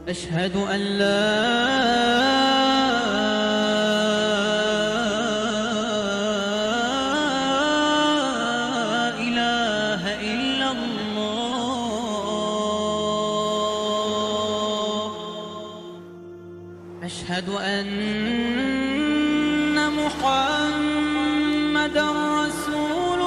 أشهد أن لا إله إلا الله أشهد أن محمد رسول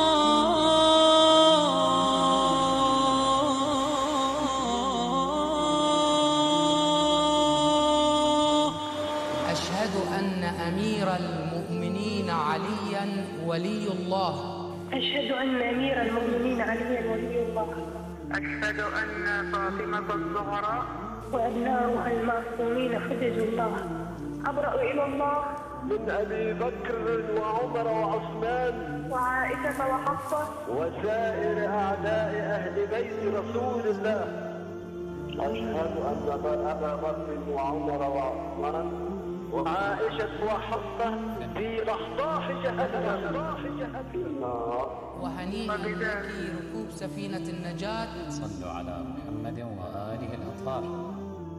الله أشهد أن أمير المؤمنين عليا ولي الله أشهد أن أمير المؤمنين علي ولي الله أشهد أن فاطمة الزهراء وأبناؤها المعصومين حجج الله أبرأ إلى الله من أبي بكر وعمر وعثمان وعائشة وحفصة وسائر أعداء أهل بيت رسول الله أشهد أن أبا بكر وعمر وعثمان وعائشة وحفصة في رحضاح جهنم وهنيئا لك ركوب سفينة النجاة صلوا على محمد وآله الأطهار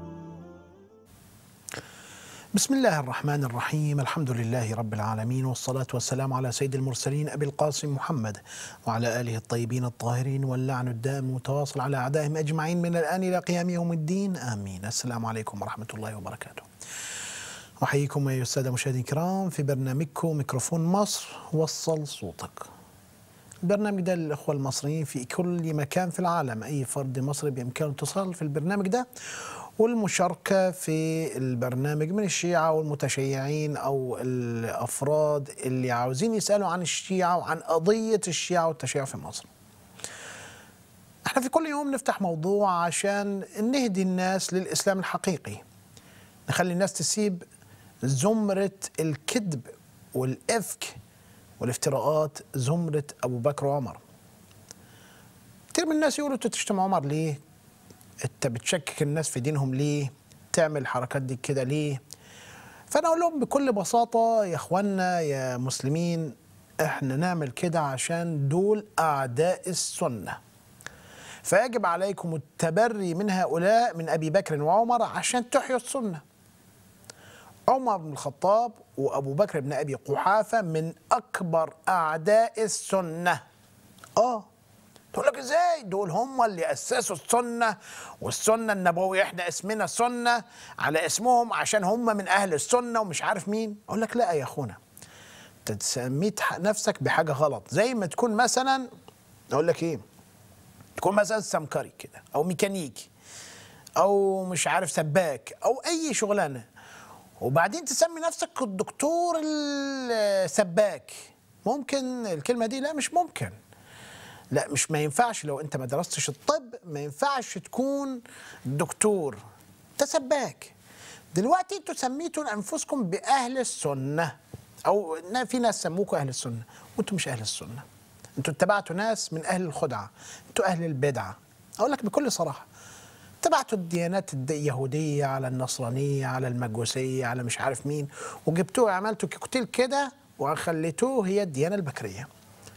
بسم الله الرحمن الرحيم الحمد لله رب العالمين والصلاة والسلام على سيد المرسلين أبي القاسم محمد وعلى آله الطيبين الطاهرين واللعن الدائم المتواصل على أعدائهم أجمعين من الآن إلى قيام يوم الدين آمين السلام عليكم ورحمة الله وبركاته أحييكم أيها السادة المشاهدين الكرام في برنامجكم ميكروفون مصر وصل صوتك البرنامج ده للإخوة المصريين في كل مكان في العالم أي فرد مصري بإمكانه الاتصال في البرنامج ده والمشاركة في البرنامج من الشيعة والمتشيعين أو الأفراد اللي عاوزين يسألوا عن الشيعة وعن قضية الشيعة والتشيع في مصر احنا في كل يوم نفتح موضوع عشان نهدي الناس للإسلام الحقيقي نخلي الناس تسيب زمرة الكذب والإفك والافتراءات زمرة أبو بكر وعمر كتير من الناس يقولوا انتوا تشتم عمر ليه؟ انت بتشكك الناس في دينهم ليه؟ تعمل الحركات دي كده ليه؟ فانا اقول لهم بكل بساطه يا اخوانا يا مسلمين احنا نعمل كده عشان دول اعداء السنه. فيجب عليكم التبري من هؤلاء من ابي بكر وعمر عشان تحيوا السنه. عمر بن الخطاب وابو بكر بن ابي قحافه من اكبر اعداء السنه. اه تقول لك ازاي دول هم اللي اسسوا السنه والسنه النبويه احنا اسمنا سنه على اسمهم عشان هم من اهل السنه ومش عارف مين اقول لك لا يا اخونا انت سميت نفسك بحاجه غلط زي ما تكون مثلا اقول لك ايه تكون مثلا سمكري كده او ميكانيكي او مش عارف سباك او اي شغلانه وبعدين تسمي نفسك الدكتور السباك ممكن الكلمه دي لا مش ممكن لا مش ما ينفعش لو انت ما درستش الطب ما ينفعش تكون دكتور انت سباك دلوقتي انتوا سميتوا انفسكم باهل السنه او نا- في ناس سموكم اهل السنه وانتوا مش اهل السنه انتوا اتبعتوا ناس من اهل الخدعه انتوا اهل البدعه اقول لك بكل صراحه اتبعتوا الديانات الد- اليهوديه على النصرانيه على المجوسيه على مش عارف مين وجبتوه عملتوا كوكتيل كده وخليتوه هي الديانه البكريه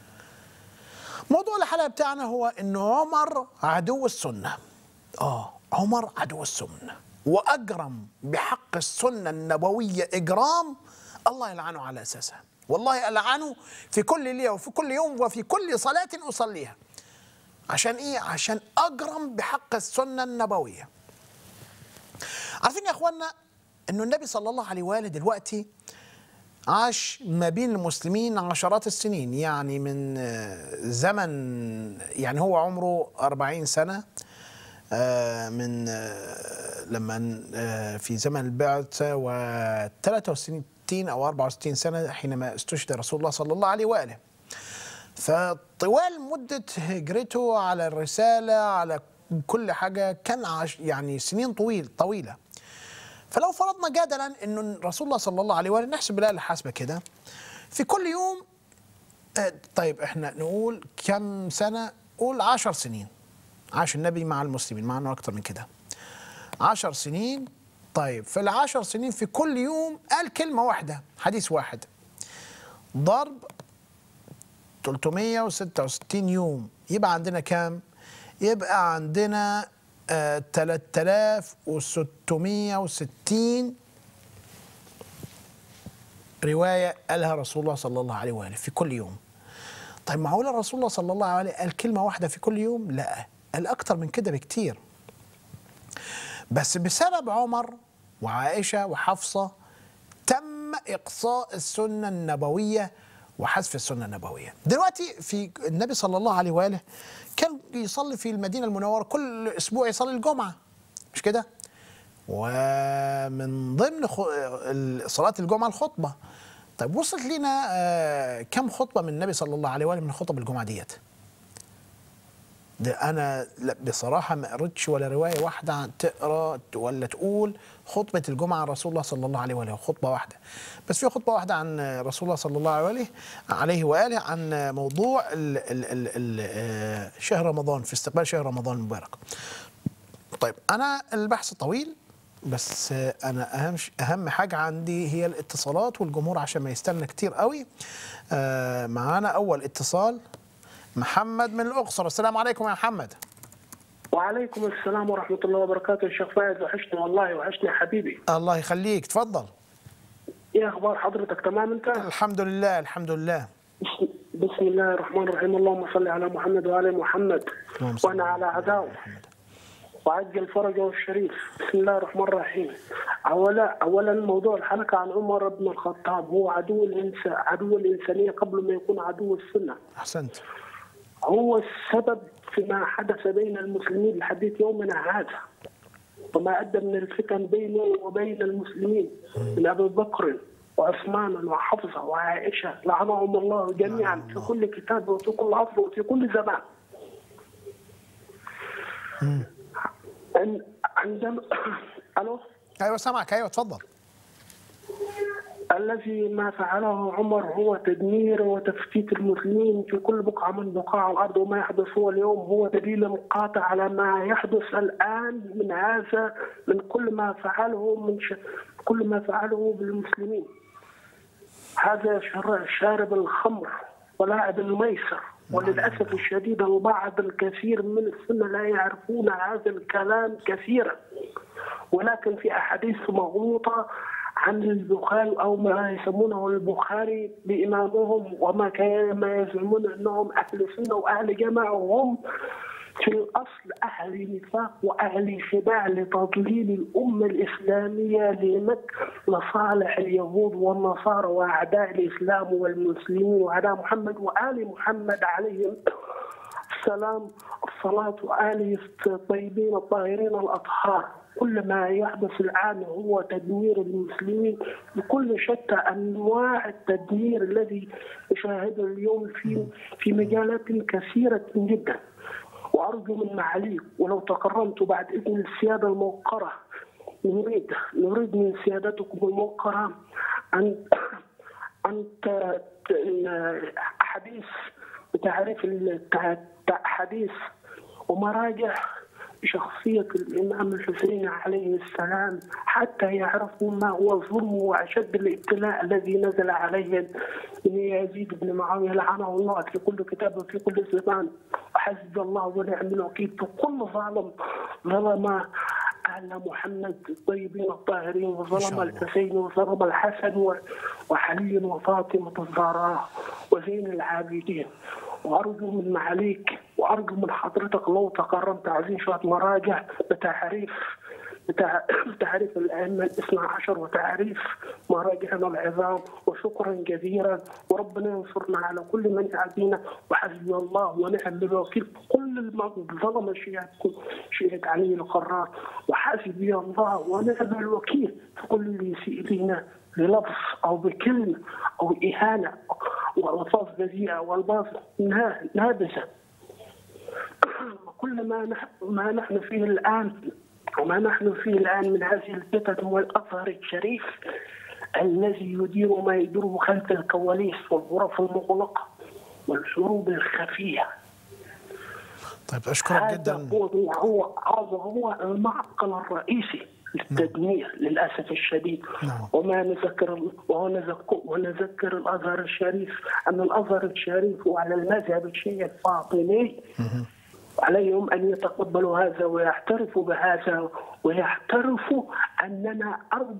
موضوع الحلقه بتاعنا هو ان عمر عدو السنه اه عمر عدو السنه واجرم بحق السنه النبويه اجرام الله يلعنه على اساسها والله العنه في كل ليله وفي كل يوم وفي كل صلاه اصليها عشان ايه عشان اجرم بحق السنه النبويه عارفين يا اخوانا انه النبي صلى الله عليه واله دلوقتي عاش ما بين المسلمين عشرات السنين يعني من آه، زمن يعني هو عمره أربعين سنة آه، من آه، لما آه، في زمن البعثة و 63 أو 64 سنة حينما استشهد رسول الله صلى الله عليه وآله فطوال مدة هجرته على الرسالة على كل حاجة كان عش يعني سنين طويل طويلة فلو فرضنا جدلا انه رسول الله صلى الله عليه وآله نحسب الآلة الحاسبة كده في كل يوم آه، طيب احنا نقول كم سنة قول عشر سنين عاش النبي مع المسلمين معنا أكتر من كده عشر سنين طيب في العشر سنين في كل يوم قال كلمة واحدة حديث واحد ضرب 366 يوم يبقى عندنا كام؟ يبقى عندنا آه 3660 رواية قالها رسول الله صلى الله عليه وآله في كل يوم طيب معقول الرسول الله صلى الله عليه قال كلمة واحدة في كل يوم؟ لا قال أكتر من كده بكتير بس بسبب عمر وعائشة وحفصة تم إقصاء السنة النبوية وحذف السنة النبوية دلوقتي في النبي صلى الله عليه وآله كان يصلي في المدينة المنورة كل أسبوع يصلي الجمعة مش كده؟ ومن ضمن خ... ال- صلاة الجمعة الخطبة طيب وصلت لنا آه، كم خطبة من النبي صلى الله عليه وآله من خطب الجمعة ديت ده أنا لا بصراحة ما قريتش ولا رواية واحدة تقرأ ولا تقول خطبة الجمعة عن رسول الله صلى الله عليه وآله خطبة واحدة بس في خطبة واحدة عن رسول الله صلى الله عليه وآله عليه وآله عن موضوع ال ال ال ال آه، شهر رمضان في استقبال شهر رمضان المبارك طيب انا البحث طويل بس آه، انا اهم ش- اهم حاجه عندي هي الاتصالات والجمهور عشان ما يستنى كتير قوي آه، معانا اول اتصال محمد من الاقصر السلام عليكم يا محمد وعليكم السلام ورحمة الله وبركاته الشيخ فايز وحشني والله وحشني يا حبيبي الله يخليك تفضل ايه اخبار حضرتك تمام انت الحمد لله الحمد لله بسم, بسم الله الرحمن الرحيم اللهم صل على محمد وآل محمد اللهم صل وانا على عداو محمد. وعجل فرجه الشريف بسم الله الرحمن الرحيم اولا اولا موضوع الحلقه عن عمر بن الخطاب هو عدو الانسان عدو الانسانيه قبل ما يكون عدو السنه احسنت هو السبب فيما حدث بين المسلمين لحد يومنا هذا وما أدى من الفتن بينه وبين المسلمين من أبي بكر وعثمان وحفصة وعائشة لعنهم الله جميعا في كل كتاب وفي كل عصر وفي كل زمان عن- عندما ألو ايوه سامعك ايوه اتفضل الذي ما فعله عمر هو تدمير وتفتيت المسلمين في كل بقعة من بقاع الأرض وما يحدث هو اليوم هو دليل قاطع على ما يحدث الآن من هذا من كل ما فعله من ش... كل ما فعله بالمسلمين هذا شر- شارب الخمر ولاعب الميسر وللأسف الشديد البعض الكثير من السنة لا يعرفون هذا الكلام كثيرا ولكن في أحاديث مغلوطة عن البخاري أو ما يسمونه البخاري بإمامهم وما كان ما يزعمون أنهم أهل سنة وأهل جماعة وهم في الأصل أهل نفاق وأهل خداع لتضليل الأمة الإسلامية لمك لصالح اليهود والنصارى وأعداء الإسلام والمسلمين وأعداء محمد وآل محمد عليهم السلام الصلاة وآله الطيبين الطاهرين الأطهار كل ما يحدث الآن هو تدمير المسلمين بكل شتى أنواع التدمير الذي نشاهده اليوم في في مجالات كثيرة جدا وأرجو من معاليك ولو تكرمت بعد إذن السيادة الموقرة نريد نريد من سيادتكم الموقرة أن أن ت- ت- حديث بتعريف التع- تع- حديث ومراجع شخصية الإمام الحسين عليه السلام حتى يعرفوا ما هو الظلم وأشد الابتلاء الذي نزل عليه من يزيد بن معاوية لعنه الله في كل كتاب وفي كل زمان وحسب الله ونعم الوكيل كل ظالم ظلم آل محمد الطيبين الطاهرين إن شاء وظلم الله. الحسين وظلم الحسن و- وعلي وفاطمة الزهراء وزين العابدين وأرجو من معاليك وأرجو من حضرتك لو تكرمت عايزين شوية مراجع بتعريف بتاع تعريف الأئمة الاثنى عشر وتعريف مراجعنا العظام وشكرا جزيلا وربنا ينصرنا على كل من يعادينا وحسبي الله ونعم الوكيل كل الظلم الشيعة شيعة علي القرار وحسبي الله ونعم الوكيل في كل اللي يسيء لنا بلفظ أو بكلمة أو إهانة والألفاظ بذيئة والألفاظ نا- نابسة كل ما نحن ما نحن فيه الآن وما نحن فيه الآن من هذه الفتن هو الأزهر الشريف الذي يدير ما يديره خلف الكواليس والغرف المغلقة والحروب الخفية طيب اشكرك هذا جدا هو هو هذا هو المعقل الرئيسي للتدمير للاسف الشديد نعم. وما نذكر ونذكر ونذكر الازهر الشريف ان الازهر الشريف وعلى المذهب الشيعي الفاطمي عليهم أن يتقبلوا هذا ويعترفوا بهذا ويعترفوا أننا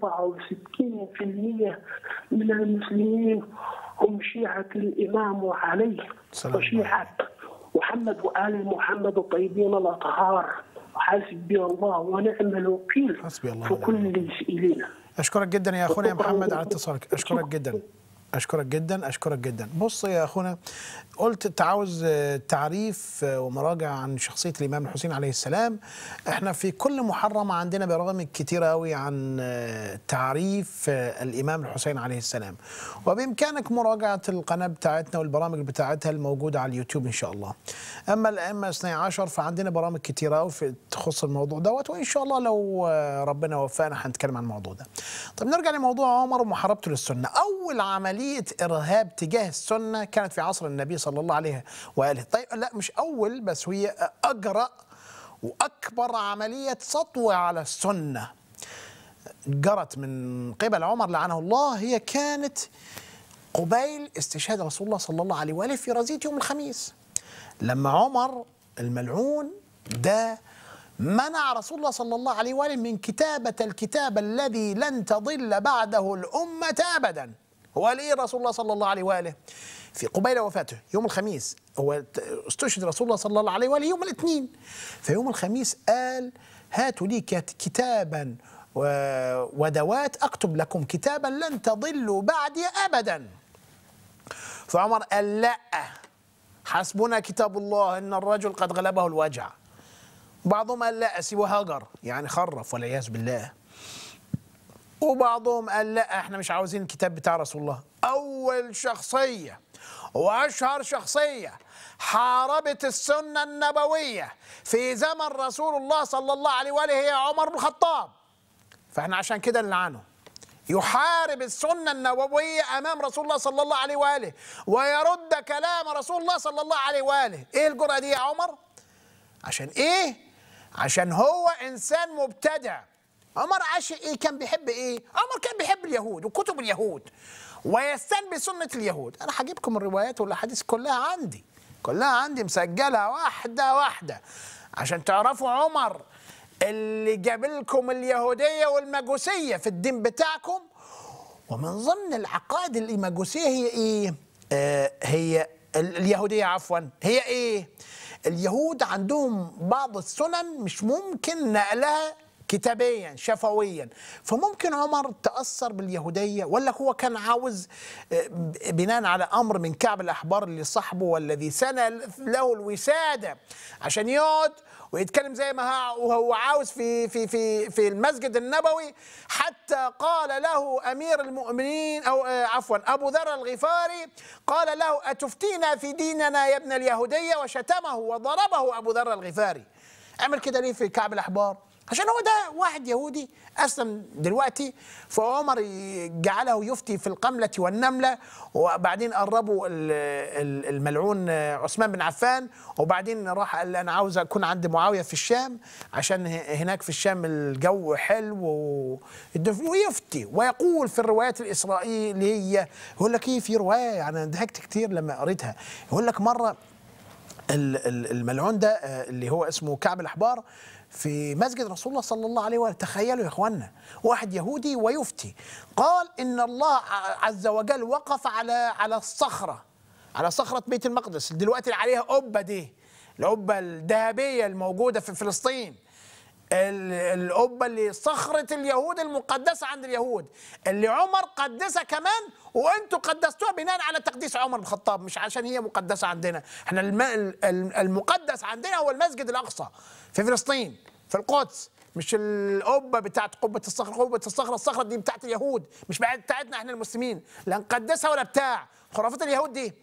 64% من المسلمين هم شيعة الإمام علي سلام وشيعة محمد وآل محمد الطيبين الأطهار حسبي الله ونعم الوكيل حسبي الله في ونعم كل شيء اشكرك جدا يا اخونا يا شكراً. محمد على اتصالك اشكرك جدا اشكرك جدا اشكرك جدا بص يا اخونا قلت انت عاوز آه، تعريف آه، ومراجع عن شخصيه الامام الحسين عليه السلام احنا في كل محرم عندنا برامج كتيره قوي عن آه، تعريف آه، الامام الحسين عليه السلام وبامكانك مراجعه القناه بتاعتنا والبرامج بتاعتها الموجوده على اليوتيوب ان شاء الله اما الائمه 12 فعندنا برامج كتيره قوي في تخص الموضوع دوت وان شاء الله لو آه، ربنا وفقنا هنتكلم عن الموضوع ده طب نرجع لموضوع عمر ومحاربته للسنه اول عمليه ارهاب تجاه السنه كانت في عصر النبي صلى الله عليه واله طيب لا مش اول بس هي اجرأ واكبر عمليه سطوه على السنه جرت من قبل عمر لعنه الله هي كانت قبيل استشهاد رسول الله صلى الله عليه واله في رزيه يوم الخميس لما عمر الملعون ده منع رسول الله صلى الله عليه واله من كتابه الكتاب الذي لن تضل بعده الامه ابدا هو قال ايه رسول الله صلى الله عليه واله في قبيل وفاته يوم الخميس هو ت- استشهد رسول الله صلى الله عليه واله يوم الاثنين فيوم الخميس قال هاتوا لي كت- كتابا و- ودوات اكتب لكم كتابا لن تضلوا بعدي ابدا فعمر قال لا حسبنا كتاب الله ان الرجل قد غلبه الوجع بعضهم قال لا سوى هجر يعني خرف والعياذ بالله وبعضهم قال لا احنا مش عاوزين الكتاب بتاع رسول الله اول شخصيه واشهر شخصيه حاربت السنه النبويه في زمن رسول الله صلى الله عليه واله هي عمر بن الخطاب فاحنا عشان كده نلعنه يحارب السنة النبوية أمام رسول الله صلى الله عليه وآله ويرد كلام رسول الله صلى الله عليه وآله إيه الجرأة دي يا عمر؟ عشان إيه؟ عشان هو إنسان مبتدع عمر عاش إيه كان بيحب إيه؟ عمر كان بيحب اليهود وكتب اليهود ويستنبي سنة اليهود أنا هجيبكم الروايات والأحاديث كلها عندي كلها عندي مسجلة واحدة واحدة عشان تعرفوا عمر اللي جاب لكم اليهودية والمجوسية في الدين بتاعكم ومن ضمن العقائد المجوسية هي ايه؟ آه هي ال- اليهودية عفوا هي ايه؟ اليهود عندهم بعض السنن مش ممكن نقلها كتابيا شفويا فممكن عمر تأثر باليهودية ولا هو كان عاوز آه، ب- بناء على أمر من كعب الأحبار اللي صاحبه والذي سنى له الوسادة عشان يقعد ويتكلم زي ما هو وهو عاوز في في في في المسجد النبوي حتى قال له امير المؤمنين او آه، عفوا ابو ذر الغفاري قال له اتفتينا في ديننا يا ابن اليهوديه وشتمه وضربه ابو ذر الغفاري عمل كده ليه في كعب الاحبار عشان هو ده واحد يهودي اسلم دلوقتي فعمر ي- جعله يفتي في القمله والنمله وبعدين قربوا ال- ال- الملعون عثمان بن عفان وبعدين راح قال انا عاوز اكون عند معاويه في الشام عشان ه- هناك في الشام الجو حلو و- ويفتي ويقول في الروايات الاسرائيليه يقول لك ايه في روايه يعني أنا ضحكت كتير لما قريتها يقول لك مره ال- ال- الملعون ده آه، اللي هو اسمه كعب الاحبار في مسجد رسول الله صلى الله عليه وسلم تخيلوا يا اخوانا واحد يهودي ويفتي قال ان الله ع- عز وجل وقف على على الصخره على صخره بيت المقدس دلوقتي اللي عليها قبه دي القبه الذهبيه الموجوده في فلسطين ال- القبه اللي صخره اليهود المقدسه عند اليهود اللي عمر قدسها كمان وانتوا قدستوها بناء على تقديس عمر بن الخطاب مش عشان هي مقدسه عندنا احنا الم- ال- ال- المقدس عندنا هو المسجد الاقصى في فلسطين في القدس مش القبه بتاعت قبه الصخره قبه الصخره الصخره دي بتاعت اليهود مش بتاعتنا احنا المسلمين لا نقدسها ولا بتاع خرافات اليهود دي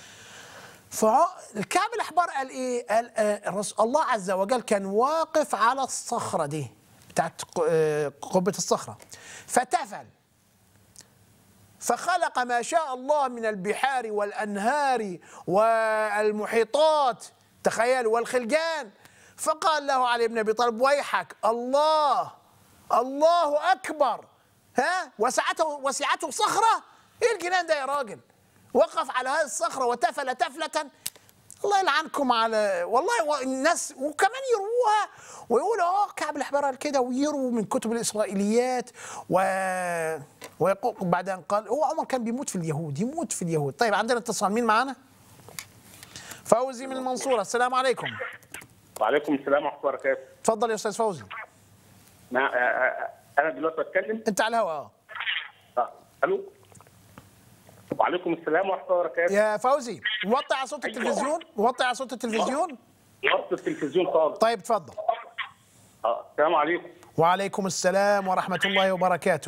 فالكعب الاحبار قال ايه؟ قال آه الرس- الله عز وجل كان واقف على الصخره دي بتاعت ق- آه، قبه الصخره فتفل فخلق ما شاء الله من البحار والانهار والمحيطات تخيل والخلجان فقال له علي بن ابي طالب ويحك الله الله اكبر ها وسعته وسعته صخره ايه الجنان ده يا راجل وقف على هذه الصخره وتفل تفله الله يلعنكم على والله و- الناس وكمان يروها ويقولوا اه كعب الاحبار قال كده ويروا من كتب الاسرائيليات و ويقول بعدين قال هو عمر كان بيموت في اليهود يموت في اليهود طيب عندنا اتصال مين معانا؟ فوزي من المنصوره السلام عليكم وعليكم السلام ورحمه الله وبركاته اتفضل يا استاذ فوزي مع- آه، آه، انا دلوقتي بتكلم انت على الهواء اه آه، الو وعليكم السلام ورحمه الله وبركاته يا فوزي وطي على صوت التلفزيون وطي على صوت التلفزيون وقت التلفزيون خالص طيب اتفضل اه السلام عليكم وعليكم السلام ورحمه الله وبركاته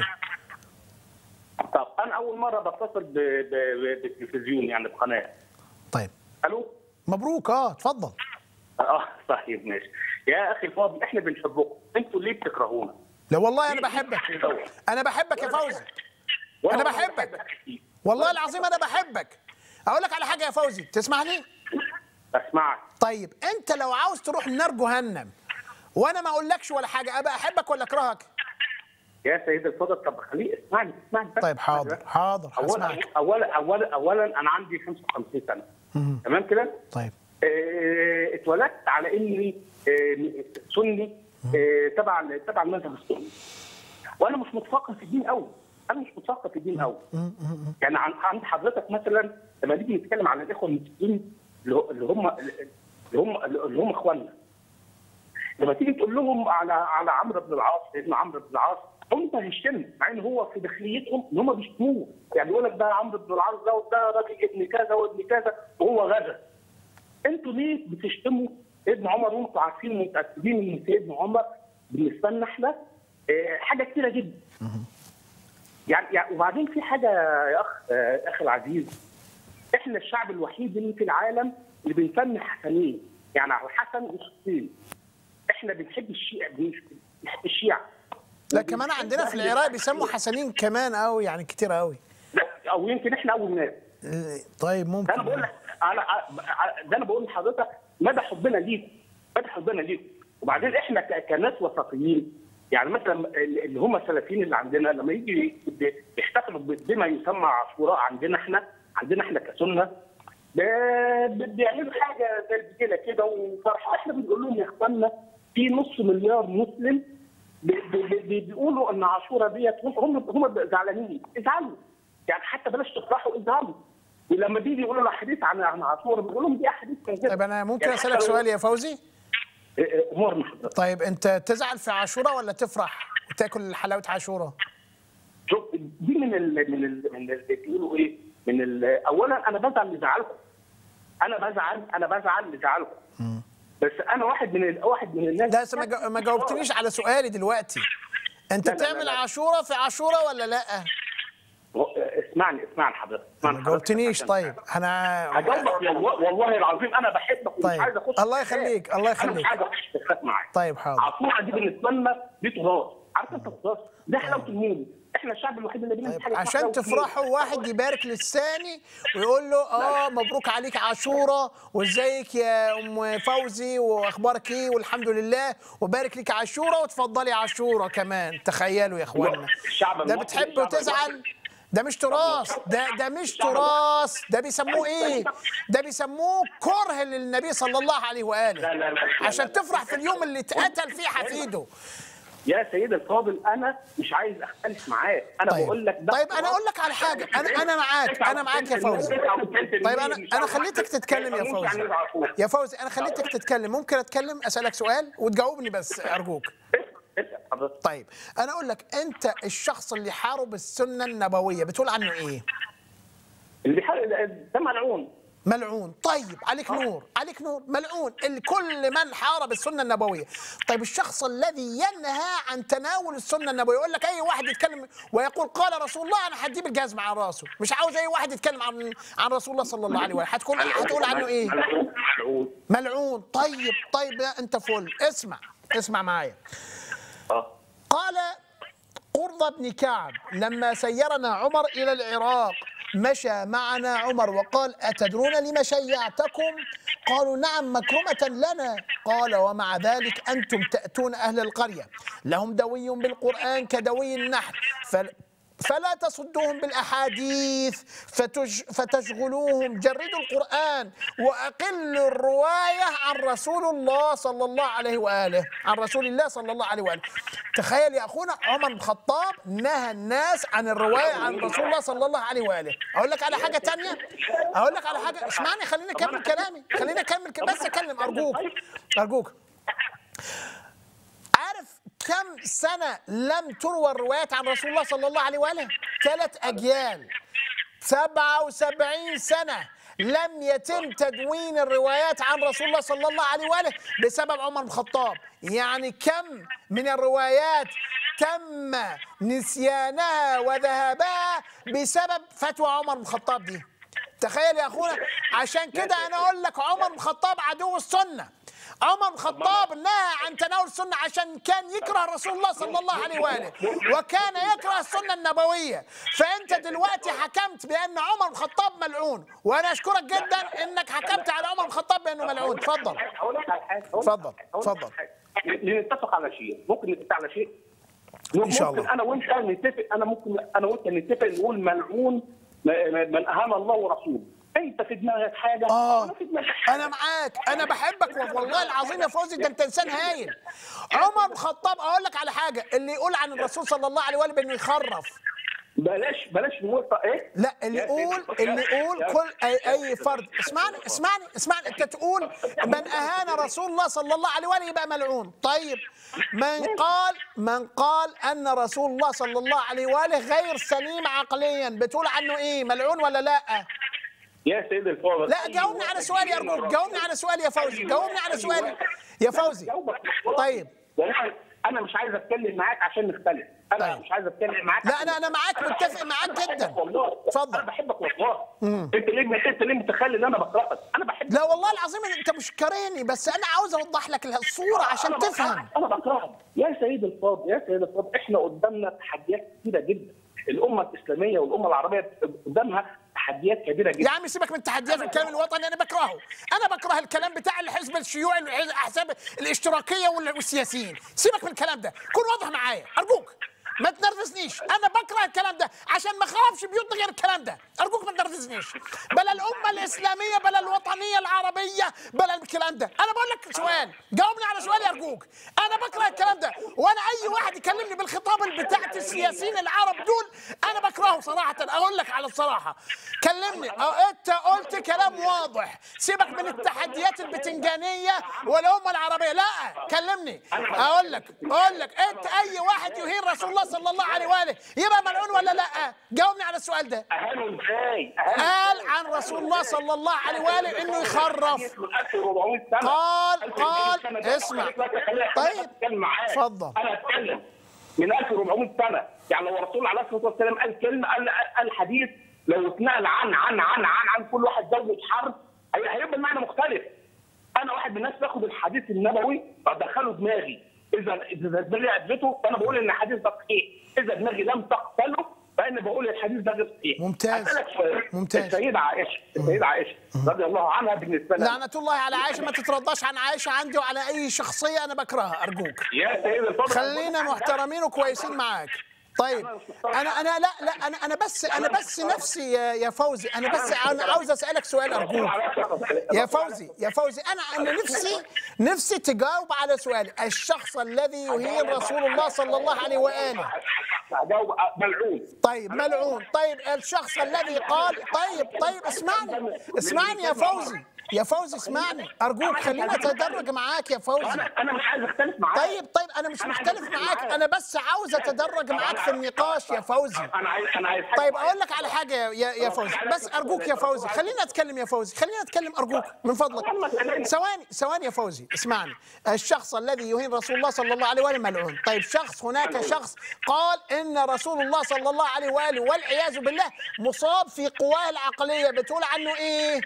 طب انا اول مره بتصل ب- ب- بالتلفزيون يعني بقناه طيب الو مبروك اه اتفضل اه طيب ماشي يا اخي الفاضل احنا بنحبكم انتوا ليه بتكرهونا لا والله انا بحبك انا بحبك يا فوزي وأنا أنا والله بحبك. كتير. والله العظيم انا بحبك اقول لك على حاجه يا فوزي تسمعني اسمعك طيب انت لو عاوز تروح نار جهنم وانا ما اقولكش ولا حاجه ابقى احبك ولا اكرهك يا سيد الفاضل طب خليه اسمعني اسمعني بس. طيب حاضر حاضر اولا هسمعك اولا اولا اولا انا عندي 55 سنه تمام كده؟ طيب آه، اتولدت على اني آه، سني آه، تبع تبع المذهب السني وانا مش متفقه في الدين قوي انا مش متفقه في الدين قوي يعني عن- عند حضرتك مثلا لما نيجي نتكلم عن الاخوه المسلمين اللي هو- اللي هم اللي هم اللي هم اخواننا لما تيجي تقول لهم على على عمرو بن العاص سيدنا عمرو بن العاص هم هيشتموا مع ان هو في داخليتهم ان هم بيشتموه يعني يقول لك ده عمرو بن العاص ده وده راجل ابن كذا وابن كذا وهو غزا انتوا ليه بتشتموا ابن عمر وانتوا عارفين ومتاكدين ان سيدنا عمر بالنسبه لنا احنا اه، حاجه كتيره جدا يعني, يعني وبعدين في حاجه يا اخ اه، اخي العزيز احنا الشعب الوحيد اللي في العالم اللي بنسمي حسنين يعني على الحسن وحسين احنا بنحب الشيعة بنحب الشيعة لا كمان عندنا في العراق بيسموا حسنين كمان قوي يعني كتير قوي لا، او يمكن احنا اول ناس طيب ده انا بقول ممكن لك على على- ده انا بقول لحضرتك مدى حبنا ليكم مدى حبنا ليكم وبعدين احنا ك- كناس وسطيين يعني مثلا اللي هم السلفيين اللي عندنا لما يجي يحتفلوا ب- بما يسمى عاشوراء عندنا احنا عندنا احنا كسنه ب- ب- بيعملوا حاجه زي البجيله كده وفرحه احنا بنقول لهم يا اخوانا في نص مليار مسلم ب- ب- ب- بيقولوا ان عاشوراء ديت هم هم هم زعلانين ازعلوا يعني حتى بلاش تفرحوا ازعلوا ولما بيجي يقولوا الاحاديث عن عن عاشوراء بيقول لهم دي احاديث كذابه طيب انا ممكن يعني اسالك حتى لو- سؤال يا فوزي إيه إيه، امورنا حضرتك طيب انت تزعل في عاشوراء ولا تفرح وتاكل حلاوه عاشوراء شوف دي من ال من ال من ال بيقولوا ايه من ال اولا انا بزعل لزعلكم انا بزعل انا بزعل لزعلكم بس انا واحد من ال- واحد من الناس لا بس ما جا- ما جاوبتنيش على سؤالي دلوقتي انت لا، لا، لا، تعمل لا. عاشوراء في عاشوراء ولا لا هو- اسمعني اسمعني حضرتك اسمعني ما حضرتك جاوبتنيش عشان- طيب انا هجاوبك والله والله العظيم انا بحبك ومش طيب. عايز اخش الله في خلاف. يخليك، الله انا مش يخليك. عايز اخش في خلاف معاك طيب حاضر عاشوراء دي بالنسبه لنا دي تراث عارف انت التراث ده حلاوه المولد احنا الشعب الوحيد اللي بيعمل طيب حاجه اسمها عشان حلاوة المولد. تفرحوا واحد يبارك للثاني ويقول له اه مبروك عليك عاشوراء وازيك يا ام فوزي واخبارك ايه والحمد لله وبارك لك عاشوراء وتفضلي عاشوراء كمان تخيلوا يا اخوانا الشعب ده المصري- بتحب الشعب وتزعل المصري- ده مش تراث ده ده مش تراث ده بيسموه ايه ده بيسموه كره للنبي صلى الله عليه واله لا، لا، لا، لا، عشان لا. تفرح في اليوم اللي اتقتل فيه حفيده يا سيد الفاضل انا مش عايز اختلف معاك انا طيب. بقول لك ده طيب أنا أقول لك على حاجة. أنا- أنا معاك. أنا معاك يا فوزي. طيب انا انا خليتك تتكلم يا فوزي يا فوزي انا خليتك تتكلم ممكن اتكلم اسالك سؤال وتجاوبني بس ارجوك طيب انا اقول لك انت الشخص اللي حارب السنه النبويه بتقول عنه ايه اللي بيحاول ده ملعون ملعون طيب عليك نور عليك نور ملعون ال- كل من حارب السنه النبويه طيب الشخص الذي ينهى عن تناول السنه النبويه يقول لك اي واحد يتكلم ويقول قال رسول الله انا هديه بالجزمه على راسه مش عاوز اي واحد يتكلم عن عن رسول الله صلى الله عليه وسلم هتكون هتقول عنه ايه ملعون ملعون ملعون طيب طيب لا انت فل اسمع اسمع معايا اه قال قرض بن كعب لما سيرنا عمر إلى العراق مشى معنا عمر وقال أتدرون لم شيعتكم قالوا نعم مكرمة لنا قال ومع ذلك أنتم تأتون أهل القرية لهم دوي بالقرآن كدوي النحل فل فلا تصدوهم بالاحاديث فتج فتشغلوهم جردوا القران واقلوا الروايه عن رسول الله صلى الله عليه واله عن رسول الله صلى الله عليه واله تخيل يا اخونا عمر بن الخطاب نهى الناس عن الروايه عن رسول الله صلى الله عليه واله اقول لك على حاجه تانية اقول لك على حاجه اسمعني خليني اكمل كلامي خليني اكمل ك- بس اكلم ارجوك ارجوك عارف كم سنة لم تروى الروايات عن رسول الله صلى الله عليه وآله؟ ثلاث أجيال 77 سنة لم يتم تدوين الروايات عن رسول الله صلى الله عليه وآله بسبب عمر بن الخطاب يعني كم من الروايات تم نسيانها وذهابها بسبب فتوى عمر بن الخطاب دي تخيل يا اخونا عشان كده انا اقول لك عمر بن الخطاب عدو السنه عمر بن الخطاب نهى عن تناول السنه عشان كان يكره رسول الله صلى الله عليه واله وكان يكره السنه النبويه فانت دلوقتي حكمت بان عمر بن الخطاب ملعون وانا اشكرك جدا انك حكمت على عمر بن الخطاب بانه ملعون اتفضل هقول لك على حاجه هقول لك اتفضل، على حاجة، هقول لك اتفضل. على حاجة. نتفق على شيء ممكن نتفق على شيء إن شاء ممكن الله. انا وانت نتفق انا ممكن انا وانت نتفق نقول ملعون م- من اهان الله ورسوله انت في دماغك حاجه اه وأنا في دماغي حاجة. انا معاك انا بحبك والله العظيم يا فوزي ده انت انسان هايل عمر بن الخطاب اقول لك على حاجه اللي يقول عن الرسول صلى الله عليه واله بانه يخرف بلاش بلاش نقول ط- ايه لا اللي يا سيدي، يقول بص اللي يا- يقول يا- كل اي اي فرد اسمعني اسمعني اسمعني انت تقول من اهان رسول الله صلى الله عليه واله يبقى ملعون طيب من قال من قال ان رسول الله صلى الله عليه واله غير سليم عقليا بتقول عنه ايه ملعون ولا لا يا سيدي الفاضل لا جاوبني على سؤالي يا ارجوك جاوبني على سؤالي يا فوزي جاوبني على سؤالي يا فوزي طيب والله انا مش عايز اتكلم معاك عشان نختلف انا طيب. مش عايز اتكلم معاك لا عشان انا انا معاك متفق معاك جدا والله اتفضل. انا بحبك والله انت ليه انت ليه متخيل ان انا بكرهك انا بحبك لا والله العظيم انت مش كارهني بس انا عاوز اوضح لك الصوره عشان أنا بكرهك. تفهم انا بكرهك يا سيد الفاضل يا سيد الفاضل احنا قدامنا تحديات كتيره جدا الامه الاسلاميه والامه العربيه قدامها تحديات كبيره يا جدا عم سيبك من تحديات الكلام الوطني انا بكرهه انا بكره الكلام بتاع الحزب الشيوعي الاحزاب الاشتراكيه وال- والسياسيين سيبك من الكلام ده كن واضح معايا ارجوك ما تنرفزنيش انا بكره الكلام ده عشان ما اخافش بيوتنا غير الكلام ده ارجوك ما تنرفزنيش بلا الامه الاسلاميه بلا الوطنيه العربيه بلا الكلام ده انا بقول لك سؤال جاوبني على سؤالي ارجوك انا بكره الكلام ده وانا اي واحد يكلمني بالخطاب اللي بتاعت السياسيين العرب دول انا بكرهه صراحه اقول لك على الصراحه كلمني أو انت قلت كلام واضح سيبك من التحديات البتنجانيه والامه العربيه لا كلمني اقول لك اقول لك انت اي واحد يهين رسول الله صلى الله عليه واله يبقى ملعون ولا لا جاوبني على السؤال ده اهانوا ازاي؟ أهانوا قال عن رسول الله صلى الله عليه واله انه يخرف من 1400 سنه قال- 1400 قال- سنة ده. اسمع. خليك بس- خليك- طيب. خليك أتكلم معاك. اتفضل. انا اتكلم من 1400 سنه يعني لو الرسول عليه الصلاه والسلام قال كلمه قال قال حديث لو اتنقل عن عن عن عن عن كل واحد زوجة حرف هي- هيبقى المعنى مختلف انا واحد من الناس باخد الحديث النبوي بدخله دماغي اذا اذا دماغي قبلته فانا بقول ان الحديث ده صحيح اذا دماغي لم تقبله فانا بقول الحديث ده غير صحيح ممتاز. أسألك سؤال. ممتاز. السيده عائشه السيده عائشه رضي الله عنها بالنسبه لها لعنة الله على عائشة ما تترضاش عن عائشة عندي وعلى أي شخصية أنا بكرهها أرجوك يا سيد الفاضل خلينا محترمين وكويسين معاك طيب انا انا لا لا انا انا بس انا بس نفسي يا يا فوزي انا بس انا عاوز اسالك سؤال ارجوك يا فوزي يا فوزي انا انا نفسي نفسي تجاوب على سؤالي الشخص الذي يهين رسول الله صلى الله عليه واله هجاوب ملعون طيب ملعون طيب الشخص الذي قال طيب طيب اسمعني اسمعني يا فوزي يا فوزي اسمعني ارجوك خلينا اتدرج معاك يا فوزي انا انا مش عايز اختلف معاك طيب طيب انا مش مختلف معاك انا بس عاوز اتدرج معاك في النقاش يا فوزي انا عايز انا عايز حاجة طيب معينة. اقول لك على حاجه يا يا فوزي بس ارجوك يا فوزي خلينا اتكلم يا فوزي خلينا اتكلم ارجوك من فضلك ثواني ثواني يا فوزي اسمعني الشخص الذي يهين رسول الله صلى الله عليه واله ملعون طيب شخص هناك شخص قال ان رسول الله صلى الله عليه واله والعياذ بالله مصاب في قواه العقليه بتقول عنه ايه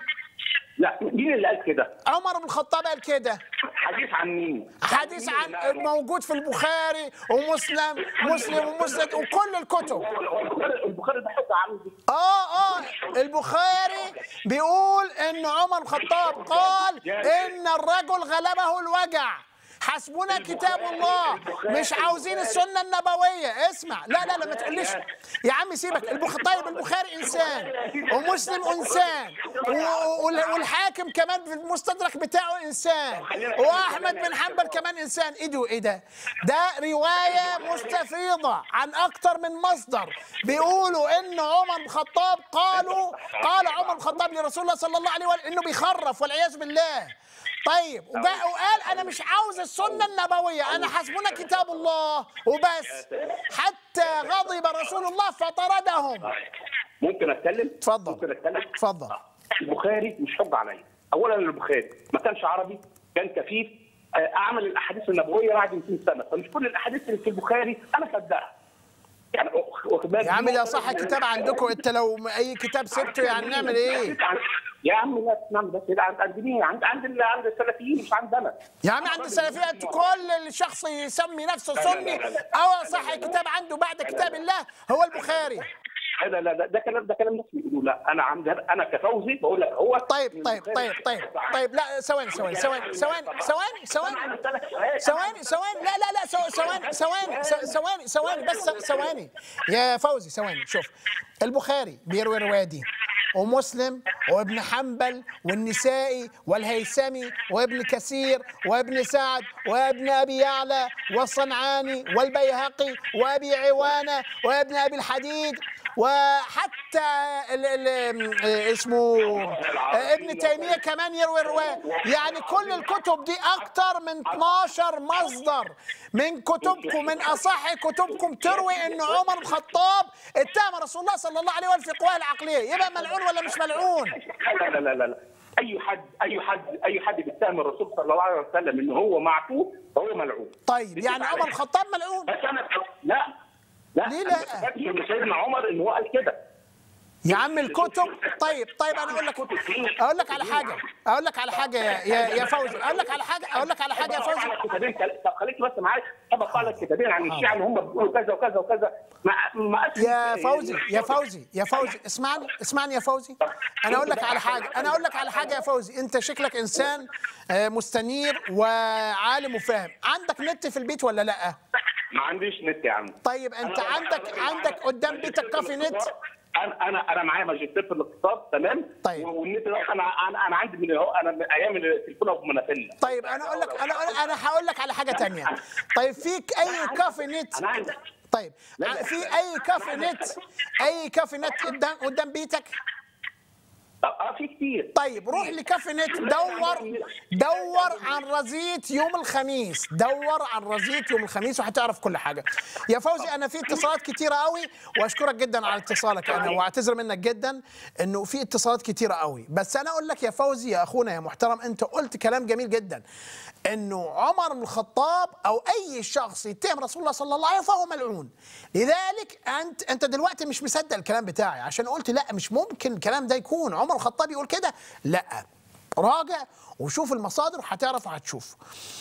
لا مين اللي قال كده؟ عمر بن الخطاب قال كده حديث عن مين؟ حديث مين عن اللي قاله؟ موجود في البخاري ومسلم مسلم ومسند وكل الكتب هو البخاري البخاري ده حته عندي اه اه البخاري بيقول ان عمر بن الخطاب قال ان الرجل غلبه الوجع حسبنا كتاب الله مش عاوزين السنه النبويه اسمع لا لا لا ما تقوليش يا عم سيبك البخ... طيب البخاري انسان ومسلم انسان و- وال- والحاكم كمان في المستدرك بتاعه انسان واحمد بن حنبل كمان انسان ايه ده وايه ده ده روايه مستفيضه عن اكتر من مصدر بيقولوا ان عمر بن الخطاب قالوا قال عمر بن الخطاب لرسول الله صلى الله عليه وسلم انه بيخرف والعياذ بالله طيب وجاء وقال انا مش عاوز السنه النبويه انا حسبنا كتاب الله وبس حتى غضب رسول الله فطردهم ممكن اتكلم؟ اتفضل. ممكن اتكلم؟ اتفضل البخاري مش حجه عليا اولا البخاري ما كانش عربي كان كفيف آه، اعمل الاحاديث النبويه بعد 200 سنه فمش كل الاحاديث اللي في البخاري انا صدقها يعني واخد بالك يا عم ده صح الكتاب عندكم انت لو اي كتاب سبته يعني نعمل ايه يا عم لا نعم بس ده عند عند مين؟ عند عند ال- عند السلفيين مش عندنا يا عم عند السلفيه انتوا كل الشخص يسمي نفسه سني او صح الكتاب عنده بعد كتاب الله هو البخاري لا لا لا ده كلام ده كلام ناس بيقولوا لا انا عند انا كفوزي بقول لك هو طيب طيب طيب طيب طيب لا ثواني ثواني ثواني ثواني ثواني ثواني ثواني ثواني لا لا لا ثو- ثواني ثواني ث- ثواني ثواني بس ثواني يا فوزي ثواني شوف البخاري بيروي الروايه دي ومسلم وابن حنبل والنسائي والهيثمي وابن كثير وابن سعد وابن ابي يعلى والصنعاني والبيهقي وابي عوانه وابن ابي الحديد وحتى ال ال اسمه ابن تيميه كمان يروي الروايه يعني كل الكتب دي اكتر من 12 مصدر من كتبكم من اصح كتبكم تروي ان عمر بن الخطاب اتهم رسول الله صلى الله عليه وسلم في قواه العقليه يبقى ملعون ولا مش ملعون لا لا لا لا لا اي حد اي حد اي حد بيتهم الرسول صلى الله عليه وسلم ان هو معفو فهو ملعون طيب يعني عمر بن الخطاب ملعون بس انا لا لا ليه أنا لا؟ ما اتفقتش ان سيدنا عمر ان هو قال كده يا عم الكتب طيب طيب انا اقول لك اقول لك على حاجه اقول لك على حاجه يا يا, يا فوزي اقول لك على حاجه اقول لك على حاجه يا فوزي على كتابين طب خليك بس معايا طب على كتابين عن الشيعه ان هم بيقولوا كذا وكذا وكذا ما ما أسمع- يا فوزي يا فوزي يا فوزي اسمعني اسمعني يا فوزي انا اقول لك على حاجه انا اقول لك على حاجه يا فوزي انت شكلك انسان آه، مستنير وعالم وفاهم عندك نت في البيت ولا لا ما عنديش نت يا عم طيب انت عندك عندك قدام بيتك كافي نت انا انا انا معايا ماجستير في الاقتصاد تمام طيب. والنت ده انا انا انا عندي من اهو انا من ايام التليفون ابو منافله طيب انا اقول لك انا أقول- انا هقول لك على حاجه تانية طيب فيك اي كافي نت انا عندي طيب في اي كافي نت اي كافي نت قدام قدام بيتك طب اه في كتير طيب روح لكافي نت دور دور عن رزيت يوم الخميس دور عن رزيت يوم الخميس وهتعرف كل حاجه يا فوزي انا في اتصالات كتيره قوي واشكرك جدا على اتصالك انا واعتذر منك جدا انه في اتصالات كتيره قوي بس انا اقول لك يا فوزي يا اخونا يا محترم انت قلت كلام جميل جدا انه عمر بن الخطاب او اي شخص يتهم رسول الله صلى الله عليه وسلم فهو ملعون لذلك انت انت دلوقتي مش مصدق الكلام بتاعي عشان قلت لا مش ممكن الكلام ده يكون عمر الخطاب يقول كده لا راجع وشوف المصادر وهتعرف وهتشوف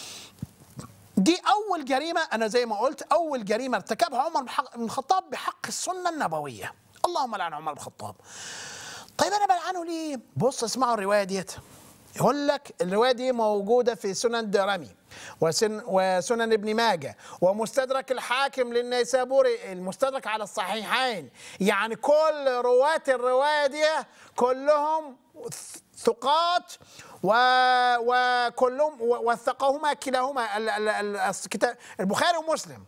دي اول جريمه انا زي ما قلت اول جريمه ارتكبها عمر بن الخطاب بحق السنه النبويه اللهم لعن عمر بن الخطاب طيب انا بلعنه ليه بص اسمعوا الروايه ديت يقول لك الروايه دي موجوده في سنن درمي وسن وسنن ابن ماجه ومستدرك الحاكم للنيسابوري المستدرك على الصحيحين يعني كل رواة الروايه دي كلهم ثقات و... وكلهم وثقهما كلاهما ال... ال... ال... الكتاب البخاري ومسلم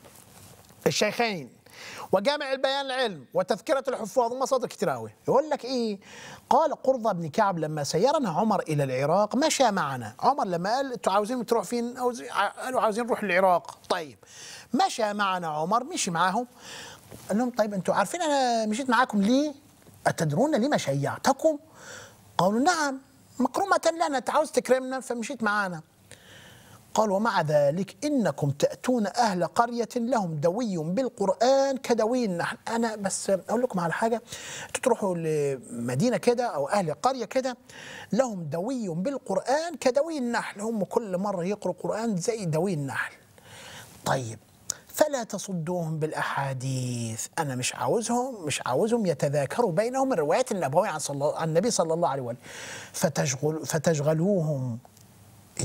الشيخين وجامع البيان العلم وتذكرة الحفاظ ومصادر كتير قوي يقول لك ايه قال قرظة بن كعب لما سيرنا عمر الى العراق مشى معنا عمر لما قال انتوا عاوزين تروح فين عاوز- قالوا عاوزين نروح العراق طيب مشى معنا عمر مشي معاهم قال لهم طيب انتوا عارفين انا مشيت معاكم ليه اتدرون لما شيعتكم قالوا نعم مكرمة لنا انت عاوز تكرمنا فمشيت معانا قال ومع ذلك إنكم تأتون أهل قرية لهم دوي بالقرآن كدوي النحل أنا بس أقول لكم على حاجة أنتوا تروحوا لمدينة كده أو أهل قرية كده لهم دوي بالقرآن كدوي النحل هم كل مرة يقرأوا القرآن زي دوي النحل طيب فلا تصدوهم بالاحاديث انا مش عاوزهم مش عاوزهم يتذاكروا بينهم الروايات النبويه عن, صلى عن النبي صلى الله عليه وسلم فتشغل فتشغلوهم ايه ده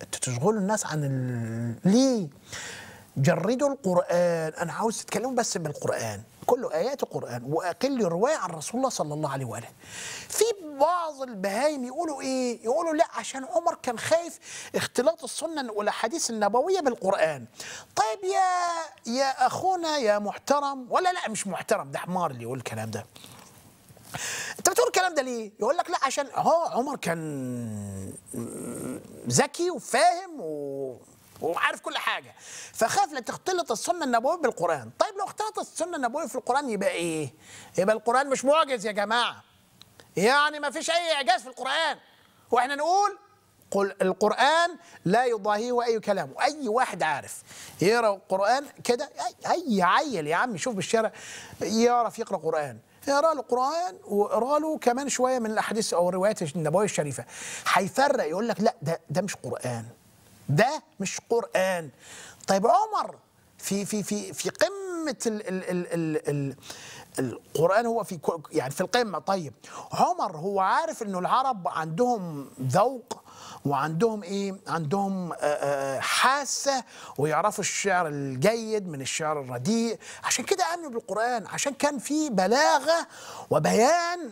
انتوا تشغلوا الناس عن ال... ليه جردوا القرآن أنا عاوز تتكلموا بس بالقرآن كله آيات القرآن وأقل رواية عن رسول الله صلى الله عليه وآله في بعض البهايم يقولوا إيه يقولوا لا عشان عمر كان خايف اختلاط السنة والأحاديث النبوية بالقرآن طيب يا يا أخونا يا محترم ولا لا مش محترم ده حمار اللي يقول الكلام ده انت بتقول الكلام ده ليه؟ يقول لك لا عشان اه عمر كان ذكي وفاهم و... وعارف كل حاجه فخاف لا تختلط السنه النبويه بالقران طيب لو اختلطت السنه النبويه في القران يبقى ايه يبقى القران مش معجز يا جماعه يعني ما فيش اي اعجاز في القران واحنا نقول قل القرآن لا يضاهيه أي كلام وأي واحد عارف يقرأ القرآن كده أي- أي عيل يا عم يشوف بالشارع يعرف يقرأ قرآن اقرا له القرآن واقرا له كمان شوية من الأحاديث أو الروايات النبوية الشريفة هيفرق يقول لك لا ده ده مش قرآن ده مش قرآن طيب عمر في في في في قمة ال ال ال ال ال القرآن هو في كو- يعني في القمة طيب عمر هو عارف انه العرب عندهم ذوق وعندهم ايه عندهم آه، آه، حاسة ويعرفوا الشعر الجيد من الشعر الرديء عشان كده امنوا بالقرآن عشان كان في بلاغة وبيان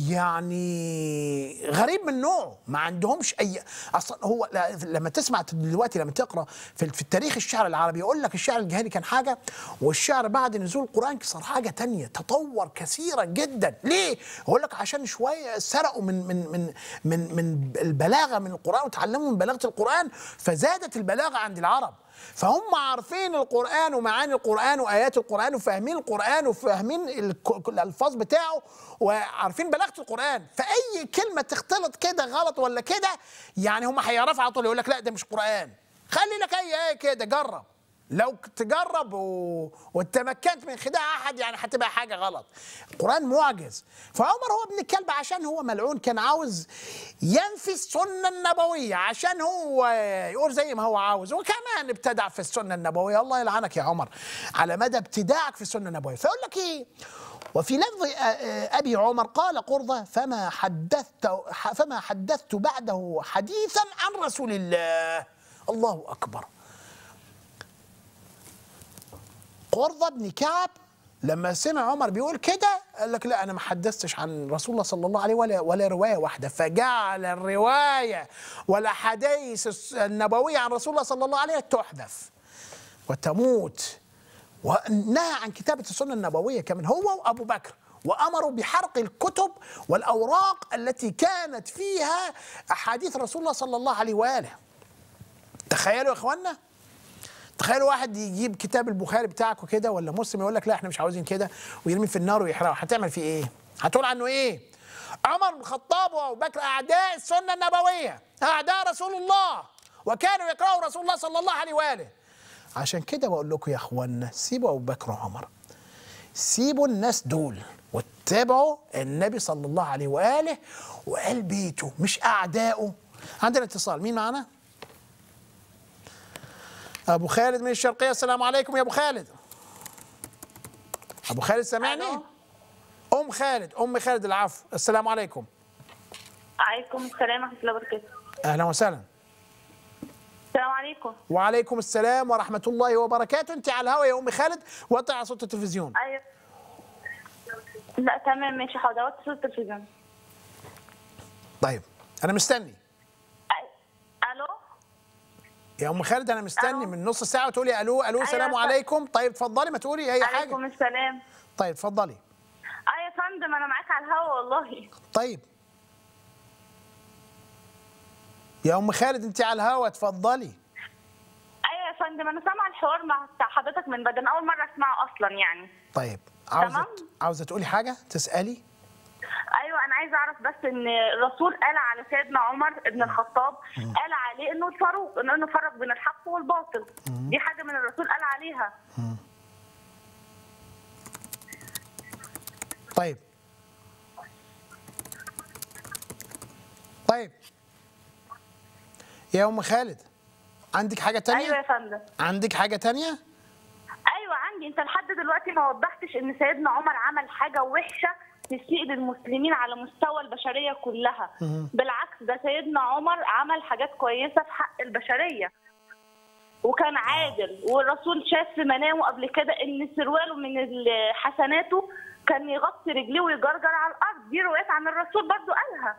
يعني غريب من نوعه ما عندهمش اي اصلا هو لا- لما تسمع دلوقتي لما تقرا في, في التاريخ الشعر العربي يقول لك الشعر الجاهلي كان حاجه والشعر بعد نزول القران صار حاجه تانية تطور كثيرا جدا ليه يقول لك عشان شويه سرقوا من من من من من البلاغه من القران وتعلموا من بلاغه القران فزادت البلاغه عند العرب فهم عارفين القرآن ومعاني القرآن وآيات القرآن وفاهمين القرآن وفاهمين الك- الألفاظ بتاعه وعارفين بلاغة القرآن فأي كلمة تختلط كده غلط ولا كده يعني هم هيعرفوا على طول يقول لك لا ده مش قرآن خلي لك أي آية كده جرب لو تجرب و... وتمكنت من خداع احد يعني هتبقى حاجه غلط القران معجز فعمر هو ابن الكلب عشان هو ملعون كان عاوز ينفي السنه النبويه عشان هو يقول زي ما هو عاوز وكمان ابتدع في السنه النبويه الله يلعنك يا عمر على مدى ابتداعك في السنه النبويه فيقول لك ايه وفي لفظ آه، آه، ابي عمر قال قرظه فما حدثت فما حدثت بعده حديثا عن رسول الله الله اكبر قرظة بن كعب لما سمع عمر بيقول كده قال لك لا انا ما حدثتش عن رسول الله صلى الله عليه ولا ولا روايه واحده فجعل الروايه والاحاديث الس- النبويه عن رسول الله صلى الله عليه تحذف وتموت ونهى عن كتابه السنه النبويه كمان هو وابو بكر وامروا بحرق الكتب والاوراق التي كانت فيها احاديث رسول الله صلى الله عليه واله تخيلوا يا اخوانا تخيلوا واحد يجيب كتاب البخاري بتاعك وكده ولا مسلم يقول لك لا احنا مش عاوزين كده ويرمي في النار ويحرقه هتعمل فيه ايه؟ هتقول عنه ايه؟ عمر بن الخطاب وابو بكر اعداء السنه النبويه اعداء رسول الله وكانوا يكرهوا رسول الله صلى الله عليه واله عشان كده بقول لكم يا اخوانا سيبوا ابو بكر وعمر سيبوا الناس دول واتبعوا النبي صلى الله عليه واله وآل بيته مش اعدائه عندنا اتصال مين معانا؟ ابو خالد من الشرقيه السلام عليكم يا ابو خالد ابو خالد سامعني ام خالد ام خالد العفو السلام عليكم عليكم السلام ورحمة الله وبركاته اهلا وسهلا السلام عليكم وعليكم السلام ورحمه الله وبركاته انت على الهوا يا ام خالد وطع صوت التلفزيون أيوة لا تمام ماشي حاضر وطي صوت التلفزيون طيب انا مستني أي- ألو يا ام خالد انا مستني ألو. من نص ساعه وتقولي الو الو السلام أيوة. عليكم طيب اتفضلي ما تقولي اي حاجه عليكم السلام طيب اتفضلي أيوة يا فندم أنا معاك على الهوا والله طيب يا ام خالد انت على الهوا اتفضلي أيوة يا فندم أنا سامعة الحوار مع بتاع حضرتك من بدن أول مرة أسمعه أصلا يعني طيب عاوزه تمام. عاوزه تقولي حاجه تسالي ايوه انا عايزه اعرف بس ان الرسول قال على سيدنا عمر بن الخطاب قال عليه انه الفاروق انه انه فرق بين الحق والباطل دي حاجه من الرسول قال عليها طيب طيب يا ام خالد عندك حاجه تانية ايوه يا فندم عندك حاجه تانية ايوه عندي انت لحد دلوقتي ما وضحتش ان سيدنا عمر عمل حاجه وحشه تسيء للمسلمين على مستوى البشريه كلها بالعكس ده سيدنا عمر عمل حاجات كويسه في حق البشريه وكان عادل والرسول شاف في منامه قبل كده ان سرواله من ال- حسناته كان يغطي رجليه ويجرجر على الارض دي روايات عن الرسول برضو قالها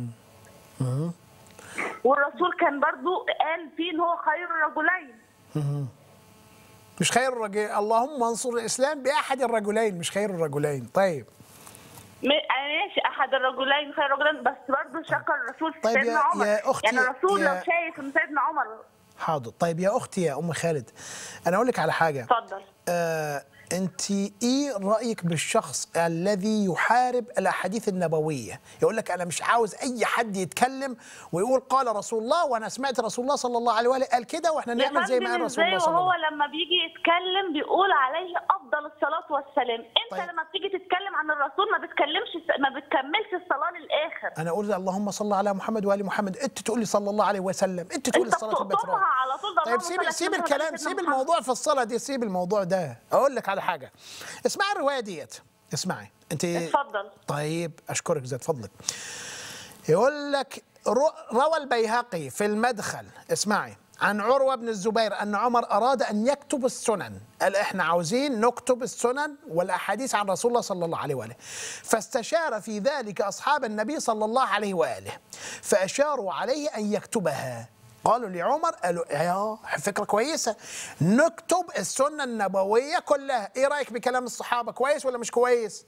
والرسول كان برضو قال فيه ان هو خير الرجلين مش خير الرجل اللهم انصر الاسلام باحد الرجلين مش خير الرجلين طيب م- ماشي احد الرجلين خير رجلين بس برضو شكر الرسول في طيب يا- سيدنا عمر يا أختي- يعني الرسول يا- لو شايف ان سيدنا عمر حاضر طيب يا اختي يا ام خالد انا اقول لك على حاجه اتفضل آه انت ايه رايك بالشخص الذي يحارب الاحاديث النبويه يقول لك انا مش عاوز اي حد يتكلم ويقول قال رسول الله وانا سمعت رسول الله صلى الله عليه واله قال كده واحنا يا نعمل زي ما قال فندم رسول الله ازاي صلى الله وهو عليه لما بيجي يتكلم بيقول عليه افضل الصلاه والسلام انت طيب. لما بتيجي تتكلم عن الرسول ما بتكلمش ما بتكملش الصلاه للاخر انا اقول اللهم صل على محمد وال محمد انت تقول لي صلى الله عليه وسلم انت تقول انت الصلاه بتقطمها البتراء على طول ده طيب اللهم سيب صل سيب على الكلام سيدنا سيب محمد. الموضوع في الصلاه دي سيب الموضوع ده اقول لك على حاجه اسمعي الروايه ديت اسمعي انت اتفضل طيب اشكرك زاد فضلك يقول لك رو- روى البيهقي في المدخل اسمعي عن عروة بن الزبير أن عمر أراد أن يكتب السنن قال إحنا عاوزين نكتب السنن والأحاديث عن رسول الله صلى الله عليه وآله فاستشار في ذلك أصحاب النبي صلى الله عليه وآله فأشاروا عليه أن يكتبها قالوا لعمر قالوا يا فكرة كويسة نكتب السنة النبوية كلها إيه رأيك بكلام الصحابة كويس ولا مش كويس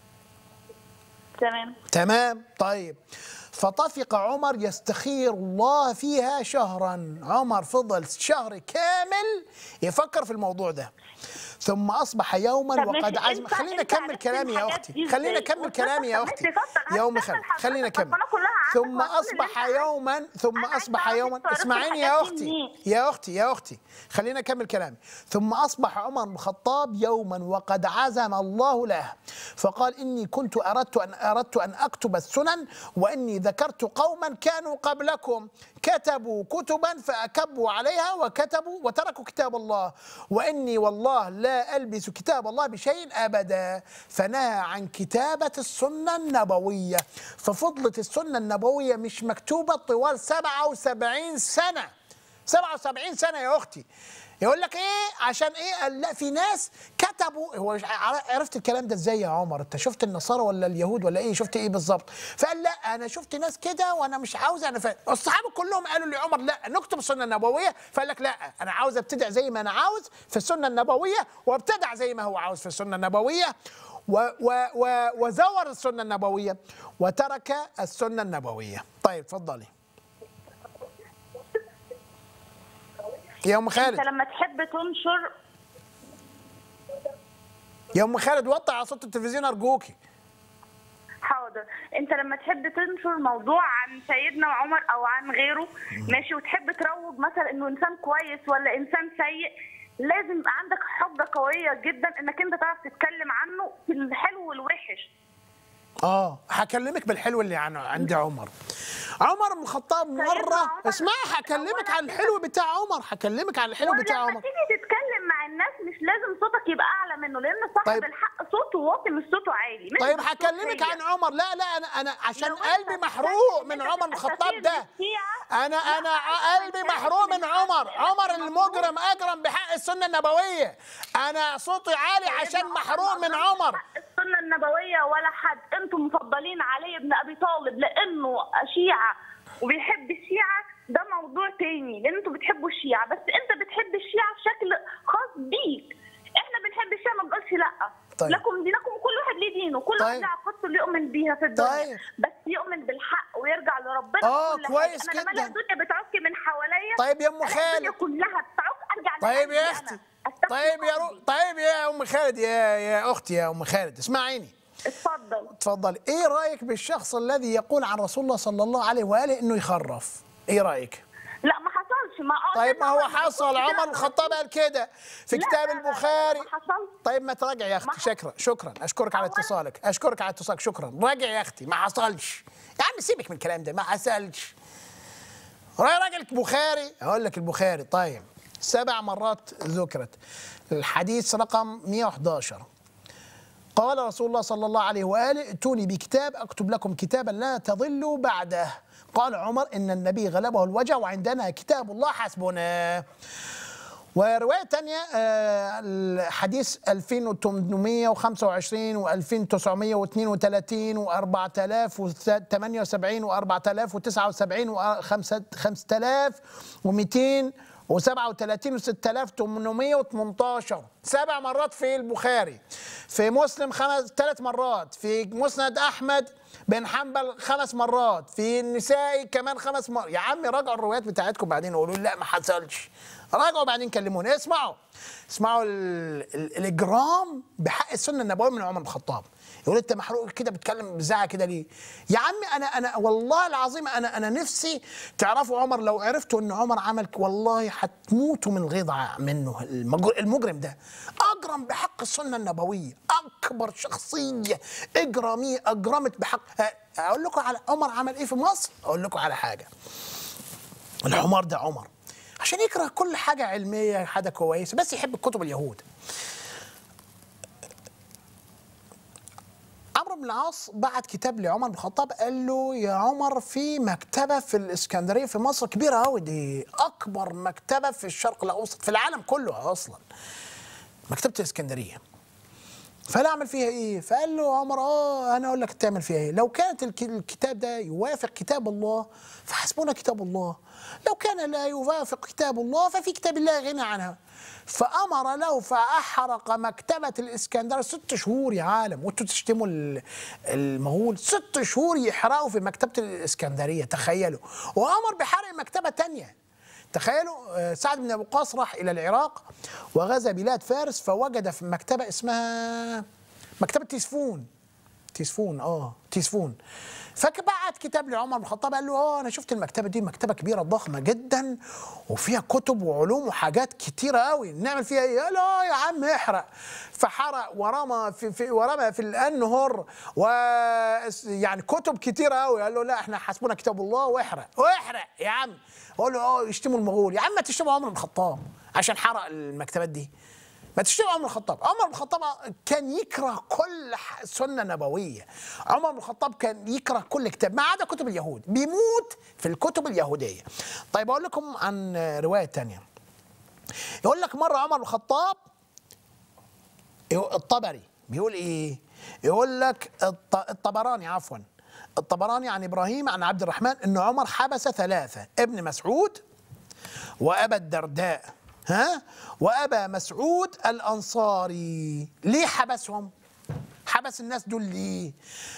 تمام تمام طيب فطفق عمر يستخير الله فيها شهرا عمر فضل شهر كامل يفكر في الموضوع ده ثم اصبح يوما طب وقد ماشي، عزم انت- خلينا انت اكمل عرفت كلامي يا الحاجات اختي دي خلينا ازاي؟ اكمل كلامي يا واتفضل، اختي ماشي، اتفضل، يا ام هتكمل خالد حضرتك، خلينا بس اكمل انا كلها عارفة ثم وهقول اللي اصبح انت عايزه. يوما ثم انا عايزة اصبح اعرف يوما انت عرفت اسمعيني يا الحاجات دي اختي منين؟ يا اختي يا اختي خلينا اكمل كلامي ثم اصبح عمر بن الخطاب يوما وقد عزم الله له فقال اني كنت اردت ان اردت ان اكتب السنن واني ذكرت قوما كانوا قبلكم كتبوا كتبا فاكبوا عليها وكتبوا وتركوا كتاب الله واني والله لا البس كتاب الله بشيء ابدا فنهى عن كتابه السنه النبويه ففضلت السنه النبويه مش مكتوبه طوال 77 سنه 77 سنه يا اختي يقول لك ايه عشان ايه قال لا في ناس كتبوا هو مش ع- عرفت الكلام ده ازاي يا عمر انت شفت النصارى ولا اليهود ولا ايه شفت ايه بالظبط فقال لا انا شفت ناس كده وانا مش عاوز انا ف... الصحابه كلهم قالوا لعمر لا نكتب السنه النبويه فقال لك لا انا عاوز ابتدع زي ما انا عاوز في السنه النبويه وابتدع زي ما هو عاوز في السنه النبويه و و و وزور السنه النبويه وترك السنه النبويه طيب اتفضلي يا ام خالد انت لما تحب تنشر يا ام خالد وطي على صوت التلفزيون ارجوكي حاضر انت لما تحب تنشر موضوع عن سيدنا عمر او عن غيره ماشي وتحب تروج مثلا انه انسان كويس ولا انسان سيء لازم يبقى عندك حجه قويه جدا انك انت تعرف تتكلم عنه في الحلو والوحش اه هكلمك بالحلو اللي عن عند عمر عمر بن الخطاب مره عمر اسمعي هكلمك عن الحلو بتاع عمر هكلمك عن الحلو بتاع ولما عمر تيجي تتكلم مع الناس مش لازم صوتك يبقى اعلى منه لان صاحب طيب. الحق صوته واطي مش صوته عالي مش طيب بالصوت هكلمك هي. عن عمر لا لا انا انا عشان لو انت قلبي بتتكلم محروق ان من انت عمر بن تبقى الخطاب سفير ده للشيعة، انا لا، انا عايز قلبي تتكلم محروق من من عمر حد عمر انت المجرم اجرم بحق السنه النبويه انا صوتي عالي عشان سيدنا محروق من ما عمر حق السنه النبويه ولا حد انتم مفضلين علي بن ابي طالب لانه شيعه وبيحب الشيعه ده موضوع تاني لان انتوا بتحبوا الشيعه بس انت بتحب الشيعه بشكل خاص بيك احنا بنحب الشيعه ما بنقولش لا طيب. لكم دينكم وكل واحد ليه دينه كل واحد طيب. له عقيدته اللي يؤمن بيها في الدنيا طيب. بس يؤمن بالحق ويرجع لربنا آه، في كل كويس حاجة. انا لما جدا. الاقي الدنيا بتعك من حواليا طيب يا ام ألاقي خالد الدنيا كلها بتعك ارجع طيب لقلبي يا أنا. اختي أستغفر طيب يا رو... قلبي. طيب يا ام خالد يا يا اختي يا ام خالد اسمعيني اتفضل اتفضلي ايه رايك بالشخص الذي يقول عن رسول الله صلى الله عليه واله انه يخرف ايه رايك لا ما حصلش ما آه طيب ما هو سيدنا عمر حصل بيقول كده عمر بن الخطاب قال كده في لا، كتاب لا، لا، لا، البخاري ما حصل طيب ما تراجع يا ما اختي حصل. شكرا شكرا اشكرك على أولاً- اتصالك اشكرك على اتصالك شكرا راجع يا اختي ما حصلش يا عم سيبك من الكلام ده ما حصلش راجل البخاري اقول لك البخاري طيب سبع مرات ذكرت الحديث رقم 111 قال رسول الله صلى الله عليه واله ائتوني بكتاب اكتب لكم كتابا لا تضلوا بعده قال عمر ان النبي غلبه الوجع وعندنا كتاب الله حسبنا ورواية تانية آه، الحديث 2825 و 2932 و 4078 و 4079 و 5237 و 6818 سبع مرات في البخاري في مسلم خمس ثلاث مرات في مسند احمد بن حنبل خمس مرات في النسائي كمان خمس مرات يا عمي راجعوا الروايات بتاعتكم بعدين قولوا لي لا ما حصلش راجعوا بعدين كلموني اسمعوا اسمعوا ال- ال- الاجرام بحق السنه النبويه من عمر بن الخطاب يقول انت محروق كده بتكلم بزعه كده ليه؟ يا عمي انا انا والله العظيم انا انا نفسي تعرفوا عمر لو عرفتوا ان عمر عمل ك- والله هتموتوا من الغيظ ع- منه المجر- المجرم ده اجرم بحق السنه النبويه اكبر شخصيه اجراميه اجرمت بحق أ- اقول لكم على عمر عمل ايه في مصر؟ اقول لكم على حاجه الحمار ده عمر عشان يكره كل حاجه علميه حاجه كويسه بس يحب الكتب اليهود عمرو بن العاص بعت كتاب لعمر بن الخطاب قال له يا عمر في مكتبه في الاسكندريه في مصر كبيره قوي دي اكبر مكتبه في الشرق الاوسط في العالم كله اصلا مكتبه الاسكندريه فقال اعمل فيها ايه؟ فقال له عمر اه انا اقول لك تعمل فيها ايه؟ لو كانت الك- الكتاب ده يوافق كتاب الله فحسبنا كتاب الله، لو كان لا يوافق كتاب الله ففي كتاب الله غنى عنها. فامر له فاحرق مكتبه الاسكندريه ست شهور يا عالم وانتوا تشتموا ال- المغول ست شهور يحرقوا في مكتبه الاسكندريه تخيلوا وامر بحرق مكتبه تانية تخيلوا آه، سعد بن ابي وقاص راح الى العراق وغزا بلاد فارس فوجد في مكتبه اسمها مكتبه تيسفون تيسفون اه تيسفون فبعت كتاب لعمر بن الخطاب قال له اه انا شفت المكتبه دي مكتبه كبيره ضخمه جدا وفيها كتب وعلوم وحاجات كتيره قوي نعمل فيها ايه؟ قال اه يا عم احرق فحرق ورمى في, في ورمى في الانهر و يعني كتب كتيره قوي قال له لا احنا حسبنا كتاب الله واحرق واحرق يا عم قال له اه يشتموا المغول يا عم ما تشتموا عمر بن الخطاب عشان حرق المكتبات دي ما تشتموا عمر بن الخطاب عمر بن الخطاب كان يكره كل ح- سنة نبوية عمر بن الخطاب كان يكره كل كتاب ما عدا كتب اليهود بيموت في الكتب اليهودية طيب أقول لكم عن رواية تانية يقول لك مرة عمر بن الخطاب يقول- الطبري بيقول ايه يقول لك الط- الطبراني عفوا الطبراني عن ابراهيم عن عبد الرحمن ان عمر حبس ثلاثه ابن مسعود وابا الدرداء ها وابا مسعود الانصاري ليه حبسهم حبس الناس دول ليه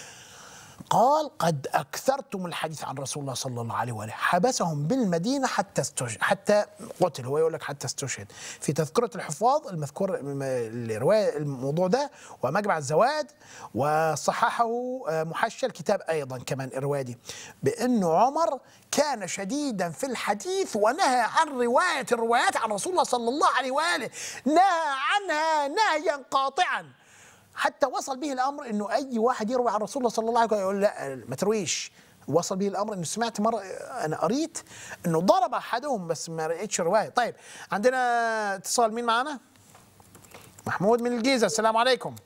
قال قد اكثرتم الحديث عن رسول الله صلى الله عليه واله حبسهم بالمدينه حتى استشهد حتى قتل هو يقول لك حتى استشهد في تذكره الحفاظ المذكور م- الروايه الموضوع ده ومجمع الزواد وصححه آه، محشى الكتاب ايضا كمان الروايه دي بانه عمر كان شديدا في الحديث ونهى عن روايه الروايات عن رسول الله صلى الله عليه واله نهى عنها نهيا قاطعا حتى وصل به الامر انه اي واحد يروي عن رسول الله صلى الله عليه وسلم يقول لا ما ترويش وصل به الامر انه سمعت مره انا قريت انه ضرب احدهم بس ما لقيتش روايه طيب عندنا اتصال مين معانا محمود من الجيزه السلام عليكم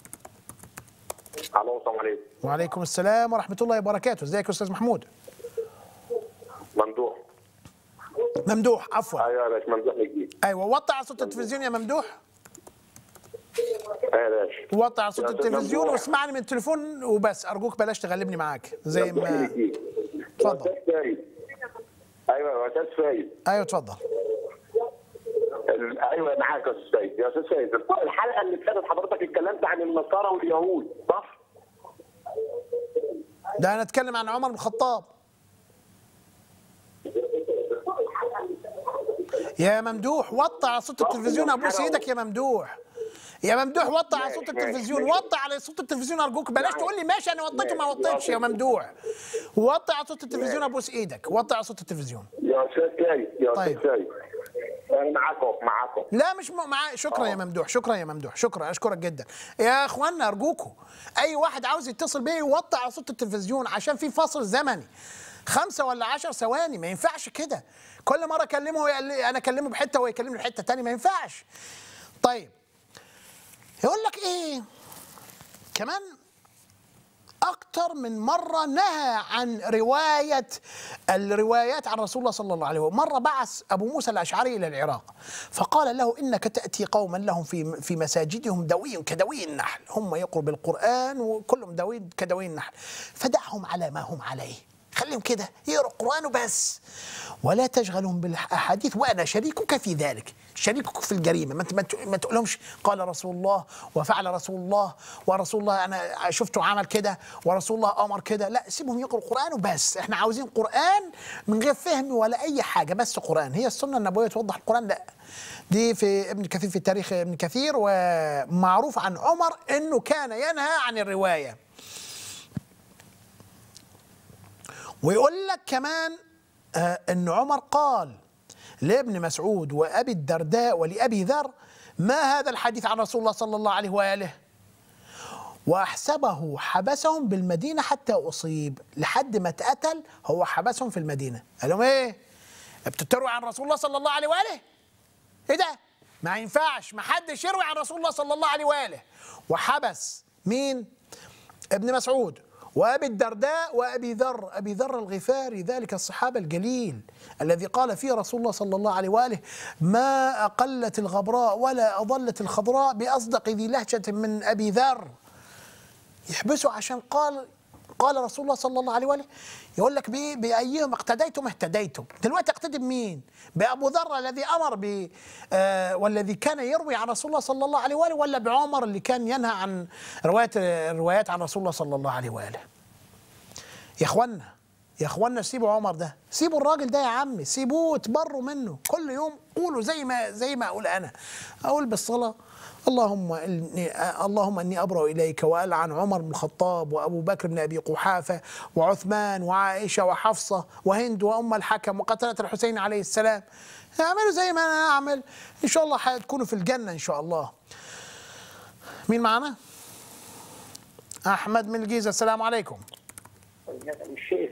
الو السلام عليكم وعليكم السلام ورحمه الله وبركاته ازيك يا استاذ محمود ممدوح ممدوح عفوا ايوه يا باشا ممدوح جديد ايوه وطي على صوت التلفزيون يا ممدوح ايوه يا باشا وطي على صوت يا أستاذ التلفزيون ممدوح. واسمعني من التليفون وبس ارجوك بلاش تغلبني معاك زي ممدوح ما جديد. اتفضل. يا أستاذ فايد ايوه يا استاذ فايد ايوه اتفضل ال- ايوه معاك يا استاذ فايد يا استاذ فايد الحلقه اللي فاتت حضرتك اتكلمت عن النصارى واليهود صح؟ ده انا اتكلم عن عمر بن الخطاب يا ممدوح وطي على صوت التلفزيون ابوس ايدك يا ممدوح يا ممدوح وطي على صوت ماشي، التلفزيون ماشي. وطي على صوت التلفزيون ارجوك بلاش تقول لي ماشي انا وطيته ما وطيتش يا ممدوح وطي على صوت التلفزيون ابوس ايدك وطي على صوت التلفزيون يا استاذ فايد يا طيب. استاذ فايد انا معاكم معاكم لا مش م- مع شكرا يا ممدوح شكرا يا ممدوح شكرا اشكرك جدا يا اخوانا ارجوكم اي واحد عاوز يتصل بيا يوطي على صوت التلفزيون عشان في فاصل زمني خمسة ولا عشر ثواني ما ينفعش كده كل مرة اكلمه يقل- انا اكلمه بحتة وهو يكلمني بحتة تانية ما ينفعش طيب يقول لك ايه كمان أكتر من مرة نهى عن رواية الروايات عن رسول الله صلى الله عليه وسلم مرة بعث أبو موسى الأشعري إلى العراق فقال له إنك تأتي قوما لهم في في مساجدهم دوي كدوي النحل هم يقروا بالقرآن وكلهم دوي كدوي النحل فدعهم على ما هم عليه خليهم كده يقرأوا القرآن وبس ولا تشغلهم بالأحاديث وأنا شريكك في ذلك شريكك في الجريمة ما, انت- ما, ت- ما تقولهمش قال رسول الله وفعل رسول الله ورسول الله أنا شفته عمل كده ورسول الله أمر كده لا سيبهم يقرأوا القرآن وبس احنا عاوزين قرآن من غير فهم ولا أي حاجة بس قرآن هي السنة النبوية توضح القرآن لا دي في ابن كثير في تاريخ ابن كثير ومعروف عن عمر انه كان ينهى عن الروايه ويقول لك كمان آه ان عمر قال لابن مسعود وابي الدرداء ولابي ذر ما هذا الحديث عن رسول الله صلى الله عليه واله واحسبه حبسهم بالمدينه حتى اصيب لحد ما اتقتل هو حبسهم في المدينه قال لهم ايه بتتروي عن رسول الله صلى الله عليه واله ايه ده ما ينفعش ما حدش يروي عن رسول الله صلى الله عليه واله وحبس مين ابن مسعود وابي الدرداء وابي ذر ابي ذر الغفاري ذلك الصحابه الجليل الذي قال فيه رسول الله صلى الله عليه واله ما اقلت الغبراء ولا اضلت الخضراء باصدق ذي لهجه من ابي ذر يحبسوا عشان قال قال رسول الله صلى الله عليه واله يقول لك بإيه؟ بايهم اقتديتم اهتديتم دلوقتي اقتدي بمين بابو ذر الذي امر ب آه والذي كان يروي عن رسول الله صلى الله عليه واله ولا بعمر اللي كان ينهى عن روايه الروايات عن رسول الله صلى الله عليه واله يا اخوانا يا اخوانا سيبوا عمر ده سيبوا الراجل ده يا عمي سيبوه وتبروا منه كل يوم قولوا زي ما زي ما اقول انا اقول بالصلاه اللهم إني اللهم اني ابرا اليك والعن عمر بن الخطاب وابو بكر بن ابي قحافه وعثمان وعائشه وحفصه وهند وام الحكم وقتله الحسين عليه السلام اعملوا زي ما انا اعمل ان شاء الله هتكونوا في الجنه ان شاء الله مين معانا احمد من الجيزه السلام عليكم الشيخ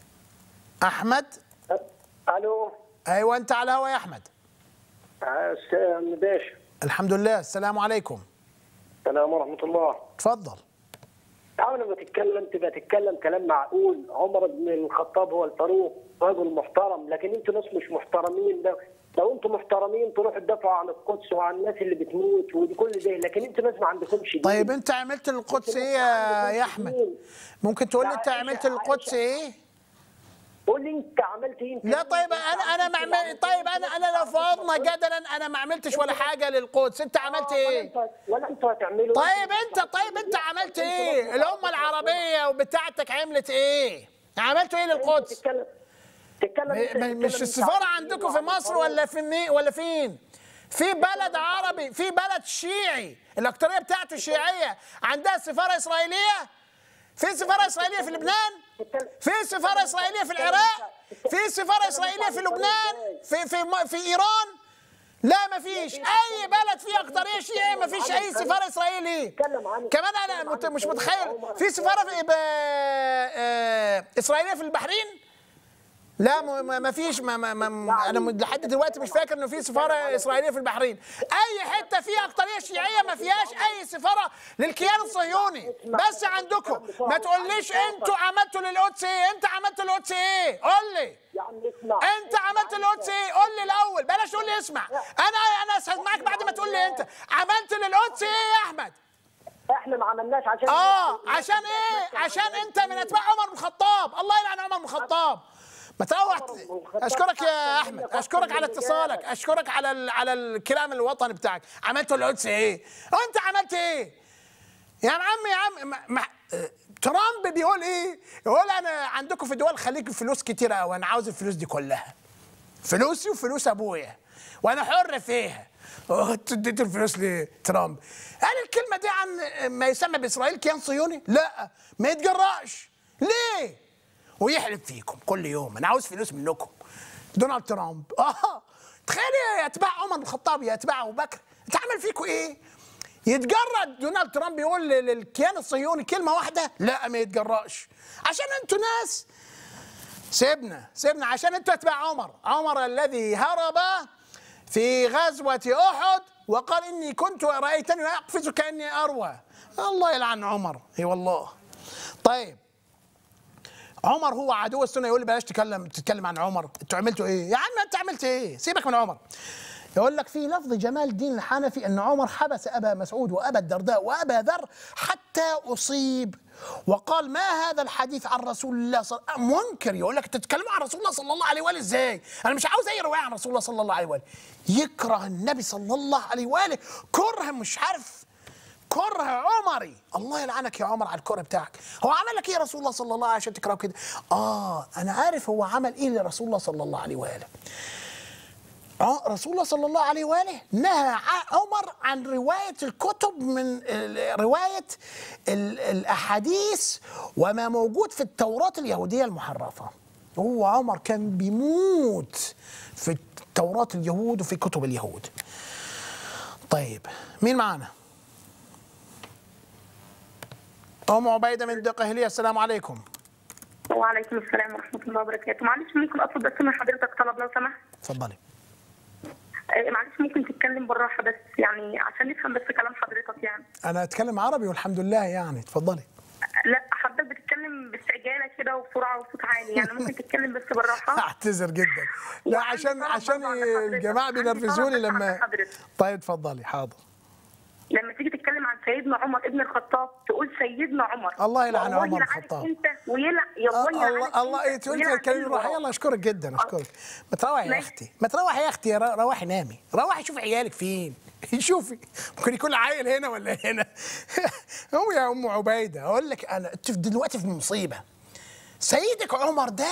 احمد الو ايوه انت على الهوا يا احمد استاذ باشا الحمد لله السلام عليكم السلام ورحمه الله اتفضل تعال لما تتكلم تبقى تتكلم كلام معقول عمر بن الخطاب هو الفاروق رجل محترم لكن انتوا ناس مش محترمين ده لو انتوا محترمين تروحوا تدافعوا عن القدس وعن الناس اللي بتموت وكل ده لكن انتوا ناس ما عندكمش دين. طيب انت عملت للقدس ايه يا يا احمد ممكن تقول لي انت عملت للقدس ايه قول لي انت عملت ايه انت لا طيب انا انا ما عمل طيب انا انا لو فرضنا جدلا انا ما عملتش ولا حاجه للقدس انت عملت ايه ولا انتوا هتعملوا طيب انت طيب انت عملت ايه الامه العربيه وبتاعتك عملت ايه عملتوا ايه للقدس تتكلم م- مش السفاره عندكم في مصر ولا في مي ولا فين في بلد عربي في بلد شيعي الاكتريه بتاعته شيعيه عندها سفاره اسرائيليه في سفاره اسرائيليه في لبنان في سفاره اسرائيليه في العراق في سفاره اسرائيليه في لبنان في في م- في ايران لا ما فيش اي بلد فيه اكتريه شيعيه ما فيش اي سفاره اسرائيليه كمان انا مت- مش متخيل في سفاره في ب- آه، اسرائيليه في البحرين لا ما- ما ما فيش ما ما ما انا م- لحد دلوقتي مش فاكر انه في سفاره اسرائيليه في البحرين اي حته فيها اقطاريه شيعيه ما فيهاش اي سفاره للكيان الصهيوني بس عندكم ما تقوليش انتوا عملتوا للقدس ايه انت عملت للقدس ايه قول لي يا عم اسمع انت عملت للقدس ايه قول لي الاول بلاش تقول لي اسمع انا انا اسمعك بعد ما تقول لي انت عملت للقدس ايه يا احمد احنا ما عملناش عشان اه عشان ايه عشان انت من اتباع عمر بن الخطاب الله يلعن عمر بن الخطاب ما تروح اشكرك يا احمد اشكرك على اتصالك اشكرك على ال... على الكلام الوطني بتاعك عملت القدس ايه وانت عملت ايه يا عم يا عم ما... ما... اه، ترامب بيقول ايه يقول انا عندكم في دول الخليج فلوس كتيره قوي انا عاوز الفلوس دي كلها فلوسي وفلوس ابويا وانا حر فيها اه، انت اديت الفلوس لترامب قال الكلمه دي عن ما يسمى باسرائيل كيان صهيوني لا ما يتجرأش ليه ويحلف فيكم كل يوم انا عاوز فلوس منكم دونالد ترامب اه تخيل يا اتباع عمر بن الخطاب يا اتباع ابو بكر انت عامل فيكم ايه يتجرأ دونالد ترامب يقول لل- للكيان الصهيوني كلمه واحده لا ما يتجرأش عشان انتوا ناس سيبنا سيبنا عشان انتوا اتباع عمر عمر الذي هرب في غزوة أحد وقال إني كنت رأيتني أقفز كأني أروى الله يلعن عمر اي والله طيب عمر هو عدو السنه يقول لي بلاش تتكلم تتكلم عن عمر انتوا عملتوا ايه يا عم انت عملت ايه سيبك من عمر يقول لك في لفظ جمال الدين الحنفي ان عمر حبس ابا مسعود وابا الدرداء وابا ذر حتى اصيب وقال ما هذا الحديث عن رسول الله صلى الله عليه وسلم منكر يقول لك تتكلموا عن رسول الله صلى الله عليه واله ازاي انا مش عاوز اي روايه عن رسول الله صلى الله عليه واله يكره النبي صلى الله عليه واله كره مش عارف كره عمري الله يلعنك يا عمر على الكره بتاعك هو عمل لك ايه رسول الله صلى الله عليه عشان تكرهه كده اه انا عارف هو عمل ايه لرسول الله صلى الله عليه واله اه رسول الله صلى الله عليه واله نهى ع- عمر عن روايه الكتب من ال- روايه ال- الاحاديث وما موجود في التوراه اليهوديه المحرفه هو عمر كان بيموت في توراة اليهود وفي كتب اليهود طيب مين معانا ام عبيده من الدقهليه السلام عليكم وعليكم السلام ورحمة الله وبركاته معلش ممكن أطلب بس من حضرتك طلب لو سمحت اتفضلي آه، معلش ممكن تتكلم بالراحة بس يعني عشان نفهم بس كلام حضرتك يعني انا اتكلم عربي والحمد لله يعني اتفضلي لا حضرتك بتتكلم باستعجالة كده وبسرعة وصوت عالي يعني ممكن تتكلم بس بالراحة اعتذر جدا لا عشان عشان الجماعه بينرفزوني لما طيب اتفضلي حاضر لما تيجي تتكلم عن سيدنا عمر ابن الخطاب تقول سيدنا عمر الله يلعن والله عمر يلعنك الخطاب. انت ويلعن يا آه، الله يلعنك الله الله انت تقولي ويلعن الكلام اللي الروحي وراك. يلا اشكرك جدا اشكرك ما تروحي يا ماشي. اختي ما تروحي يا اختي يا ر- روحي نامي روحي شوفي عيالك فين شوفي ممكن يكون عيل هنا ولا هنا هو يا ام عبيده اقول لك انا انت دلوقتي في مصيبه سيدك عمر ده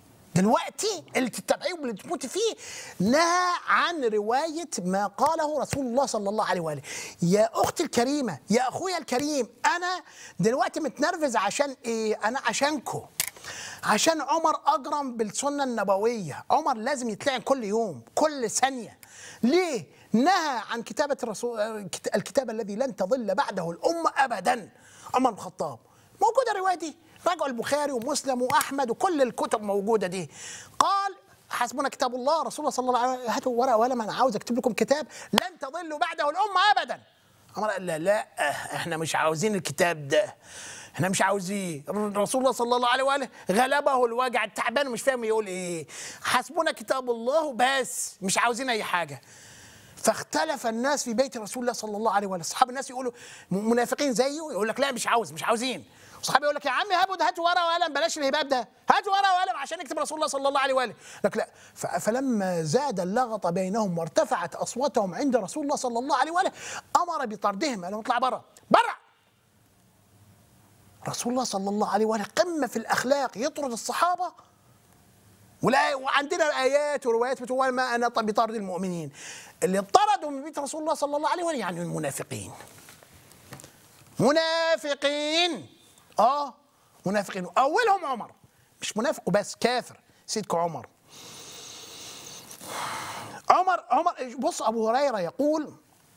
دلوقتي اللي تتبعيه واللي تموتي فيه نهى عن رواية ما قاله رسول الله صلى الله عليه وآله يا أختي الكريمة يا أخويا الكريم أنا دلوقتي متنرفز عشان إيه أنا عشانكو عشان عمر أجرم بالسنة النبوية عمر لازم يتلعن كل يوم كل ثانية ليه نهى عن كتابة الرسول الكتاب الذي لن تضل بعده الأمة أبدا عمر بن الخطاب موجودة الرواية دي راجعوا البخاري ومسلم وأحمد وكل الكتب موجودة دي قال حسبنا كتاب الله رسول الله صلى الله عليه وسلم هاتوا ورقة وقلم أنا عاوز أكتب لكم كتاب لن تضلوا بعده الأمة أبدا عمر قال لا لا احنا مش عاوزين الكتاب ده احنا مش عاوزين رسول الله صلى الله عليه واله غلبه الوجع التعبان مش فاهم يقول ايه حسبنا كتاب الله بس مش عاوزين اي حاجه فاختلف الناس في بيت رسول الله صلى الله عليه واله اصحاب الناس يقولوا م- منافقين زيه يقول لك لا مش عاوز مش عاوزين اصحابي يقول لك يا عم هاتوا هاتوا ورقه وقلم بلاش الهباب ده هاتوا ورقه وقلم عشان نكتب رسول الله صلى الله عليه واله لك لا ف- فلما زاد اللغط بينهم وارتفعت اصواتهم عند رسول الله صلى الله عليه واله امر بطردهم قال لهم اطلع بره بره رسول الله صلى الله عليه واله قمه في الاخلاق يطرد الصحابه ولا وعندنا ايات وروايات بتقول ما انا بطارد المؤمنين اللي طردوا من بيت رسول الله صلى الله عليه وسلم يعني المنافقين منافقين اه منافقين اولهم عمر مش منافق وبس كافر سيدك عمر عمر عمر بص ابو هريره يقول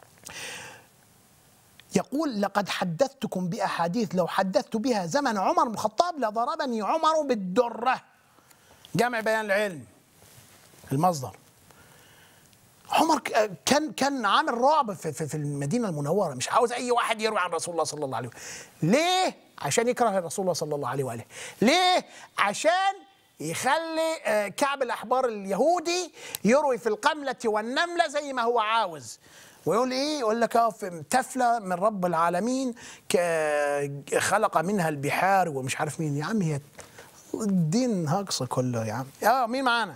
يقول لقد حدثتكم باحاديث لو حدثت بها زمن عمر بن الخطاب لضربني عمر بالدره جمع بيان العلم المصدر عمر ك- كان كان عامل رعب في, في, في المدينه المنوره مش عاوز اي واحد يروي عن رسول الله صلى الله عليه وسلم ليه عشان يكره رسول الله صلى الله عليه واله ليه عشان يخلي آه، كعب الاحبار اليهودي يروي في القمله والنمله زي ما هو عاوز ويقول ايه يقول لك اه في تفله من رب العالمين ك- خلق منها البحار ومش عارف مين يا عم هي الدين هاقص كله يا عم اه مين معانا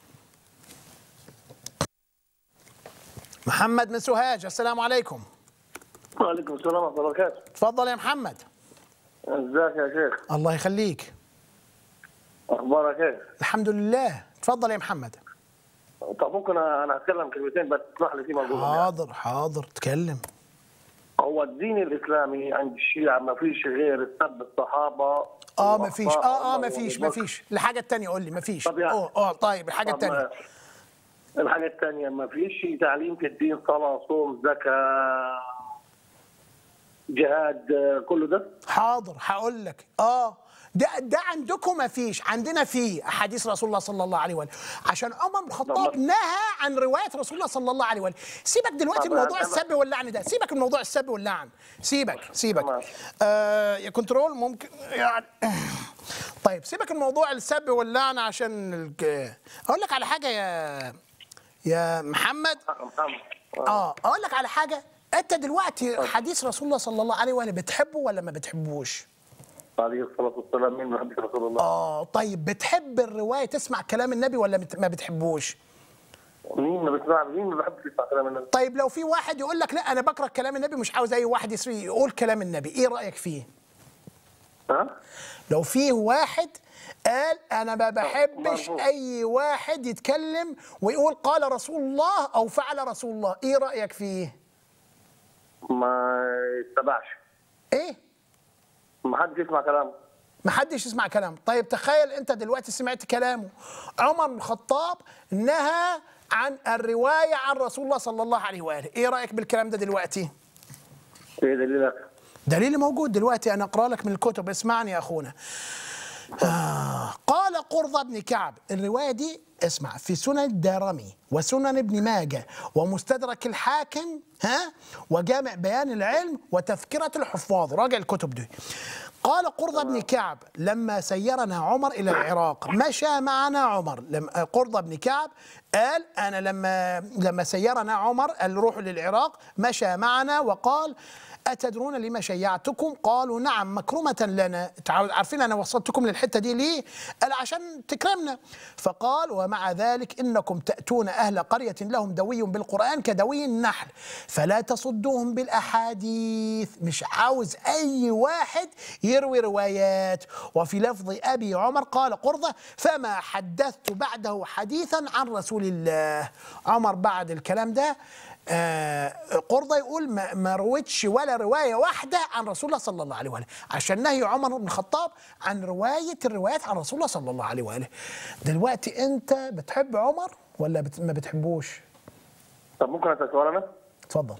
محمد من سوهاج السلام عليكم وعليكم السلام ورحمة الله وبركاته تفضل يا محمد ازيك يا شيخ الله يخليك اخبارك ايه؟ الحمد لله تفضل يا محمد طب ممكن انا اتكلم كلمتين بس تسمح لي في موضوع حاضر حاضر تكلم هو الدين الاسلامي عند الشيعة ما فيش غير سب الصحابة اه ما فيش اه اه وأخطاء ما فيش الله ما والبكر. فيش الحاجه الثانيه قول لي ما فيش طب يعني- اه اه طيب الحاجه طب الثانيه الحاجة الثانية ما فيش تعليم في الدين صلاة صوم زكاة جهاد آه، كله ده حاضر هقول لك اه ده ده عندكم ما فيش عندنا فيه احاديث رسول الله صلى الله عليه واله عشان عمر بن الخطاب نهى عن روايه رسول الله صلى الله عليه واله سيبك دلوقتي طب من موضوع أنا- السب واللعن ده سيبك من موضوع السب واللعن سيبك سيبك آه يا كنترول ممكن يعني طيب سيبك من موضوع السب واللعن عشان الك- اقول لك على حاجه يا يا محمد اه اقول لك على حاجه انت دلوقتي حديث رسول الله صلى الله عليه واله بتحبه ولا ما بتحبوش عليه الصلاه والسلام مين ما بيحبش رسول الله اه طيب بتحب الروايه تسمع كلام النبي ولا بت- ما بتحبوش مين ما بيسمع مين ما بيحبش يسمع كلام النبي طيب لو في واحد يقول لك لا انا بكره كلام النبي مش عاوز اي واحد يسري يقول كلام النبي ايه رايك فيه ها لو فيه واحد قال انا ما بحبش مرفوض. اي واحد يتكلم ويقول قال رسول الله او فعل رسول الله ايه رايك فيه ما يتبعش ايه ما حدش يسمع كلامه ما حدش يسمع كلامه طيب تخيل انت دلوقتي سمعت كلامه عمر بن الخطاب نهى عن الروايه عن رسول الله صلى الله عليه واله ايه رايك بالكلام ده دلوقتي ايه دليلك دليل موجود دلوقتي انا اقرا لك من الكتب اسمعني يا اخونا آه قال قرظة بن كعب الرواية دي اسمع في سنن الدارمي وسنن ابن ماجه ومستدرك الحاكم ها وجامع بيان العلم وتذكرة الحفاظ راجع الكتب دي قال قرظة بن كعب لما سيرنا عمر إلى العراق مشى معنا عمر لما قرظة بن كعب قال أنا لما لما سيرنا عمر قال روحوا للعراق مشى معنا وقال أتدرون لما شيعتكم قالوا نعم مكرمة لنا تعال- عارفين أنا وصلتكم للحتة دي ليه قال عشان تكرمنا فقال ومع ذلك إنكم تأتون أهل قرية لهم دوي بالقرآن كدوي النحل فلا تصدوهم بالأحاديث مش عاوز أي واحد يروي روايات وفي لفظ أبي عمر قال قرظة فما حدثت بعده حديثا عن رسول الله عمر بعد الكلام ده آه، قرضة يقول ما, ما روتش ولا رواية واحدة عن رسول الله صلى الله عليه وآله عشان نهي عمر بن الخطاب عن رواية الروايات عن رسول الله صلى الله عليه وآله دلوقتي أنت بتحب عمر ولا بت ما بتحبوش طب ممكن اسال سؤال انا؟ اتفضل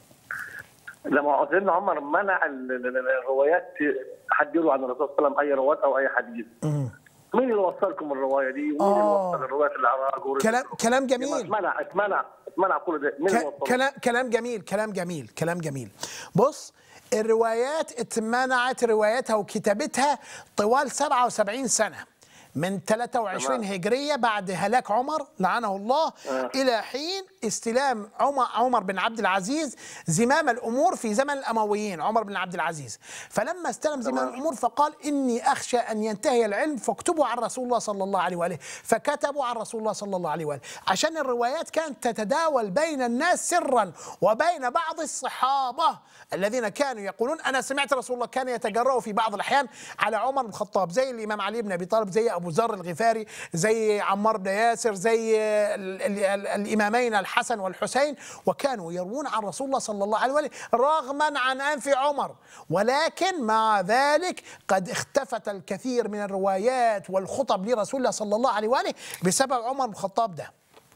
لما سيدنا عمر منع ال- ال- ال- الروايات حد يروي عن الرسول صلى الله عليه وسلم اي روايات او اي حديث مين اللي وصلكم الروايه دي؟ ومين اللي آه. وصل الروايات اللي عراق كلام كلام جميل اتمنع اتمنع اتمنع كل ده مين اللي ك- وصل؟ كلام كلام جميل كلام جميل كلام جميل بص الروايات اتمنعت رواياتها وكتابتها طوال 77 سنة من 23 تمام. هجرية بعد هلاك عمر لعنه الله آه. إلى حين استلام عمر, عمر بن عبد العزيز زمام الأمور في زمن الأمويين عمر بن عبد العزيز فلما استلم زمام الأمور فقال إني أخشى أن ينتهي العلم فاكتبوا عن رسول الله صلى الله عليه وآله فكتبوا عن رسول الله صلى الله عليه وآله عشان الروايات كانت تتداول بين الناس سرا وبين بعض الصحابة الذين كانوا يقولون أنا سمعت رسول الله كان يتجرأ في بعض الأحيان على عمر بن الخطاب زي الإمام علي بن أبي طالب زي أبو ذر الغفاري زي عمار بن ياسر زي ال- ال- ال- الإمامين الحسن والحسين وكانوا يروون عن رسول الله صلى الله عليه وآله رغما عن أنف عمر ولكن مع ذلك قد اختفت الكثير من الروايات والخطب لرسول الله صلى الله عليه وآله بسبب عمر بن الخطاب ده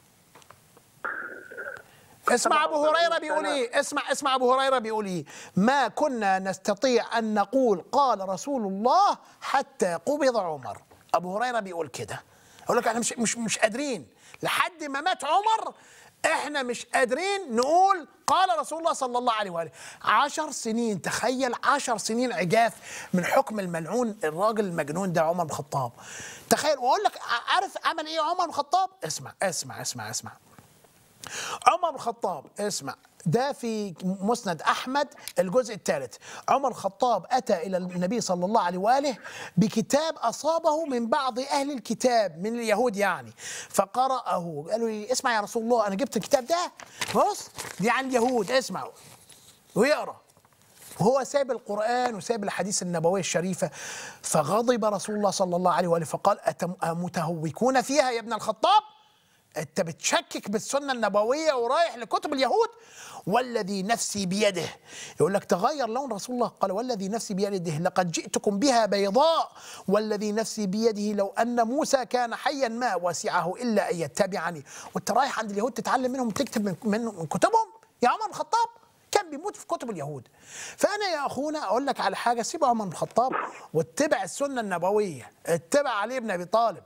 اسمع ابو هريره بيقول ايه اسمع اسمع ابو هريره بيقول ايه ما كنا نستطيع ان نقول قال رسول الله حتى قبض عمر ابو هريره بيقول كده اقول لك احنا مش مش مش قادرين لحد ما مات عمر احنا مش قادرين نقول قال رسول الله صلى الله عليه واله عشر سنين تخيل عشر سنين عجاف من حكم الملعون الراجل المجنون ده عمر بن الخطاب تخيل واقول لك عارف عمل ايه عمر بن الخطاب اسمع اسمع اسمع اسمع عمر بن الخطاب اسمع ده في مسند احمد الجزء الثالث عمر الخطاب اتى الى النبي صلى الله عليه واله بكتاب اصابه من بعض اهل الكتاب من اليهود يعني فقرأه قالوا لي اسمع يا رسول الله انا جبت الكتاب ده بص دي عن اليهود اسمع ويقرا وهو ساب القرآن وساب الحديث النبوية الشريفة فغضب رسول الله صلى الله عليه وآله فقال أتم- أمتهوكون فيها يا ابن الخطاب انت بتشكك بالسنه النبويه ورايح لكتب اليهود والذي نفسي بيده يقول لك تغير لون رسول الله قال والذي نفسي بيده لقد جئتكم بها بيضاء والذي نفسي بيده لو ان موسى كان حيا ما وسعه الا ان يتبعني وانت رايح عند اليهود تتعلم منهم تكتب من, من, من كتبهم يا عمر بن الخطاب كان بيموت في كتب اليهود فانا يا اخونا اقول لك على حاجه سيب عمر بن الخطاب واتبع السنه النبويه اتبع علي بن ابي طالب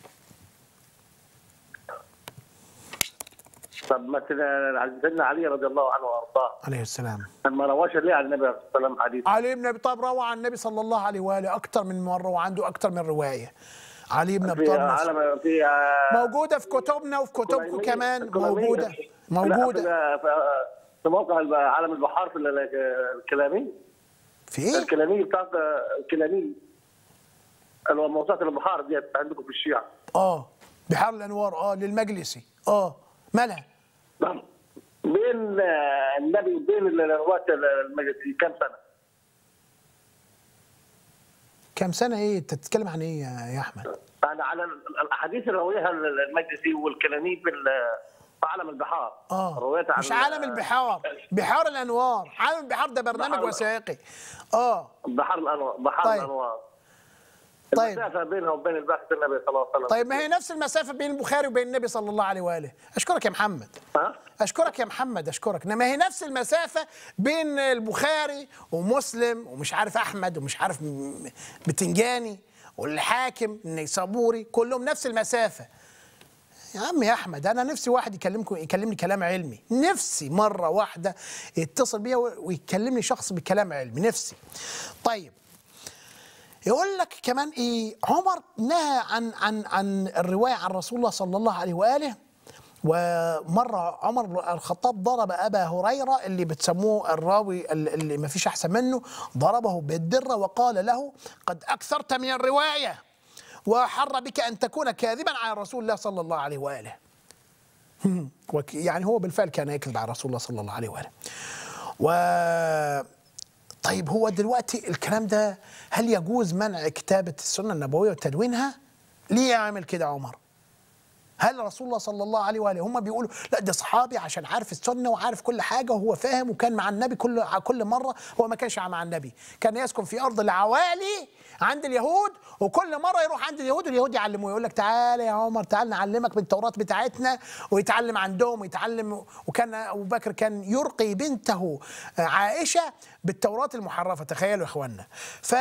طب مثلا سيدنا علي رضي الله عنه وارضاه عليه السلام ما رواش ليه عن النبي صلى الله عليه وسلم حديث علي بن ابي طالب روى عن النبي صلى الله عليه واله اكثر من مره وعنده اكثر من روايه علي بن ابي في طالب عالم في موجوده في كتبنا وفي كتبكم الكلامية- كمان الكلامية. موجوده لا، موجوده في, في, في موقع الب- عالم البحار في ال- الكلامي في ايه؟ الكلامي بتاع الكلامي اللي هو موسوعة البحار ديت عندكم في الشيعة اه بحار الانوار اه للمجلسي اه مالها؟ نعم. بين آه، النبي وبين الرواة المجلسي كم سنة؟ كام سنه ايه انت بتتكلم عن ايه يا يا احمد؟ أنا على ال- الاحاديث اللي رويها المجلسي والكلامي في ال- في عالم البحار اه رويتها عن مش عالم البحار بحار الانوار عالم البحار ده برنامج بحار- وثائقي اه بحار الانوار بحار طيب. الانوار طيب. المسافة بينها وبين البحث النبي صلى الله عليه وسلم طيب ما هي نفس المسافه بين البخاري وبين النبي صلى الله عليه واله اشكرك يا محمد ها؟ اشكرك يا محمد اشكرك انما هي نفس المسافه بين البخاري ومسلم ومش عارف احمد ومش عارف م- بتنجاني والحاكم النيسابوري كلهم نفس المسافه يا عم يا احمد انا نفسي واحد يكلمكم يكلمني كلام علمي نفسي مره واحده يتصل بيا ويكلمني شخص بكلام علمي نفسي طيب يقول لك كمان ايه عمر نهى عن عن عن الروايه عن رسول الله صلى الله عليه واله ومره عمر بن الخطاب ضرب ابا هريره اللي بتسموه الراوي اللي اللي ما فيش احسن منه ضربه بالدره وقال له قد اكثرت من الروايه وحر بك ان تكون كاذبا على رسول الله صلى الله عليه واله وك- يعني هو بالفعل كان يكذب على رسول الله صلى الله عليه واله و طيب هو دلوقتي الكلام ده هل يجوز منع كتابة السنة النبوية وتدوينها؟ ليه يعمل كده عمر؟ هل رسول الله صلى الله عليه واله هم بيقولوا لا ده صحابي عشان عارف السنه وعارف كل حاجه وهو فاهم وكان مع النبي كل كل مره هو ما كانش مع النبي كان يسكن في ارض العوالي عند اليهود وكل مره يروح عند اليهود واليهود يعلموه يقول لك تعالى يا عمر تعال نعلمك من التوراه بتاعتنا ويتعلم عندهم ويتعلم وكان ابو بكر كان يرقي بنته عائشه بالتوراه المحرفه تخيلوا يا اخوانا ف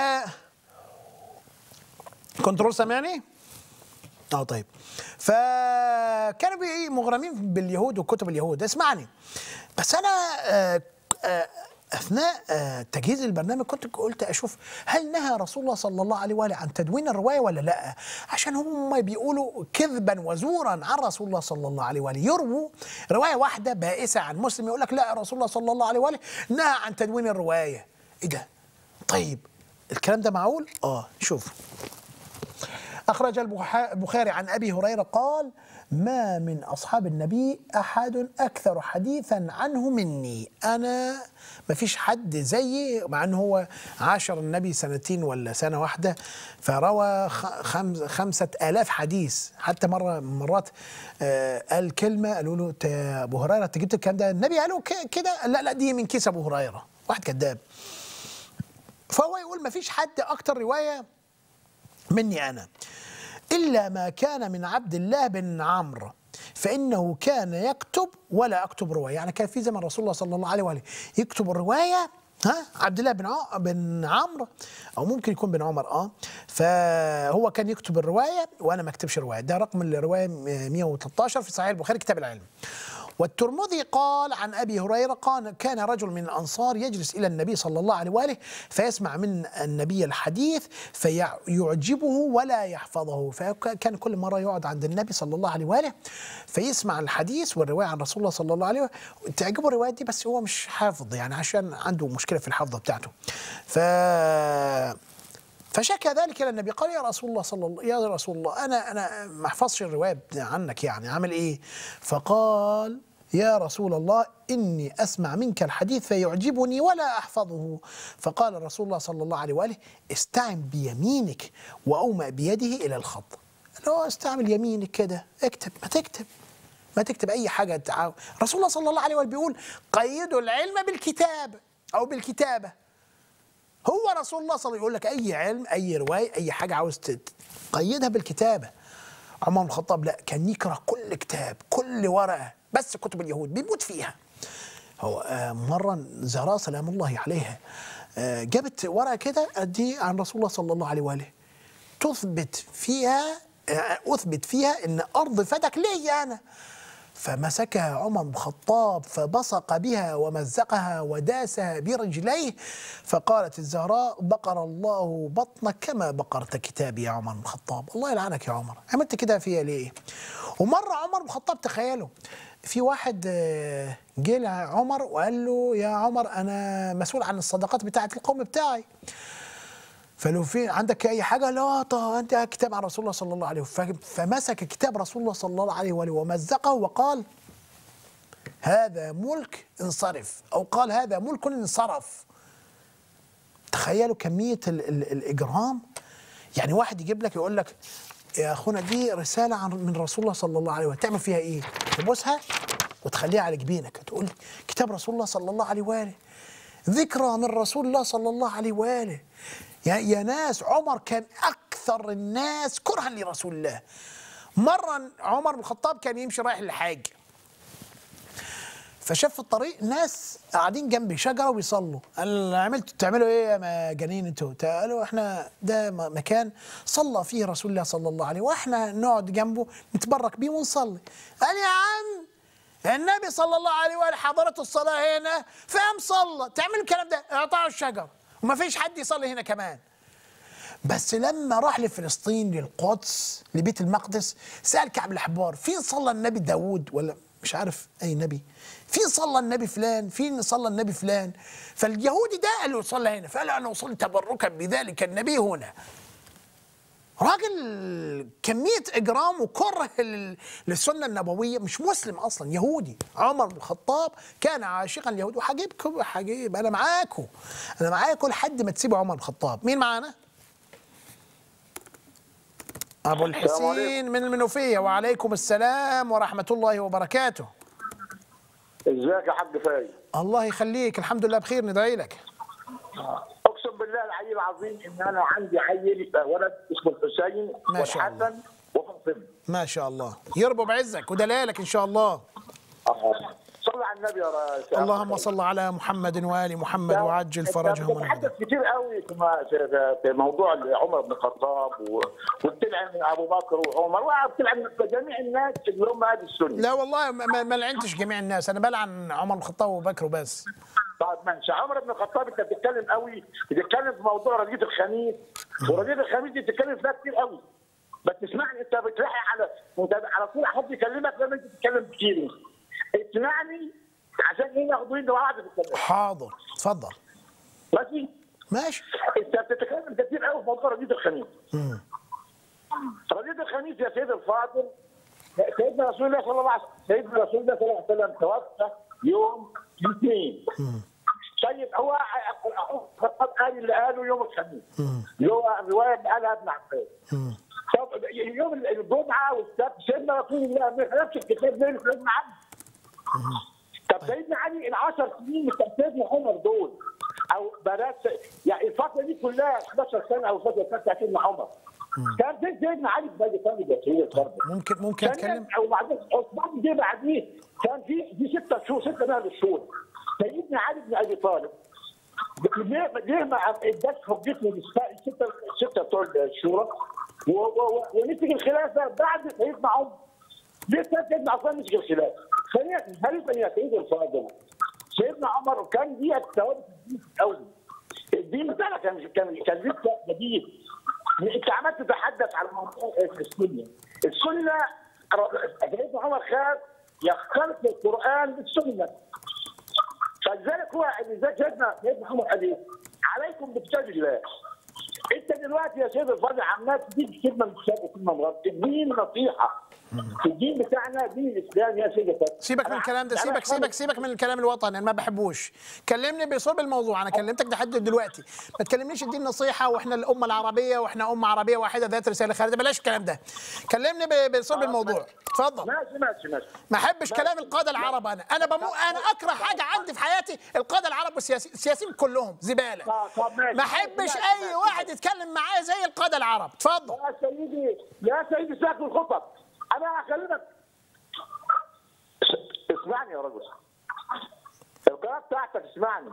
كنترول سامعني؟ اه طيب فكانوا بي- مغرمين باليهود وكتب اليهود اسمعني بس انا آه، آه، اثناء آه، تجهيز البرنامج كنت قلت اشوف هل نهى رسول الله صلى الله عليه واله عن تدوين الروايه ولا لا عشان هم بيقولوا كذبا وزورا عن رسول الله صلى الله عليه واله يرووا روايه واحده بائسه عن مسلم يقول لك لا رسول الله صلى الله عليه واله نهى عن تدوين الروايه ايه ده طيب الكلام ده معقول اه شوف أخرج البخ- البخاري عن أبي هريرة قال ما من أصحاب النبي أحد أكثر حديثا عنه مني أنا ما فيش حد زيي مع أنه هو عاشر النبي سنتين ولا سنة واحدة فروى خ- خمس خمسة آلاف حديث حتى مرة من مرات آه، قال كلمة قالوا له "أنت يا أبو هريرة أنت جبت الكلام ده النبي قالوا ك- كده قال لا لا دي من كيس أبو هريرة واحد كذاب فهو يقول ما فيش حد أكتر رواية مني أنا إلا ما كان من عبد الله بن عمرو فإنه كان يكتب ولا أكتب رواية يعني كان في زمن رسول الله صلى الله عليه وآله يكتب الرواية ها عبد الله بن ع- بن عمرو او ممكن يكون بن عمر اه فهو كان يكتب الروايه وانا ما اكتبش الروايه ده رقم الروايه 113 في صحيح البخاري كتاب العلم والترمذي قال عن ابي هريره قال كان رجل من الانصار يجلس الى النبي صلى الله عليه واله فيسمع من النبي الحديث فيعجبه ولا يحفظه فكان كل مره يقعد عند النبي صلى الله عليه واله فيسمع الحديث والروايه عن رسول الله صلى الله عليه وسلم تعجبه الروايات دي بس هو مش حافظ يعني عشان عنده مشكله في الحفظه بتاعته ف فشكى ذلك الى النبي قال يا رسول الله صلى الله يا رسول الله انا انا ما احفظش الروايه عنك يعني عامل ايه؟ فقال يا رسول الله اني اسمع منك الحديث فيعجبني ولا احفظه فقال رسول الله صلى الله عليه واله استعن بيمينك واومأ بيده الى الخط قال له استعمل يمينك كده اكتب ما تكتب ما تكتب اي حاجه تعاو. رسول الله صلى الله عليه واله بيقول قيدوا العلم بالكتاب او بالكتابه هو رسول الله صلى الله عليه وسلم يقول لك اي علم اي روايه اي حاجه عاوز تقيدها بالكتابه عمر بن الخطاب لا كان يكره كل كتاب كل ورقه بس كتب اليهود بيموت فيها هو آه، مرة زهراء سلام الله عليها آه، جابت ورقة كده دي عن رسول الله صلى الله عليه وآله تثبت فيها آه، أثبت فيها إن أرض فتك لي أنا فمسكها عمر بن الخطاب فبصق بها ومزقها وداسها برجليه فقالت الزهراء بقر الله بطنك كما بقرت كتابي يا عمر بن الخطاب الله يلعنك يا عمر عملت كده فيها ليه ومرة عمر بن الخطاب تخيلوا في واحد آه، جه لعمر وقال له يا عمر انا مسؤول عن الصدقات بتاعه القوم بتاعي فلو في عندك اي حاجه لا طب انت كتاب عن رسول الله صلى الله عليه وسلم فمسك كتاب رسول الله صلى الله عليه وآله ومزقه وقال هذا ملك انصرف او قال هذا ملك انصرف تخيلوا كميه ال ال الاجرام يعني واحد يجيب لك يقول لك يا اخونا دي رساله عن من رسول الله صلى الله عليه وسلم تعمل فيها ايه تبوسها وتخليها على جبينك تقول لي كتاب رسول الله صلى الله عليه واله ذكرى من رسول الله صلى الله عليه واله يا, يا ناس عمر كان اكثر الناس كرها لرسول الله مره عمر بن الخطاب كان يمشي رايح للحاج فشاف في الطريق ناس قاعدين جنب شجره وبيصلوا قال عملتوا تعملوا ايه يا مجانين انتوا؟ قالوا احنا ده م- مكان صلى فيه رسول الله صلى الله عليه واحنا نقعد جنبه نتبرك بيه ونصلي. قال يا عم النبي صلى الله عليه واله حضرته الصلاه هنا فقام صلى تعملوا الكلام ده اقطعوا الشجر وما فيش حد يصلي هنا كمان. بس لما راح لفلسطين للقدس لبيت المقدس سأل كعب الأحبار فين صلى النبي داود ولا مش عارف أي نبي فين صلى النبي فلان فين صلى النبي فلان فاليهودي ده قال له صلى هنا فقال له أنا وصلت تبركا بذلك النبي هنا راجل كمية إجرام وكره لل- للسنة النبوية مش مسلم أصلا يهودي عمر بن الخطاب كان عاشقا اليهود وهجيبكم هجيب أنا معاكم أنا معاكم لحد ما تسيبوا عمر بن الخطاب مين معانا؟ أبو الحسين من المنوفية وعليكم السلام ورحمة الله وبركاته ازيك يا حاج فايز الله يخليك الحمد لله بخير ندعي لك اقسم بالله العلي العظيم ان انا عندي عيل ولد اسمه الحسين ما شاء الله. والحسن وفاطمه ما شاء الله يربو بعزك ودلالك إن شاء الله آه. صلى على النبي يا رسول اللهم صل على محمد وآل محمد وعجل فرجهم ونعم تحدث كتير قوي في م- في- في موضوع عمر بن الخطاب و- وبتلعن ابو بكر وعمر وبتلعن جميع الناس اللي هم اهل السنه لا والله ما- ما ما لعنتش جميع الناس أنا بلعن عمر بن الخطاب وأبو بكر وبس طيب ماشي عمر بن الخطاب انت بتتكلم قوي بتتكلم في موضوع رجية الخميس ورجية الخميس دي بتتكلم فيها كتير قوي بس اسمعني انت بتلاقي على انت على طول حد يكلمك لما انت تتكلم كتير اسمعني عشان ايه ناخد ايد بعض في الكلام حاضر اتفضل ماشي ماشي انت بتتكلم كتير قوي في موضوع رجية الخميس مم. رجية الخميس يا سيدي الفاضل سيدنا رسول الله صلى الله عليه وسلم سيدنا رسول الله صلى الله عليه وسلم توفى يوم الاثنين طيب هو الخطاب قال اللي قاله يوم الخميس اللي هو الروايه اللي قالها ابن عباس طب يوم الجمعه والسبت سيدنا رسول الله ما خلفش الكتاب زي سيدنا علي طب سيدنا علي العشر سنين بتاع سيدنا عمر دول او بنات يعني الفتره دي كلها 11 سنه او الفتره بتاعت سيدنا عمر كان فين سيدنا علي في نادي ثاني يا سيدي الفرد ممكن ممكن اتكلم او بعدين عثمان جه بعديه كان في في ستة شهور ستة من الشهور سيدنا علي بن ابي طالب ليه ليه ما اداش حجته للستة الستة بتوع الشورى و- و- و- ومسك الخلافة بعد سيدنا عمر ليه كان سيدنا عثمان مسك الخلافة؟ ثانيا ثالثا يا سيدي الفاضل سيدنا عمر كان دي الثوابت الدين قوي الدين بتاعنا كان كان كان لسه جديد انت عمال تتحدث على موضوع السنه السنه سيدنا عمر خاف يختلط القران بالسنه فلذلك هو لذلك سيدنا سيدنا عمر قال ايه؟ عليكم بكتاب الله انت دلوقتي يا سيد الفاضل عمال تديك كلمه من الكتاب وكلمه من غلط الدين نصيحه في الدين بتاعنا دين الاسلام يا سيدي الفاضل سيبك من الكلام ده سيبك سيبك سيبك من الكلام الوطني انا ما بحبوش كلمني بصلب الموضوع انا كلمتك لحد دلوقتي ما تكلمنيش الدين نصيحه واحنا الامه العربيه واحنا امه عربيه واحده ذات رساله خالده بلاش الكلام ده كلمني ب- بصلب الموضوع اتفضل ماشي ماشي ماشي ما احبش كلام القاده العرب انا انا بمو انا اكره حاجه عندي في حياتي القاده العرب والسياسيين السياسيين كلهم زباله ما احبش اي واحد يتكلم معايا زي القاده العرب اتفضل يا سيدي يا سيدي ساكن الخطب انا هكلمك اسمعني يا رجل الصلاه بتاعتك اسمعني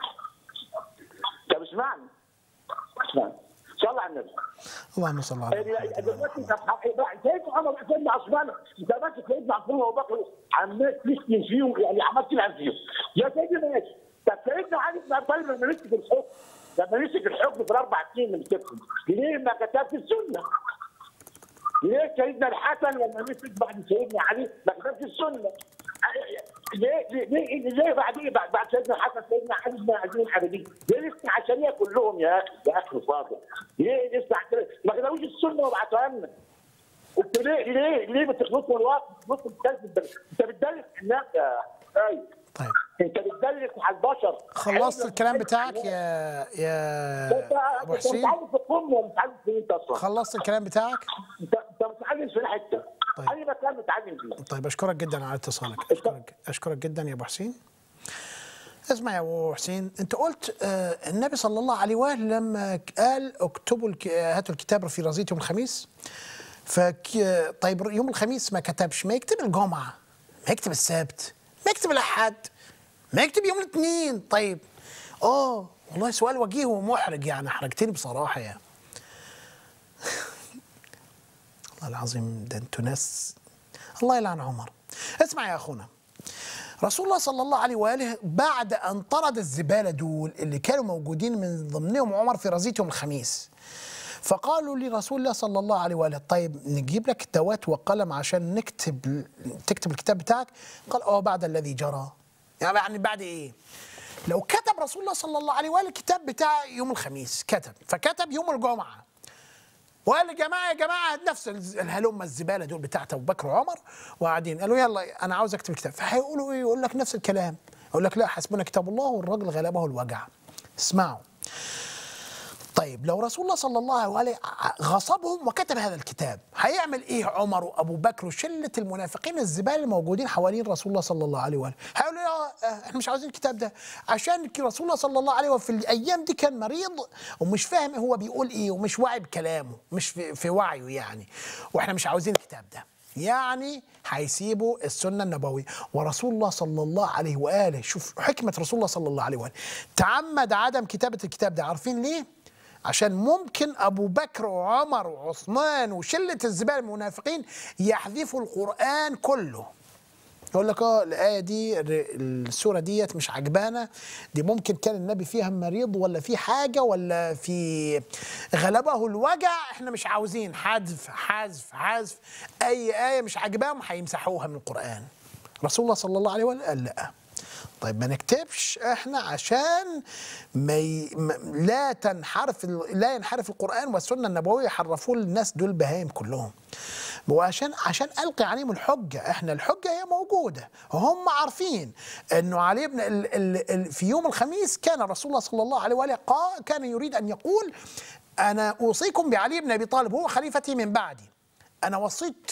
طب اسمعني اسمعني صلى على النبي اللهم صل على محمد دلوقتي انت سيدنا عمر سيدنا عثمان انت ماسك سيدنا عثمان وابو بكر عمال تشتم فيهم يعني عمال تلعب فيهم يا سيدي ماشي طب سيدنا علي بن ابي طالب لما مسك الحكم لما مسك الحكم في الاربع سنين اللي مسكهم ليه ما كتبش السنه؟ ليه سيدنا الحسن لما مسك بعد سيدنا علي ما كتبش السنه؟ ليه ليه ليه, ليه بعد ايه بعد, بعد سيدنا الحسن سيدنا علي بن عزيز الحبيبي ليه لسه عشانيه كلهم يا اخي يا اخي فاضل ليه لسه عشانيه ما كتبوش السنه وابعتوها لنا انت ليه ليه ليه بتخلطوا الوقت بتخلطوا الدرس انت بتدلس الناس يا ايوه طيب انت بتدلس على البشر خلصت الكلام بتاعك يا يا ابو انت حسين متعلم في القمه ولا متعلم في انت اصلا خلصت الكلام بتاعك انت انت متعلم في حته اي مكان متعلم فيه طيب اشكرك جدا على اتصالك اشكرك اشكرك جدا يا ابو حسين اسمع يا ابو حسين انت قلت آه النبي صلى الله عليه واله لما قال اكتبوا الك... هاتوا الكتاب في رصيد يوم الخميس فك... طيب يوم الخميس ما كتبش ما يكتب الجمعه ما يكتب السبت ما يكتب الاحد ما يكتب يوم الاثنين طيب اه والله سؤال وجيه ومحرج يعني حرجتني بصراحه يعني والله العظيم ده انتوا ناس الله يلعن عمر اسمع يا اخونا رسول الله صلى الله عليه واله بعد ان طرد الزباله دول اللي كانوا موجودين من ضمنهم عمر في رزيه يوم الخميس فقالوا لرسول الله صلى الله عليه واله طيب نجيب لك دوات وقلم عشان نكتب تكتب الكتاب بتاعك قال اه بعد الذي جرى يعني بعد ايه لو كتب رسول الله صلى الله عليه واله الكتاب بتاع يوم الخميس كتب فكتب يوم الجمعه وقال يا جماعه يا جماعه نفس الهلمه الزباله دول بتاعت ابو بكر وعمر وقاعدين قالوا يلا انا عاوز اكتب كتاب فهيقولوا ايه يقول لك نفس الكلام يقول لك لا حسبنا كتاب الله والراجل غلبه الوجع اسمعوا طيب لو رسول الله صلى الله عليه غصبهم وكتب هذا الكتاب هيعمل ايه عمر وابو بكر وشله المنافقين الزبال الموجودين حوالين رسول الله صلى الله عليه واله هيقولوا له احنا مش عاوزين الكتاب ده عشان رسول الله صلى الله عليه وسلم في الايام دي كان مريض ومش فاهم هو بيقول ايه ومش واعي بكلامه مش في, في وعيه يعني واحنا مش عاوزين الكتاب ده يعني هيسيبوا السنة النبوية ورسول الله صلى الله عليه وآله شوف حكمة رسول الله صلى الله عليه وآله تعمد عدم كتابة الكتاب ده عارفين ليه؟ عشان ممكن ابو بكر وعمر وعثمان وشله الزبال المنافقين يحذفوا القران كله يقول لك اه الايه دي السوره ديت مش عجبانا دي ممكن كان النبي فيها مريض ولا في حاجه ولا في غلبه الوجع احنا مش عاوزين حذف حذف حذف اي ايه مش عجباهم هيمسحوها من القران رسول الله صلى الله عليه وسلم قال لا طيب ما نكتبش احنا عشان ما ي... ما لا تنحرف لا ينحرف القران والسنه النبويه يحرفوه للناس دول بهايم كلهم وعشان عشان القي عليهم الحجه احنا الحجه هي موجوده هم عارفين انه علي بن ال... ال... ال... في يوم الخميس كان رسول الله صلى الله عليه واله قال كان يريد ان يقول انا اوصيكم بعلي بن ابي طالب هو خليفتي من بعدي انا وصيت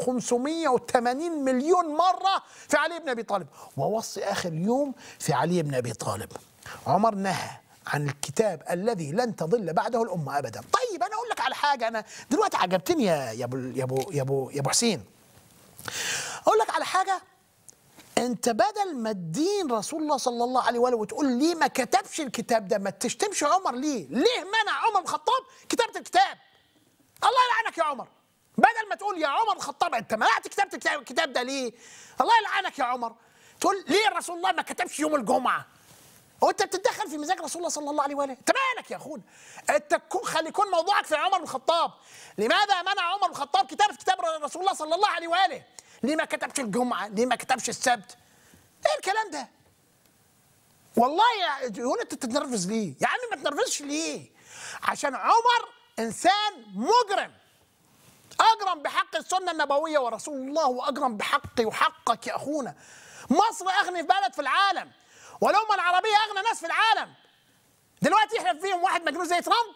580 مليون مره في علي بن ابي طالب واوصي اخر يوم في علي بن ابي طالب عمر نهى عن الكتاب الذي لن تضل بعده الامه ابدا طيب انا اقول لك على حاجه انا دلوقتي عجبتني يا يا ابو يا ابو يا ابو, يا أبو حسين اقول لك على حاجه انت بدل ما تدين رسول الله صلى الله عليه واله وتقول ليه ما كتبش الكتاب ده ما تشتمش عمر ليه ليه منع عمر الخطاب كتابه الكتاب الله يلعنك يا عمر بدل ما تقول يا عمر الخطاب انت منعت كتابه الكتاب ده ليه؟ الله يلعنك يا عمر تقول ليه رسول الله ما كتبش يوم الجمعه؟ هو انت بتتدخل في مزاج رسول الله صلى الله عليه واله؟ انت مالك يا اخونا؟ انت خلي يكون موضوعك في عمر بن الخطاب. لماذا منع عمر بن الخطاب كتابه كتاب رسول الله صلى الله عليه واله؟ ليه ما كتبش الجمعه؟ ليه ما كتبش السبت؟ ايه الكلام ده؟ والله يا يقول انت تتنرفز ليه؟ يا عم ما تنرفزش ليه؟ عشان عمر انسان مجرم اجرم بحق السنه النبويه ورسول الله واجرم بحقي وحقك يا اخونا مصر اغنى بلد في العالم والامه العربيه اغنى ناس في العالم دلوقتي احنا فيهم واحد مجنون زي ترامب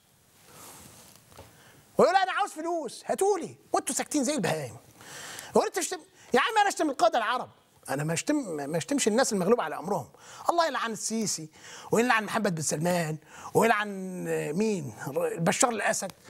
ويقول انا عاوز فلوس هاتولي وانتوا ساكتين زي البهايم يقول انت تشتم يا عم انا اشتم القاده العرب انا ما اشتم ما اشتمش الناس المغلوبه على امرهم الله يلعن السيسي ويلعن محمد بن سلمان ويلعن مين بشار الاسد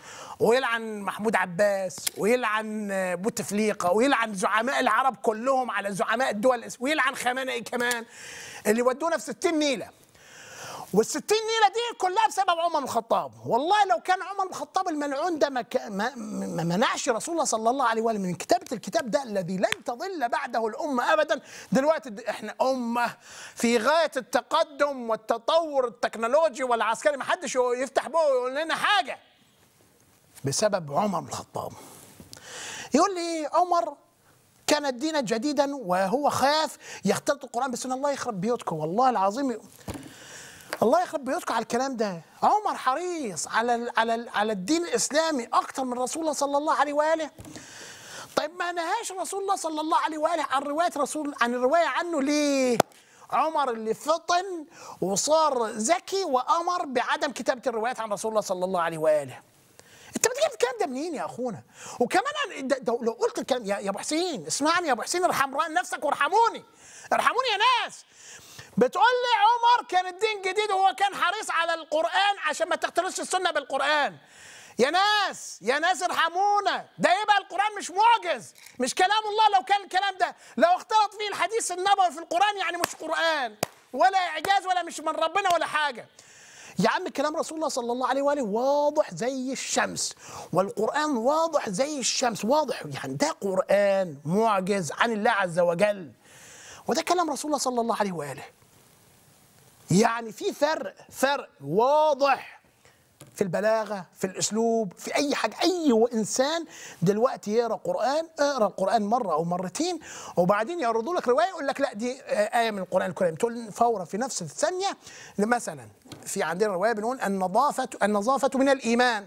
ويلعن محمود عباس ويلعن آه، بوتفليقه ويلعن زعماء العرب كلهم على زعماء الدول الإس- ويلعن خامنئي كمان اللي ودونا في 60 نيله والستين نيله دي كلها بسبب عمر بن الخطاب والله لو كان عمر بن الخطاب الملعون ده ما, ك- ما, ما منعش رسول الله صلى الله عليه واله من كتابه الكتاب ده الذي لن تضل بعده الامه ابدا دلوقتي د- احنا امه في غايه التقدم والتطور التكنولوجي والعسكري ما حدش يفتح بقه ويقول لنا حاجه بسبب عمر بن الخطاب يقول لي عمر كان دينا جديدا وهو خاف يختلط القران بالسنه الله يخرب بيوتكم والله العظيم الله يخرب بيوتكم على الكلام ده عمر حريص على ال على ال على الدين الاسلامي اكتر من رسول الله صلى الله عليه واله طيب ما نهاش رسول الله صلى الله عليه واله عن روايه رسول عن الروايه عنه ليه عمر اللي فطن وصار ذكي وامر بعدم كتابه الروايات عن رسول الله صلى الله عليه واله انت بتجيب الكلام ده منين يا اخونا وكمان أنا- ده- ده لو قلت الكلام يا يا ابو حسين اسمعني يا ابو حسين ارحم نفسك وارحموني ارحموني يا ناس بتقول لي عمر كان الدين جديد وهو كان حريص على القرآن عشان ما تختلطش السنة بالقرآن يا ناس يا ناس ارحمونا ده يبقى القرآن مش معجز مش كلام الله لو كان الكلام ده لو اختلط فيه الحديث النبوي في القرآن يعني مش قرآن ولا إعجاز ولا مش من ربنا ولا حاجة يا عم كلام رسول الله صلى الله عليه واله واضح زي الشمس والقرآن واضح زي الشمس واضح يعني ده قرآن معجز عن الله عز وجل وده كلام رسول الله صلى الله عليه واله يعني في فرق فرق واضح في البلاغه في الاسلوب في اي حاجه اي انسان دلوقتي يقرا قران اقرا القران مره او مرتين وبعدين يعرضوا لك روايه يقول لك لا دي آه، ايه من القران الكريم تقول فورا في نفس الثانيه مثلا في عندنا روايه بنقول النظافه النظافه من الايمان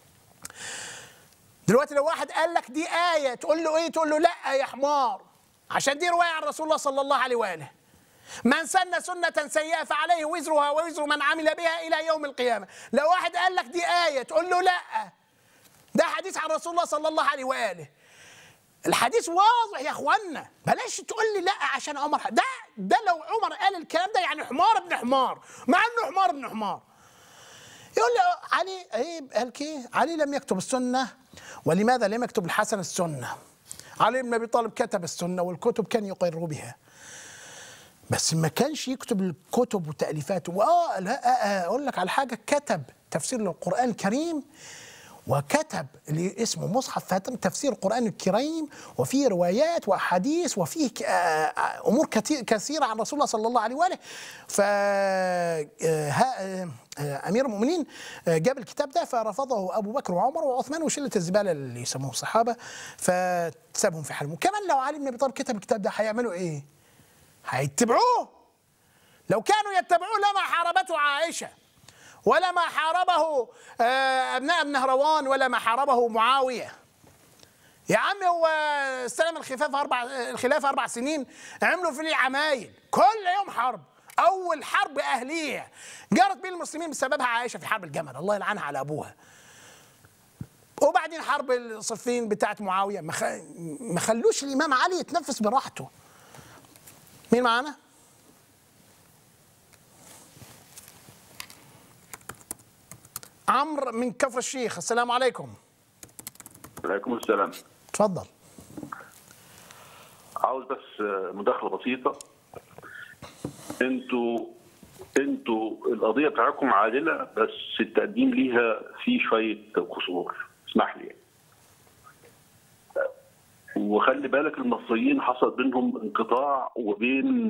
دلوقتي لو واحد قال لك دي آية تقول له إيه؟ تقول له لا يا حمار عشان دي رواية عن رسول الله صلى الله عليه وآله من سن سنة سيئة فعليه وزرها ووزر من عمل بها إلى يوم القيامة لو واحد قال لك دي آية تقول له لا ده حديث عن رسول الله صلى الله عليه وآله الحديث واضح يا اخوانا بلاش تقول لي لا عشان عمر ده ده لو عمر قال الكلام ده يعني حمار ابن حمار مع انه حمار ابن حمار يقول لي علي ايه قال كي علي لم يكتب السنه ولماذا لم يكتب الحسن السنه علي بن ابي طالب كتب السنه والكتب كان يقر بها بس ما كانش يكتب الكتب وتاليفاته واه لا آه آه اقول لك على حاجه كتب تفسير للقران الكريم وكتب اللي اسمه مصحف فاتم تفسير القرآن الكريم وفيه روايات وأحاديث وفيه ك- آه، آه، أمور كتير كثيرة عن رسول الله صلى الله عليه وآله ف آه، ها- آه، آه، أمير المؤمنين آه، جاب الكتاب ده فرفضه أبو بكر وعمر وعثمان وشلة الزبالة اللي يسموه الصحابة فسابهم في حالهم كمان لو علي بن أبي طالب كتب الكتاب ده هيعملوا إيه؟ هيتبعوه لو كانوا يتبعوه لما حاربته عائشه ولا ما حاربه آه، ابناء النهروان ولا ما حاربه معاويه يا عم هو استلم الخلافه اربع الخلافه اربع سنين عملوا فيه عمايل كل يوم حرب اول حرب اهليه جرت بين المسلمين بسببها عائشه في حرب الجمل الله يلعنها على ابوها وبعدين حرب الصفين بتاعت معاويه ما خ- ما خلوش الامام علي يتنفس براحته مين معانا؟ عمرو من كفر الشيخ السلام عليكم عليكم السلام اتفضل عاوز بس مداخله بسيطه انتوا انتوا القضيه بتاعتكم عادله بس التقديم ليها فيه شويه قصور اسمح لي وخلي بالك المصريين حصل بينهم انقطاع وبين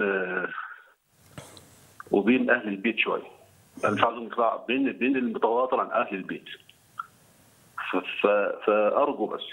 وبين اهل البيت شويه انا مش عاوز انقطاع بين بين المتواتر عن اهل البيت ف- ف- فارجو بس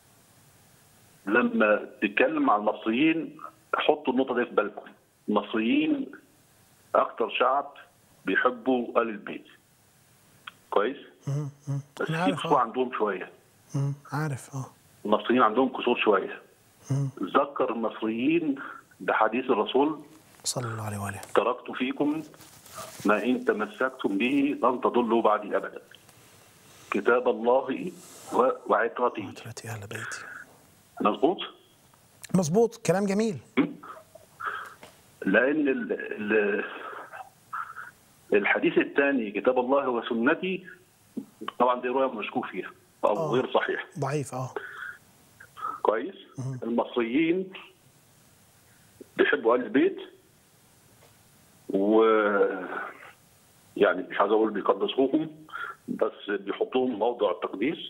لما تتكلم مع المصريين حطوا النقطه دي في بالكم المصريين اكتر شعب بيحبوا ال البيت كويس بس في عارف، قصور عندهم شويه مم، عارف اه المصريين عندهم قصور شويه ذكر المصريين بحديث الرسول صلى الله عليه وآله تركت فيكم ما ان تمسكتم به لن تضلوا بعدي ابدا كتاب الله و- وعترتي عترتي اهل بيتي مظبوط مظبوط كلام جميل لان ال ال الحديث الثاني كتاب الله وسنتي طبعا دي روايه مشكوك فيها او غير صحيح ضعيف اه كويس المصريين بيحبوا اهل البيت و يعني مش عايز اقول بيقدسوهم بس بيحطوهم موضع التقديس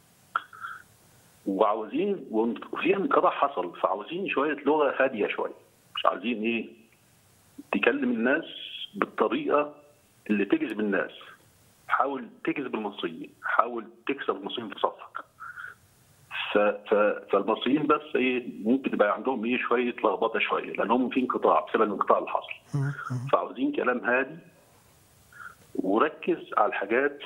وعاوزين وفي انقطاع حصل فعاوزين شويه لغه هاديه شويه مش عايزين ايه تكلم الناس بالطريقه اللي تجذب الناس حاول تجذب المصريين حاول تكسب المصريين في صفك ف... ف... فالمصريين بس ايه ممكن يبقى عندهم ايه شويه لخبطه شويه لانهم في انقطاع بسبب الانقطاع اللي حصل فعاوزين كلام هادي وركز على الحاجات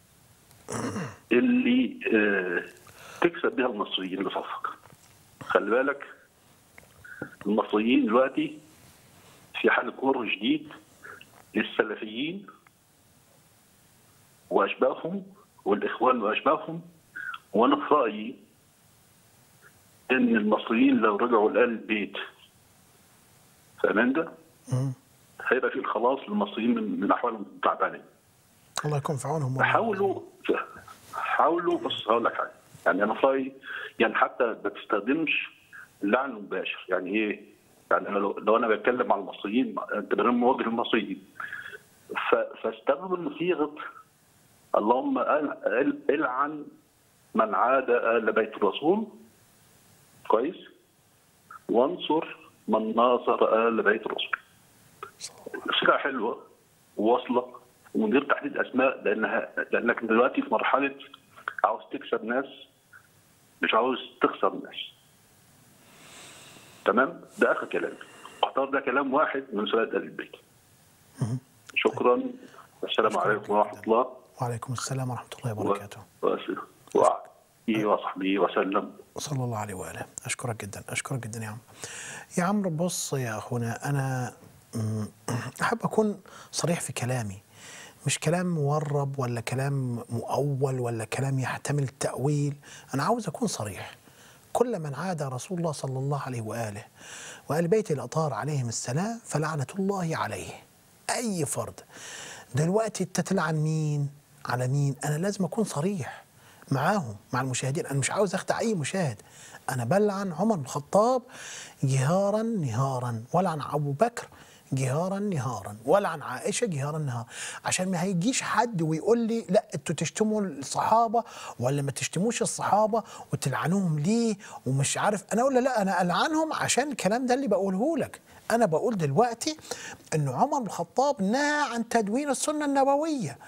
اللي آه تكسب بها المصريين لصفك خلي بالك المصريين دلوقتي في حاله كره شديد للسلفيين واشباههم والاخوان واشباههم وانا في رايي ان المصريين لو رجعوا لآل البيت فاهمين ده؟ هيبقى في الخلاص للمصريين من, من احوالهم التعبانه. الله يكون في عونهم حاولوا حاولوا بص هقول لك حاجه يعني انا في رايي يعني حتى ما تستخدمش اللعن المباشر يعني ايه؟ يعني أنا لو, لو انا بتكلم مع المصريين انت برنامج موجه للمصريين ف- فاستخدم صيغه اللهم أل- أل- العن من عاد ال بيت الرسول كويس وانصر من ناصر ال بيت الرسول صيغه حلوه وواصله ومن غير تحديد اسماء لانها لانك دلوقتي في مرحله عاوز تكسب ناس مش عاوز تخسر ناس تمام ده اخر كلام اختار ده كلام واحد من سؤال ال البيت شكرا السلام عليكم ورحمه الله وعليكم السلام ورحمه الله وبركاته وآله وصحبه وسلم صلى الله عليه واله اشكرك جدا اشكرك جدا يا عم يا عمرو بص يا اخونا انا م، احب اكون صريح في كلامي مش كلام مورب ولا كلام مؤول ولا كلام يحتمل تأويل أنا عاوز أكون صريح كل من عاد رسول الله صلى الله عليه وآله وآل بيت الأطهار عليهم السلام فلعنة الله عليه أي فرد دلوقتي أنت تلعن مين على مين أنا لازم أكون صريح معاهم مع المشاهدين أنا مش عاوز أخدع أي مشاهد أنا بلعن عمر بن الخطاب جهارا نهارا ولعن أبو بكر جهارا نهارا ولعن عائشه جهارا نهارا عشان ما هيجيش حد ويقول لي لا انتوا تشتموا الصحابه ولا ما تشتموش الصحابه وتلعنوهم ليه ومش عارف انا اقول له لا انا العنهم عشان الكلام ده اللي بقوله لك انا بقول دلوقتي ان عمر بن الخطاب نهى عن تدوين السنه النبويه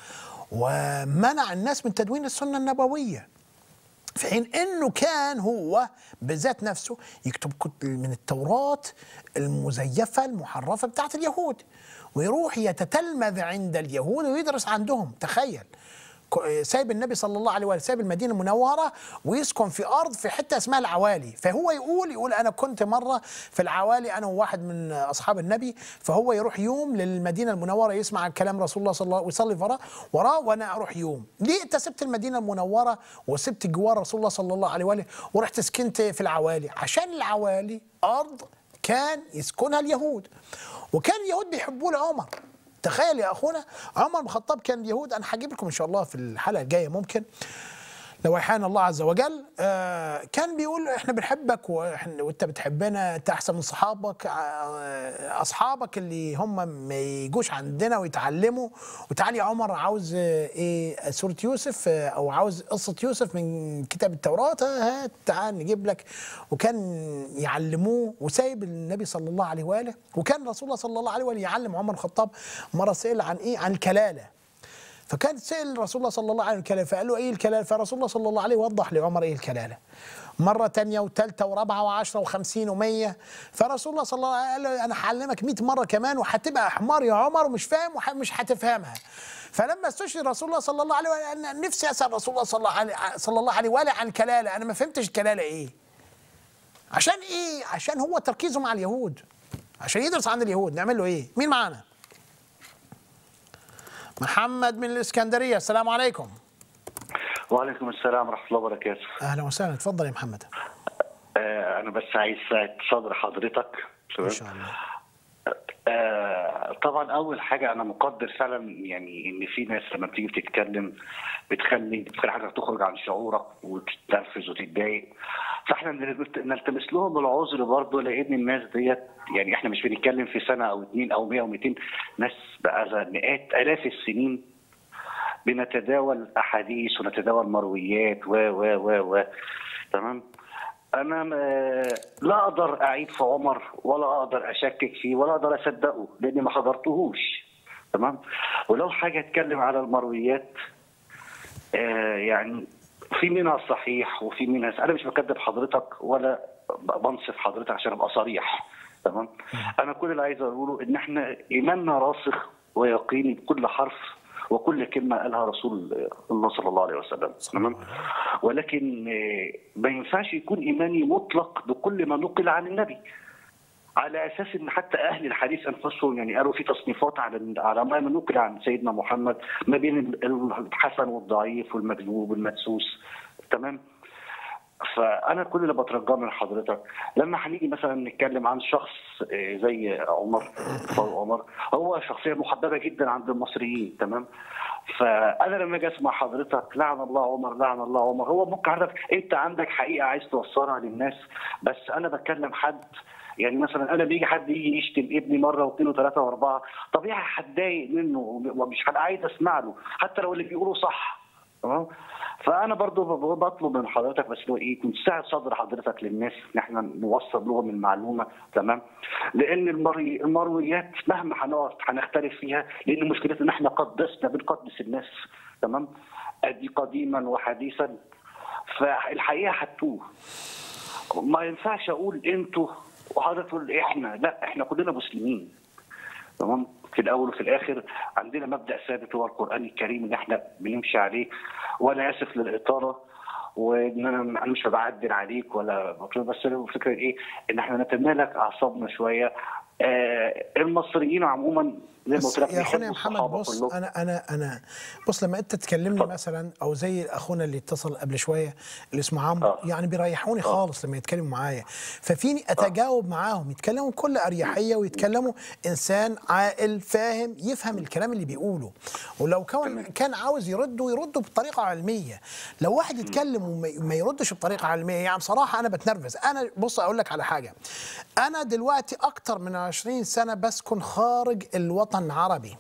ومنع الناس من تدوين السنه النبويه في حين انه كان هو بذات نفسه يكتب كتب من التوراه المزيفه المحرفه بتاعت اليهود ويروح يتتلمذ عند اليهود ويدرس عندهم تخيل ك- سايب النبي صلى الله عليه وسلم سايب المدينه المنوره ويسكن في ارض في حته اسمها العوالي فهو يقول يقول انا كنت مره في العوالي انا وواحد من اصحاب النبي فهو يروح يوم للمدينه المنوره يسمع كلام رسول الله صلى الله عليه وسلم ويصلي وراه وراه وانا اروح يوم ليه انت سبت المدينه المنوره وسبت جوار رسول الله صلى الله عليه واله ورحت سكنت في العوالي عشان العوالي ارض كان يسكنها اليهود وكان اليهود بيحبوا عمر تخيل يا اخونا عمر بن الخطاب كان اليهود انا هجيب لكم ان شاء الله في الحلقه الجايه ممكن لو احيانا الله عز وجل آه كان بيقول احنا بنحبك وإحنا- وانت بتحبنا انت احسن من صحابك آه اصحابك اللي هم ما يجوش عندنا ويتعلموا وتعال يا عمر عاوز آه، ايه سوره يوسف آه، او عاوز قصه يوسف من كتاب التوراه آه، هات تعال نجيب لك وكان يعلموه وسايب النبي صلى الله عليه واله وكان رسول الله صلى الله عليه واله يعلم عمر بن الخطاب مره سئل عن ايه عن الكلاله فكان سئل رسول الله صلى الله عليه وسلم الكلالة فقال له ايه الكلالة فرسول الله صلى الله عليه وضح لعمر ايه الكلالة مرة تانية وثالثة ورابعة وعشرة وخمسين ومية فرسول الله صلى الله عليه وسلم قال له أنا هعلمك 100 مرة كمان وهتبقى حمار يا عمر ومش فاهم ومش هتفهمها فلما استشهد رسول الله صلى الله عليه وسلم أنا نفسي أسأل رسول الله صلى الله عليه صلى الله عليه وآله عن كلالة أنا ما فهمتش الكلالة إيه عشان إيه عشان هو تركيزه مع اليهود عشان يدرس عن اليهود نعمل له إيه مين معانا محمد من الإسكندرية السلام عليكم وعليكم السلام ورحمة الله وبركاته أهلا وسهلا اتفضل يا محمد آه أنا بس عايز ساعة صدر حضرتك إن شاء الله آه طبعا اول حاجه انا مقدر فعلا يعني ان في ناس لما بتيجي بتتكلم بتخلي بتخلي حاجه تخرج عن شعورك وتتنرفز وتتضايق فاحنا نلت- نلتمس لهم العذر برضه لان الناس ديت يعني احنا مش بنتكلم في سنه او اتنين او 100 و200 ناس بقى مئات الاف السنين بنتداول احاديث ونتداول مرويات و و و و تمام انا ما- لا اقدر اعيب في عمر ولا اقدر اشكك فيه ولا اقدر اصدقه لاني ما حضرتهوش تمام ولو حاجه اتكلم على المرويات آه يعني في منها صحيح وفي منها انا مش بكذب حضرتك ولا بنصف حضرتك عشان ابقى صريح تمام انا كل اللي عايز اقوله ان احنا ايماننا راسخ ويقيني بكل حرف وكل كلمه قالها رسول الله صلى الله عليه وسلم تمام ولكن آه، ما ينفعش يكون ايماني مطلق بكل ما نقل عن النبي على اساس ان حتى اهل الحديث انفسهم يعني قالوا في تصنيفات على على ما نقل عن سيدنا محمد ما بين الحسن والضعيف والمكذوب والمدسوس تمام فانا كل اللي بترجاه من حضرتك لما هنيجي مثلا نتكلم عن شخص آه، زي عمر فاروق عمر هو شخصيه محببه جدا عند المصريين تمام فانا لما اجي اسمع حضرتك لعن الله عمر لعن الله عمر هو ممكن حضرتك انت عندك حقيقه عايز توصلها للناس بس انا بتكلم حد يعني مثلا انا بيجي حد يجي يشتم ابني مره واثنين وثلاثه واربعه طبيعي هتضايق منه ومش هبقى عايز اسمع له حتى لو اللي بيقوله صح تمام فانا برضو ب- بطلب من حضرتك بس لو ايه يكون سعه صدر حضرتك للناس ان احنا نوصل لهم المعلومه تمام لان المري المرويات مهما هنقعد هنختلف فيها لان مشكلتنا ان احنا قدسنا بنقدس الناس تمام ادي قديما وحديثا فالحقيقه هتوه ما ينفعش اقول انتوا وحضرتك تقول احنا لا احنا كلنا مسلمين تمام في الاول وفي الاخر عندنا مبدا ثابت هو القران الكريم اللي احنا بنمشي عليه وانا اسف للاطاله وان انا انا مش بعدل عليك ولا بطلب بس الفكره ايه ان احنا نتمالك اعصابنا شويه آه المصريين عموما زي ما قلت لك بس يا اخونا يا بيحبوا محمد الصحابة بص كلهم. انا انا انا بص لما انت تكلمني مثلا او زي اخونا اللي اتصل قبل شويه اللي اسمه عمرو يعني بيريحوني خالص لما يتكلموا معايا ففيني اتجاوب معاهم يتكلموا بكل اريحيه ويتكلموا انسان عاقل فاهم يفهم الكلام اللي بيقوله ولو كان كان عاوز يرده يرده بطريقه علميه لو واحد يتكلم وما ما يردش بطريقه علميه يعني بصراحه انا بتنرفز انا بص اقول لك على حاجه انا دلوقتي اكتر من 20 سنه بسكن خارج الوطن العربي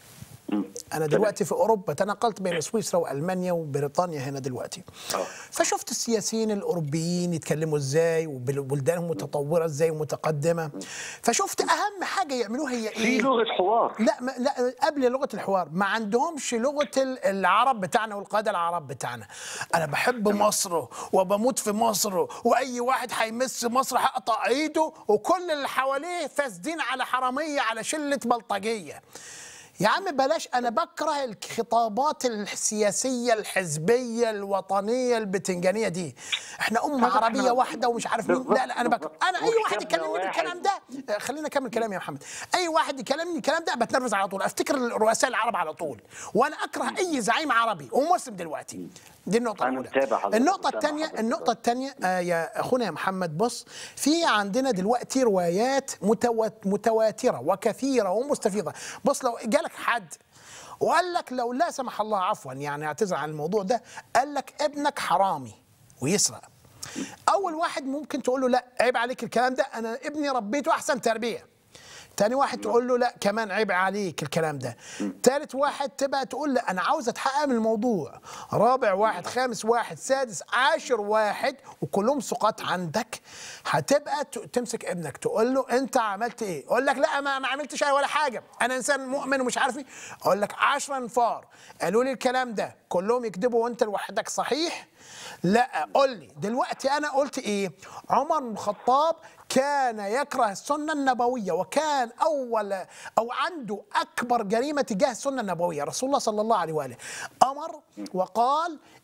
انا دلوقتي في اوروبا تنقلت بين سويسرا والمانيا وبريطانيا هنا دلوقتي فشفت السياسيين الاوروبيين يتكلموا ازاي وبلدانهم متطوره ازاي ومتقدمه فشفت اهم حاجه يعملوها هي ايه في لغه حوار لا ما لا قبل لغه الحوار ما عندهمش لغه ال- العرب بتاعنا والقاده العرب بتاعنا انا بحب مصر وبموت في مصر واي واحد هيمس مصر هقطع ايده وكل اللي حواليه فاسدين على حراميه على شله بلطجيه يا عم بلاش انا بكره الخطابات السياسيه الحزبيه الوطنيه البتنجانيه دي احنا امه هذا عربيه إحنا- واحده ومش عارف مين لا لا انا بكره انا اي واحد وكتابنا يكلمني واحد. بالكلام ده آه، خلينا اكمل كلامي يا محمد اي واحد يكلمني الكلام ده بتنرفز على طول افتكر الرؤساء العرب على طول وانا اكره اي زعيم عربي ومسلم دلوقتي دي النقطه انا الاولى متابع حضرتك النقطة متابع الثانية حضرتك. النقطة الثانية آه يا أخونا يا محمد بص في عندنا دلوقتي روايات متوات متواترة وكثيرة ومستفيضة بص لو جالك حد وقال لك لو لا سمح الله عفوا يعني اعتذر عن الموضوع ده قال لك ابنك حرامي ويسرق أول واحد ممكن تقول له لا عيب عليك الكلام ده أنا ابني ربيته أحسن تربية تاني واحد تقول له لا كمان عيب عليك الكلام ده تالت واحد تبقى تقول له انا عاوز اتحقق من الموضوع رابع واحد خامس واحد سادس عاشر واحد وكلهم ثقات عندك هتبقى ت- تمسك ابنك تقول له انت عملت ايه يقول لك لا ما, ما عملتش اي ولا حاجه انا انسان مؤمن ومش عارف ايه اقول لك 10 انفار قالوا لي الكلام ده كلهم يكذبوا وانت لوحدك صحيح لا قول لي دلوقتي انا قلت ايه عمر بن الخطاب كان يكره السنه النبويه وكان اول او عنده اكبر جريمه تجاه السنه النبويه رسول الله صلى الله عليه واله امر وقال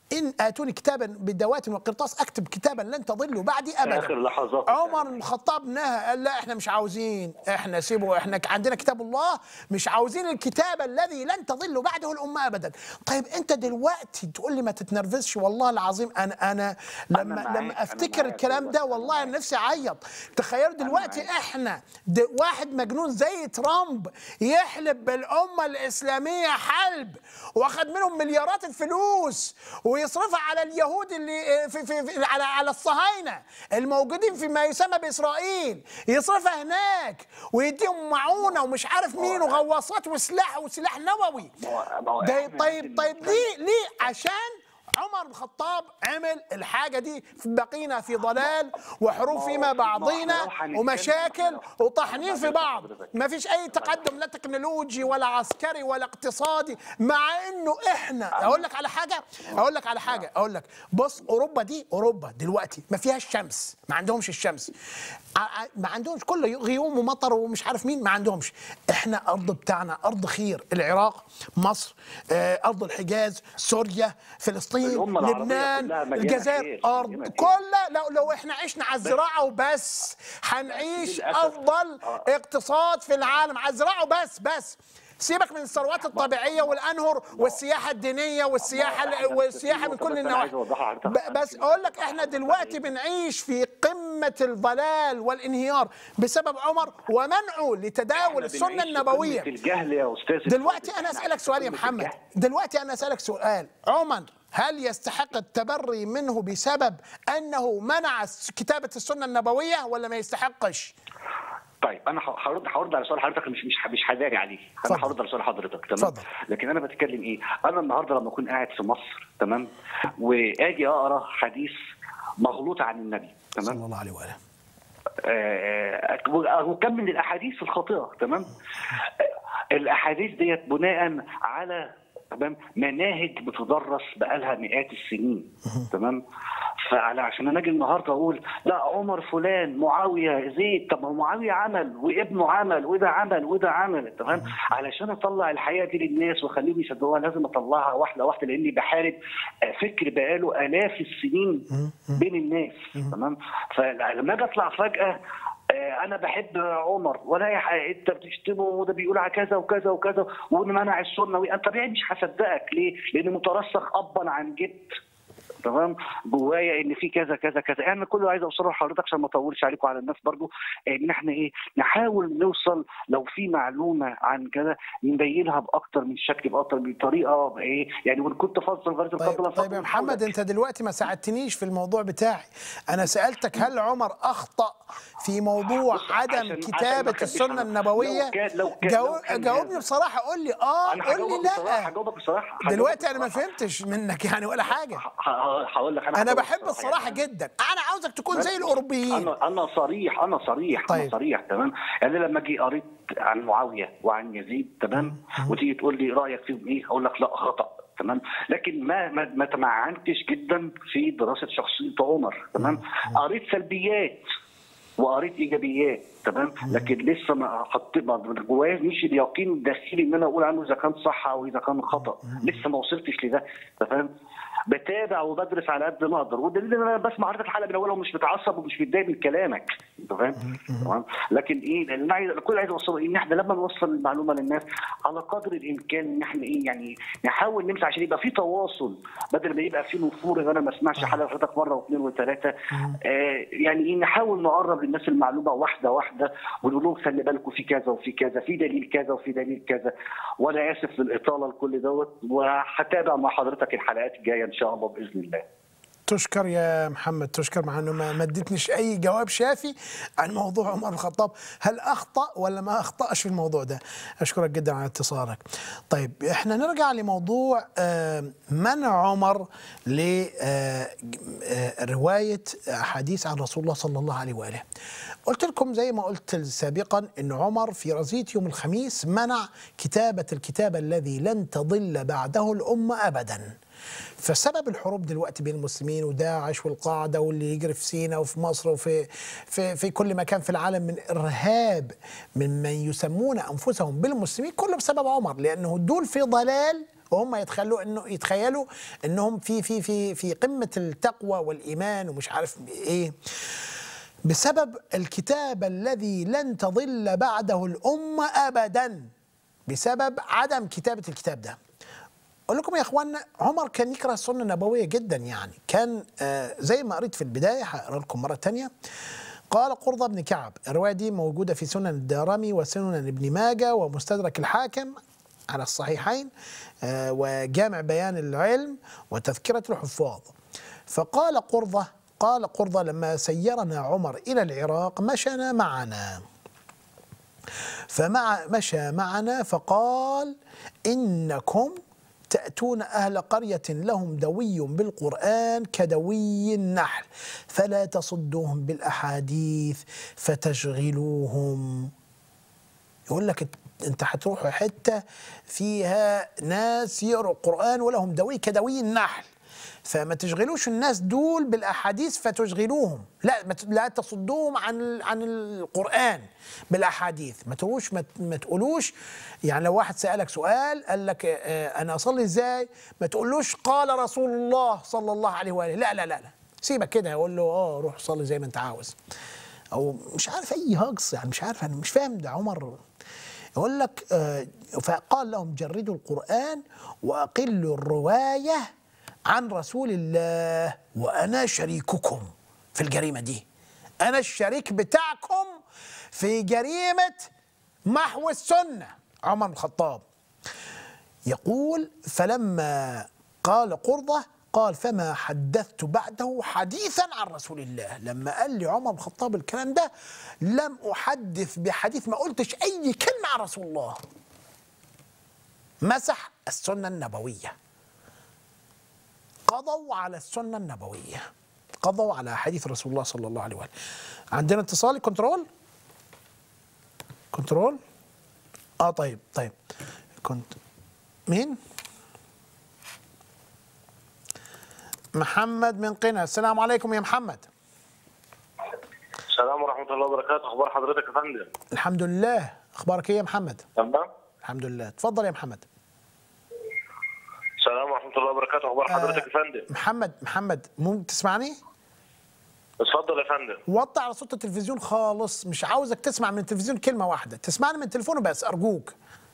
ان اتوني كتابا بدوات وقرطاس اكتب كتابا لن تضلوا بعدي في ابدا اخر لحظات عمر بن الخطاب نهى قال لا احنا مش عاوزين احنا سيبوا احنا عندنا كتاب الله مش عاوزين الكتاب الذي لن تضل بعده الامه ابدا طيب انت دلوقتي تقول لي ما تتنرفزش والله العظيم انا انا لما معاك، لما أنا افتكر معاك الكلام ده والله انا نفسي اعيط تخيلوا دلوقتي احنا د- واحد مجنون زي ترامب يحلب بالامه الاسلاميه حلب واخد منهم مليارات الفلوس ويصرفها على اليهود اللي في في, في على على الصهاينه الموجودين في ما يسمى باسرائيل يصرفها هناك ويديهم معونه ومش عارف مين وغواصات وسلاح وسلاح نووي ما هو ده إحنا طيب لازم طيب ليه ليه عشان عمر بن الخطاب عمل الحاجه دي بقينا في ضلال وحروب فيما بعضينا ومشاكل وطاحنين في بعض ما فيش اي تقدم لا تكنولوجي ولا عسكري ولا اقتصادي مع انه احنا اقول لك على حاجه اقول لك على حاجه اقول لك بص اوروبا دي اوروبا دلوقتي ما فيهاش شمس ما عندهمش الشمس ع- ع- ما عندهمش كل غيوم ومطر ومش عارف مين ما عندهمش احنا ارض بتاعنا ارض خير العراق مصر آه، ارض الحجاز سوريا فلسطين الأمة العربية لبنان كلها مليانة الجزائر خير، ارض مليانة خير. كلها لو لو احنا عشنا على الزراعه وبس هنعيش للأسف. افضل اقتصاد في العالم على الزراعه وبس بس سيبك من الثروات الطبيعيه والانهر والسياحه الدينيه والسياحه والسياحه من كل النواحي ب- بس اقول لك احنا دلوقتي بنعيش في قمه الضلال والانهيار بسبب عمر ومنعه لتداول السنه النبويه في الجهل يا استاذ دلوقتي انا اسالك سؤال يا محمد دلوقتي انا اسالك سؤال عمر هل يستحق التبري منه بسبب انه منع كتابه السنه النبويه ولا ما يستحقش طيب انا ه- هرد هرد على سؤال حضرتك مش مش مش هداري عليه انا هرد على سؤال حضرتك تمام لكن انا بتكلم ايه انا النهارده لما اكون قاعد في مصر تمام واجي اقرا حديث مغلوط عن النبي تمام صلى الله عليه واله آه، آه، وكم من الاحاديث الخاطئه تمام آه، الاحاديث ديت بناء على تمام مناهج بتدرس بقالها مئات السنين تمام فعلى عشان انا اجي النهارده اقول لا عمر فلان معاويه زيد طب ما هو معاويه عمل وابنه عمل وده عمل وده عمل تمام علشان اطلع الحقيقه دي للناس واخليهم يصدقوها لازم اطلعها واحده واحده لاني بحارب آه، فكر بقاله الاف السنين بين الناس تمام فلما اجي اطلع فجاه آه، انا بحب عمر ولا يا ح- انت بتشتمه وده بيقول على كذا وكذا وكذا ومنع السنه وأنا طبيعي مش هصدقك ليه؟ لان مترسخ ابا عن جد تمام جوايا ان في كذا كذا كذا انا كله عايز اوصله لحضرتك عشان ما اطولش عليكم على الناس برضو ان احنا ايه نحاول نوصل لو في معلومه عن كذا نبينها باكتر من شكل باكتر من طريقه ايه يعني وان كنت فاصل غير طيب, طيب يا محمد انت دلوقتي ما ساعدتنيش في الموضوع بتاعي انا سالتك هل عمر اخطا في موضوع عدم عشان- عشان كتابه ما كانش السنه عمل- النبويه لو كان- لو كان- جو... لو كان جاوبني هذا- بصراحه قول لي اه انا قول لي هجاوبك بصراحه لا هجاوبك بصراحه دلوقتي انا ما فهمتش منك يعني ولا حاجه ه- هقول لك انا انا هجاوبك بحب الصراحه جدا انا عاوزك تكون زي الاوروبيين انا انا صريح انا صريح طيب. انا صريح تمام يعني لما اجي قريت عن معاويه وعن يزيد تمام وتيجي تقول لي رايك فيهم ايه اقول لك لا خطا تمام لكن ما ما, ما تمعنتش جدا في دراسه شخصيه عمر تمام قريت سلبيات وقريت ايجابيات تمام لكن لسه ما حطيت ما جوايا مش اليقين الداخلي ان انا اقول عنه اذا كان صح او اذا كان خطا لسه ما وصلتش لده أنت فاهم بتابع وبدرس على قد ما اقدر والدليل ان انا بسمع حضرتك الحلقه من اولها ومش متعصب ومش متضايق من كلامك انت فاهم تمام لكن ايه اللي أنا عايز كل اللي عايز اوصله إيه؟ ان احنا لما نوصل المعلومه للناس على قدر الامكان ان احنا ايه يعني نحاول نمسك عشان يبقى في تواصل بدل ما يبقى في نفور ان انا ما اسمعش حلقه حضرتك مره واثنين وثلاثه آه يعني ايه نحاول نقرب للناس المعلومه واحده واحده ونقول لهم خلي بالكم في كذا وفي كذا في دليل كذا وفي دليل كذا وانا اسف للاطاله لكل دوت وهتابع مع حضرتك الحلقات الجايه ان شاء الله باذن الله تشكر يا محمد تشكر مع انه ما ما ادتنيش اي جواب شافي عن موضوع عمر الخطاب هل اخطا ولا ما اخطاش في الموضوع ده اشكرك جدا على اتصالك طيب احنا نرجع لموضوع آه، منع عمر لروايه احاديث عن رسول الله صلى الله عليه واله قلت لكم زي ما قلت سابقا ان عمر في رزيه يوم الخميس منع كتابه الكتاب الذي لن تضل بعده الامه ابدا فسبب الحروب دلوقتي بين المسلمين وداعش والقاعده واللي يجري في سيناء وفي مصر وفي في في كل مكان في العالم من ارهاب من من يسمون انفسهم بالمسلمين كله بسبب عمر لانه دول في ضلال وهم يتخيلوا انه يتخيلوا انهم في في في في قمه التقوى والايمان ومش عارف ايه بسبب الكتاب الذي لن تضل بعده الامه ابدا بسبب عدم كتابه الكتاب ده اقول لكم يا اخوانا عمر كان يكره السنه النبويه جدا يعني كان آه زي ما قريت في البدايه هقرا لكم مره تانية قال قرظة بن كعب الرواية دي موجودة في سنن الدارمي وسنن ابن ماجة ومستدرك الحاكم على الصحيحين آه وجامع بيان العلم وتذكرة الحفاظ فقال قرظة قال قرظة لما سيرنا عمر إلى العراق مشنا معنا فمع مشى معنا فقال إنكم تأتون أهل قرية لهم دوي بالقرآن كدوي النحل فلا تصدوهم بالأحاديث فتشغلوهم يقول لك انت هتروحوا حتة فيها ناس يقروا القرآن ولهم دوي كدوي النحل فما تشغلوش الناس دول بالاحاديث فتشغلوهم لا ما ت- لا تصدوهم عن ال- عن القران بالاحاديث ما تقولوش ما, ت- ما تقولوش يعني لو واحد سالك سؤال قال لك آه، انا اصلي ازاي ما تقولوش قال رسول الله صلى الله عليه واله لا لا لا لا سيبك كده يقول له اه روح صلي زي ما انت عاوز او مش عارف اي هجص يعني مش عارف انا مش فاهم ده عمر يقول لك آه، فقال لهم جردوا القرآن وأقلوا الرواية عن رسول الله وأنا شريككم في الجريمة دي أنا الشريك بتاعكم في جريمة محو السنة عمر بن الخطاب يقول فلما قال قرضة قال فما حدثت بعده حديثا عن رسول الله لما قال لي عمر بن الخطاب الكلام ده لم أحدث بحديث ما قلتش أي كلمة عن رسول الله مسح السنة النبوية قضوا على السنة النبوية قضوا على حديث رسول الله صلى الله عليه وآله عندنا اتصال كنترول كنترول اه طيب طيب كنت مين محمد من قنا السلام عليكم يا محمد السلام ورحمة الله وبركاته، أخبار حضرتك يا فندم؟ الحمد لله اخبارك ايه يا محمد تمام؟ الحمد لله اتفضل يا محمد السلام ورحمة الله وبركاته، أخبار حضرتك يا فندم؟ محمد محمد ممكن تسمعني اتفضل يا فندم. وطي على صوت التلفزيون خالص مش عاوزك تسمع من التلفزيون كلمة واحدة تسمعني من التليفون بس أرجوك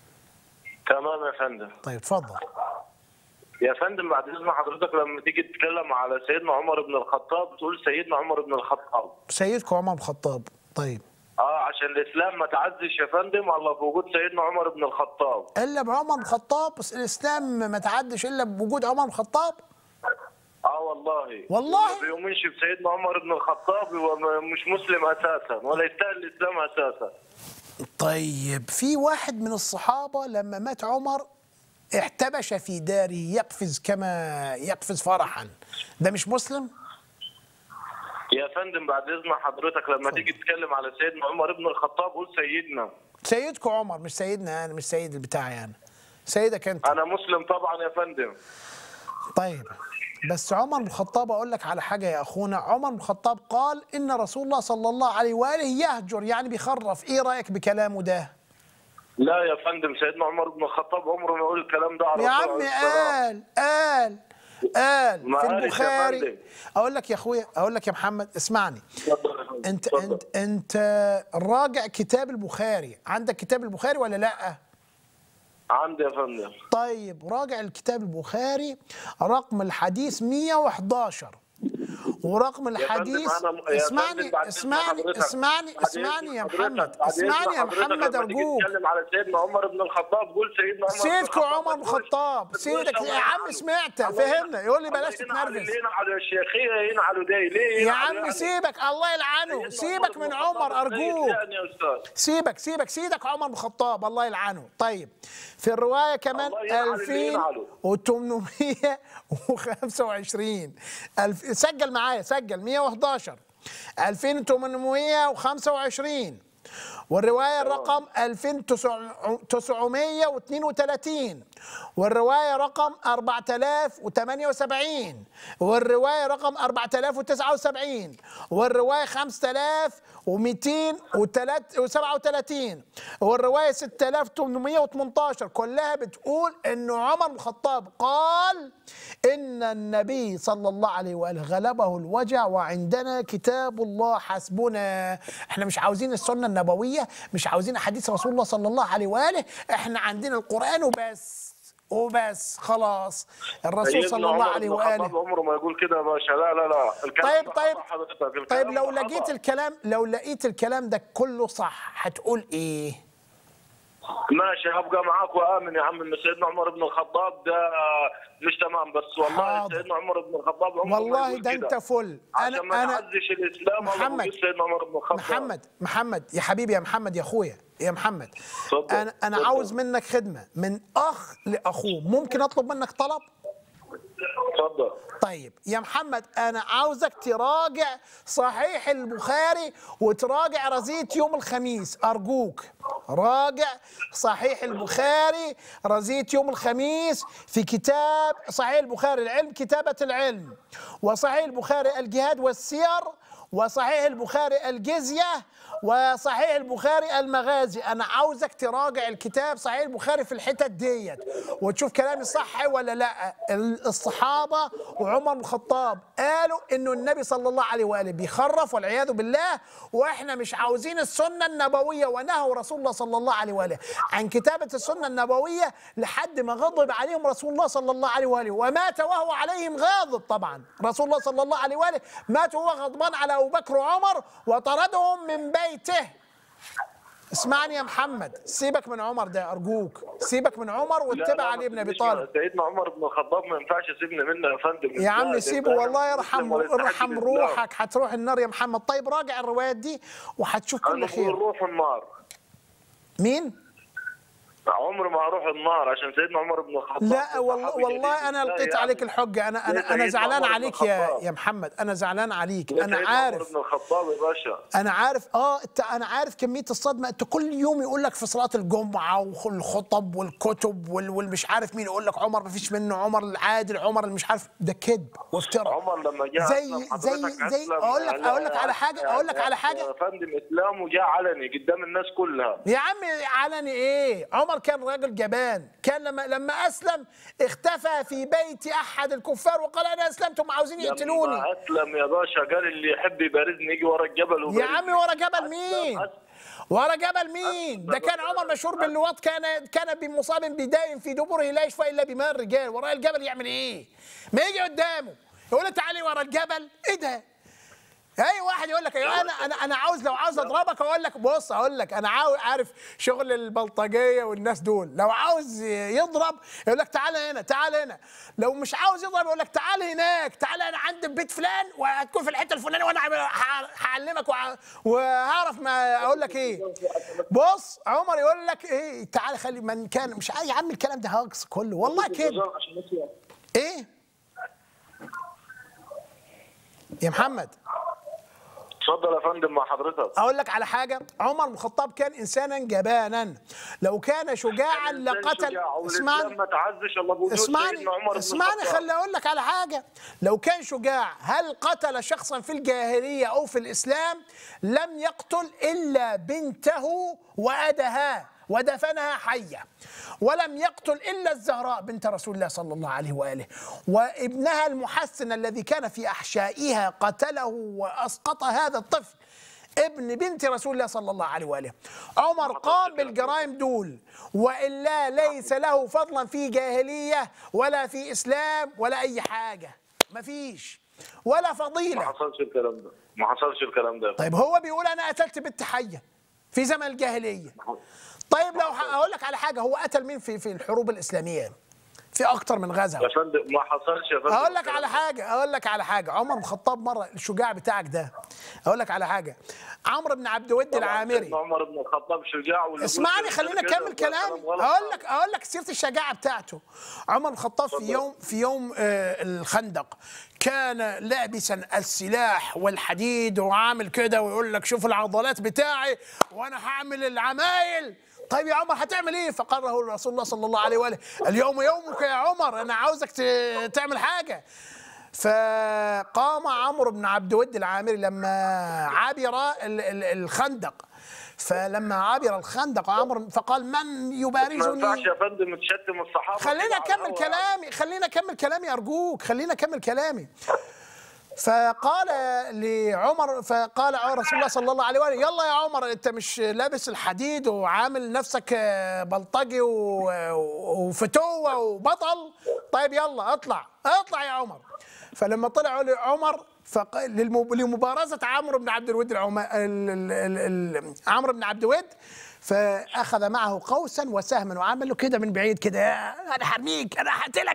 تمام يا فندم. طيب اتفضل يا فندم بعد إذن حضرتك لما تيجي تتكلم على سيدنا عمر بن الخطاب تقول سيدنا عمر بن الخطاب. سيدكم عمر بن الخطاب طيب اه عشان الإسلام ما تعزش يا فندم الله في وجود سيدنا عمر بن الخطاب. إلا بعمر بن الخطاب بس الإسلام ما تعدش إلا بوجود عمر بن الخطاب اه والله والله؟ ما بيؤمنش بسيدنا عمر بن الخطاب ومش مسلم أساسا ولا يستاهل الإسلام أساسا. طيب في واحد من الصحابة لما مات عمر احتبش في داره يقفز كما يقفز فرحا ده مش مسلم يا فندم بعد إذن حضرتك لما تيجي تتكلم على سيدنا عمر بن الخطاب قول سيدنا. سيدكم عمر مش سيدنا انا مش سيد بتاعي انا سيدك انت انا مسلم طبعا يا فندم طيب بس عمر بن الخطاب اقول لك على حاجه يا اخونا عمر بن الخطاب قال ان رسول الله صلى الله عليه واله يهجر يعني بيخرف ايه رايك بكلامه ده لا يا فندم سيدنا عمر بن الخطاب عمره ما يقول الكلام ده على يا الرسول عمي عليه السلام. قال قال قال في معلش يا البخاري فندم. اقول لك يا اخويا اقول لك يا محمد اسمعني انت انت انت راجع كتاب البخاري عندك كتاب البخاري ولا لا عندي يا فندم طيب راجع الكتاب البخاري رقم الحديث 111 ورقم يا فندم الحديث أنا- يا اسمعني فندم بعد إذن اسمعني حضرتك- اسمعني بعد اسمعني إذن يا حضرتك- محمد بعد إذن اسمعني يا حضرتك محمد لما تيجي ارجوك تتكلم على سيدنا عمر بن الخطاب قول سيدنا عمر بن سيدكم الخطاب عمر بن الخطاب سيدك يا عم سمعت فهمنا يقول لي بلاش تتنرفز ليه ينعلوا الشيخيه ينعلوا ده ليه يا ينعلوا عم يعني؟ سيبك الله يلعنه سيبك من عمر ارجوك يعني يا استاذ سيبك سيبك سيدك عمر بن الخطاب الله يلعنه طيب في الروايه كمان الله يلعن اللي يلعنه. 2825 الف سجل معايا سجل 111 2825 والرواية رقم 2932 والرواية رقم 4078 والرواية رقم 4079 والرواية 5000 و237 والرواية 6818 كلها بتقول أنه عمر بن الخطاب قال إن النبي صلى الله عليه وآله غلبه الوجع وعندنا كتاب الله حسبنا احنا مش عاوزين السنة النبوية مش عاوزين حديث رسول الله صلى الله عليه وآله احنا عندنا القرآن وبس وبس خلاص الرسول سيدنا صلى الله عمر عليه بن وآله الخطاب عمره ما يقول كده يا باشا لا لا لا الكلام طيب ده طيب خطأ حضرتك الكلام طيب لو ده لقيت خطأ. الكلام لو لقيت الكلام ده كله صح هتقول ايه ماشي هبقى معاك وامن يا عم ان سيدنا عمر بن الخطاب ده مش تمام بس والله حاضر. سيدنا عمر بن الخطاب عمره ما والله يقول ده كده. انت فل عشان انا ما انا نعزش الاسلام الله محمد. بيقول سيدنا عمر بن الخطاب محمد محمد يا حبيبي يا محمد يا اخويا يا محمد اتفضل، انا انا اتفضل. عاوز منك خدمه من اخ لاخوه ممكن اطلب منك طلب اتفضل طيب يا محمد انا عاوزك تراجع صحيح البخاري وتراجع رزية يوم الخميس ارجوك راجع صحيح البخاري رزية يوم الخميس في كتاب صحيح البخاري العلم كتابة العلم وصحيح البخاري الجهاد والسير وصحيح البخاري الجزية وصحيح البخاري المغازي انا عاوزك تراجع الكتاب صحيح البخاري في الحتت ديت وتشوف كلامي صح ولا لا الصحابه وعمر بن الخطاب قالوا انه النبي صلى الله عليه واله بيخرف والعياذ بالله واحنا مش عاوزين السنه النبويه ونهوا رسول الله صلى الله عليه واله عن كتابه السنه النبويه لحد ما غضب عليهم رسول الله صلى الله عليه واله ومات وهو عليهم غاضب طبعا رسول الله صلى الله عليه واله مات وهو غضبان على ابو بكر وعمر وطردهم من بيته اسمعني يا محمد سيبك من عمر ده ارجوك سيبك من عمر لا، واتبع لا، علي بن ابي مش- طالب سيدنا عمر بن الخطاب ما ينفعش يسيبنا منه يا فندم يا عم لا، سيبه ده والله مسلم يرحم ولا يستحق ارحم الإسلام. روحك هتروح النار يا محمد طيب راجع الروايات دي وهتشوف كل انا خير بقول روح النار مين عمر ما اروح النار عشان سيدنا عمر بن الخطاب لا والله صحابي والله جليل انا الله لقيت يعني. عليك الحجه انا انا يا انا سيدنا زعلان عمر بن عليك يا الخطاب. يا محمد انا زعلان عليك يا انا سيدنا عارف عمر بن الخطاب يا باشا انا عارف اه انت انا عارف كميه الصدمه انت كل يوم يقول لك في صلاه الجمعه والخطب والكتب وال- والمش عارف مين يقول لك عمر ما فيش منه عمر العادل عمر اللي مش عارف ده كذب وافتراء عمر لما جاء زي أسلم زي حضرتك زي أسلم. اقول لك لا، اقول لك على حاجه اقول لك على حاجه يا فندم اسلامه جاء علني قدام الناس كلها يا عم علني ايه عمر كان راجل جبان كان لما لما اسلم اختفى في بيت احد الكفار وقال انا اسلمت هم عاوزين يقتلوني لما اسلم يا باشا قال اللي يحب يبارزني يجي ورا الجبل يا وبارزني. عمي ورا جبل مين ورا جبل مين ده كان عمر مشهور باللواط كان كان بمصاب بداء في دبره لا يشفى الا بماء الرجال وراء الجبل يعمل ايه ما يجي قدامه يقول له تعالي ورا الجبل ايه ده اي واحد يقول لك أيوة انا انا انا عاوز لو عاوز اضربك اقول لك بص اقول لك انا عاوز عارف شغل البلطجيه والناس دول لو عاوز يضرب يقول لك تعالى هنا تعالى هنا لو مش عاوز يضرب يقول لك تعالى هناك تعالى انا عند بيت فلان وهتكون في الحته الفلانيه وانا عم- ه- هعلمك وه- وهعرف ما اقول لك ايه بص عمر يقول لك ايه تعالى خلي من كان مش يا عم الكلام ده هاكس كله والله كده ايه يا محمد اتفضل يا فندم مع حضرتك اقول لك على حاجه عمر بن الخطاب كان انسانا جبانا لو كان شجاعا لقتل شجاع والإسلام اسمعني ما تعزش الله بوجود اسمعني سيدنا عمر بن اسمعني الخطاب. خلي اقول لك على حاجه لو كان شجاع هل قتل شخصا في الجاهليه او في الاسلام لم يقتل الا بنته وادها ودفنها حيه ولم يقتل الا الزهراء بنت رسول الله صلى الله عليه واله وابنها المحسن الذي كان في احشائها قتله واسقط هذا الطفل ابن بنت رسول الله صلى الله عليه واله عمر قام بالجرائم دول والا ليس له فضلا في جاهليه ولا في اسلام ولا اي حاجه مفيش ولا ما فضيله حصلش الكلام ده ما حصلش الكلام ده طيب هو بيقول انا قتلت بنت حيه في زمن الجاهليه طيب لو هقول لك على حاجه هو قتل مين في في الحروب الاسلاميه في اكتر من غزوه يا فندم ما حصلش يا فندم اقول لك على حاجه اقول لك على حاجه عمر بن الخطاب مره الشجاع بتاعك ده اقول لك على حاجه عمرو بن عبد ود طبعاً العامري سيدنا عمر بن الخطاب شجاع واللي اسمعني يقول خلينا كده نكمل كده كلام غلط. اقول لك اقول لك سيره الشجاعه بتاعته عمر بن الخطاب في يوم في يوم آه الخندق كان لابسا السلاح والحديد وعامل كده ويقول لك شوف العضلات بتاعي وانا هعمل العمايل طيب يا عمر هتعمل ايه فقال له رسول الله صلى الله عليه واله اليوم يومك يا عمر انا عاوزك ت- تعمل حاجه فقام عمرو بن عبد ود العامري لما عبر ال- ال- الخندق فلما عبر الخندق عمرو فقال من ما ينفعش يبارزني يا فندم تشتم الصحابه خلينا كده على اكمل الهوا. كلامي خلينا اكمل كلامي ارجوك خلينا اكمل كلامي فقال لعمر فقال رسول الله صلى الله عليه وسلم يلا يا عمر انت مش لابس الحديد وعامل نفسك آه، بلطجي و- وفتوه وبطل طيب يلا اطلع اطلع يا عمر فلما طلعوا لعمر فق- للم- لمبارزه عمرو بن عبد الود العم- ال- ال- ال- ال- عمرو بن عبد الود فاخذ معه قوسا وسهما وعمل له كده من بعيد كده "يا- انا حرميك انا هقتلك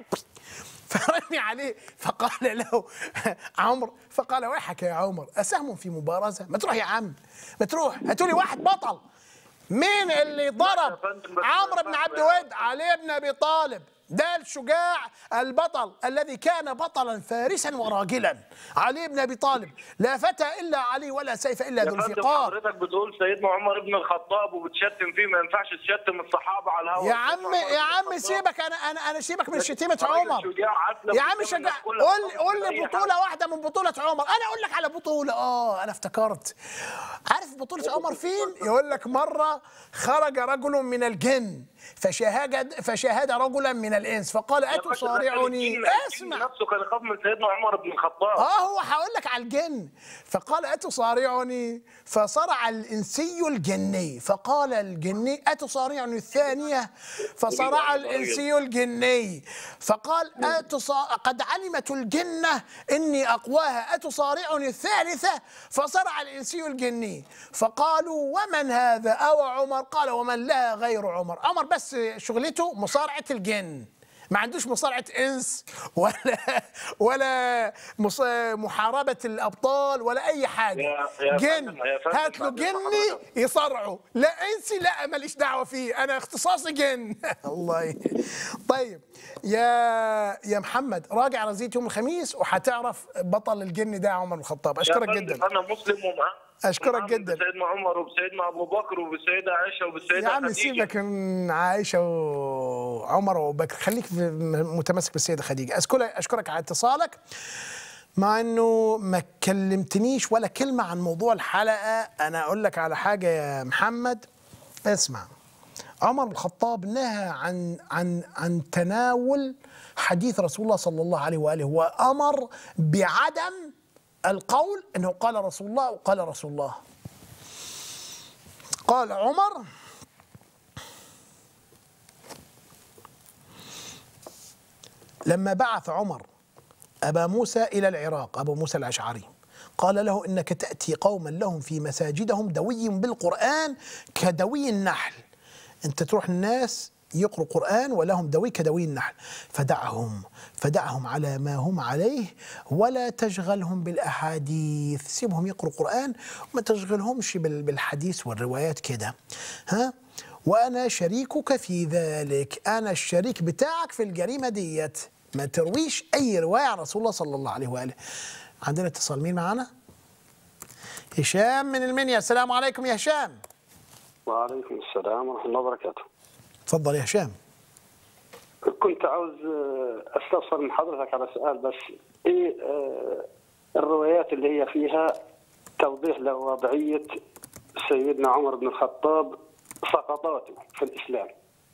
فرمي عليه فقال له عمرو فقال ويحك يا عمر أسهم في مبارزة ما تروح يا عم ما تروح هاتوا لي واحد بطل مين اللي ضرب عمرو بن عبد الود علي بن ابي طالب ده الشجاع البطل الذي كان بطلا فارسا وراجلا علي بن ابي طالب لا فتى الا علي ولا سيف الا يا ذو فندم انفقار حضرتك بتقول سيدنا عمر بن الخطاب وبتشتم فيه ما ينفعش تشتم الصحابه على الهواء يا عم يا عم سيبك انا انا انا سيبك من شتيمه عمر يا عم شجع قول قول لي بطوله واحده من بطوله عمر انا اقول لك على بطوله اه انا افتكرت عارف بطوله عمر فين يقول لك مره خرج رجل من الجن فشاهد فشاهد رجلا من الانس فقال اتصارعني اسمع نفسه كان يخاف من سيدنا عمر بن الخطاب اه هو هقول لك على الجن فقال اتصارعني فصرع الانسي الجني فقال الجني اتصارعني الثانيه فصرع الانسي الجني فقال أتصا... قد علمت الجنه اني اقواها اتصارعني الثالثه فصرع الانسي الجني فقالوا ومن هذا او عمر قال ومن لا غير عمر عمر بس شغلته مصارعه الجن ما عندوش مصارعة إنس ولا ولا مص- محاربة الأبطال ولا أي حاجة يا- يا جن فندم- يا فندم هات له بعد جني يصرعه لا إنسي لا ماليش دعوة فيه أنا اختصاصي جن الله ي- طيب يا يا محمد راجع رزية يوم الخميس وهتعرف بطل الجن ده عمر بن الخطاب أشكرك يا فندم جدا انا مسلم ومعاه أشكرك جدا بسيدنا عمر وبسيدنا ابو بكر وبسيدة عائشه وبسيدة يا عم خديجة. سيبك من عائشه وعمر وابو بكر خليك في- متمسك بالسيده خديجه اشكرك اشكرك على اتصالك مع انه ما كلمتنيش ولا كلمه عن موضوع الحلقه انا اقول لك على حاجه يا محمد اسمع عمر بن الخطاب نهى عن عن عن تناول حديث رسول الله صلى الله عليه واله وامر بعدم القول انه قال رسول الله وقال رسول الله قال عمر لما بعث عمر أبا موسى إلى العراق أبو موسى الأشعري قال له إنك تأتي قوما لهم في مساجدهم دوي بالقرآن كدوي النحل أنت تروح الناس يقروا قرآن ولهم دوي كدوي النحل فدعهم فدعهم على ما هم عليه ولا تشغلهم بالأحاديث سيبهم يقروا قرآن وما تشغلهمش بال- بالحديث والروايات كده ها وأنا شريكك في ذلك أنا الشريك بتاعك في الجريمة ديت ما ترويش أي رواية عن رسول الله صلى الله عليه وآله عندنا اتصال مين معانا هشام من المنيا السلام عليكم يا هشام وعليكم السلام ورحمة الله وبركاته تفضل يا هشام كنت عاوز آه، استفسر من حضرتك على سؤال بس ايه آه، الروايات اللي هي فيها توضيح لوضعية سيدنا عمر بن الخطاب سقطاته في الإسلام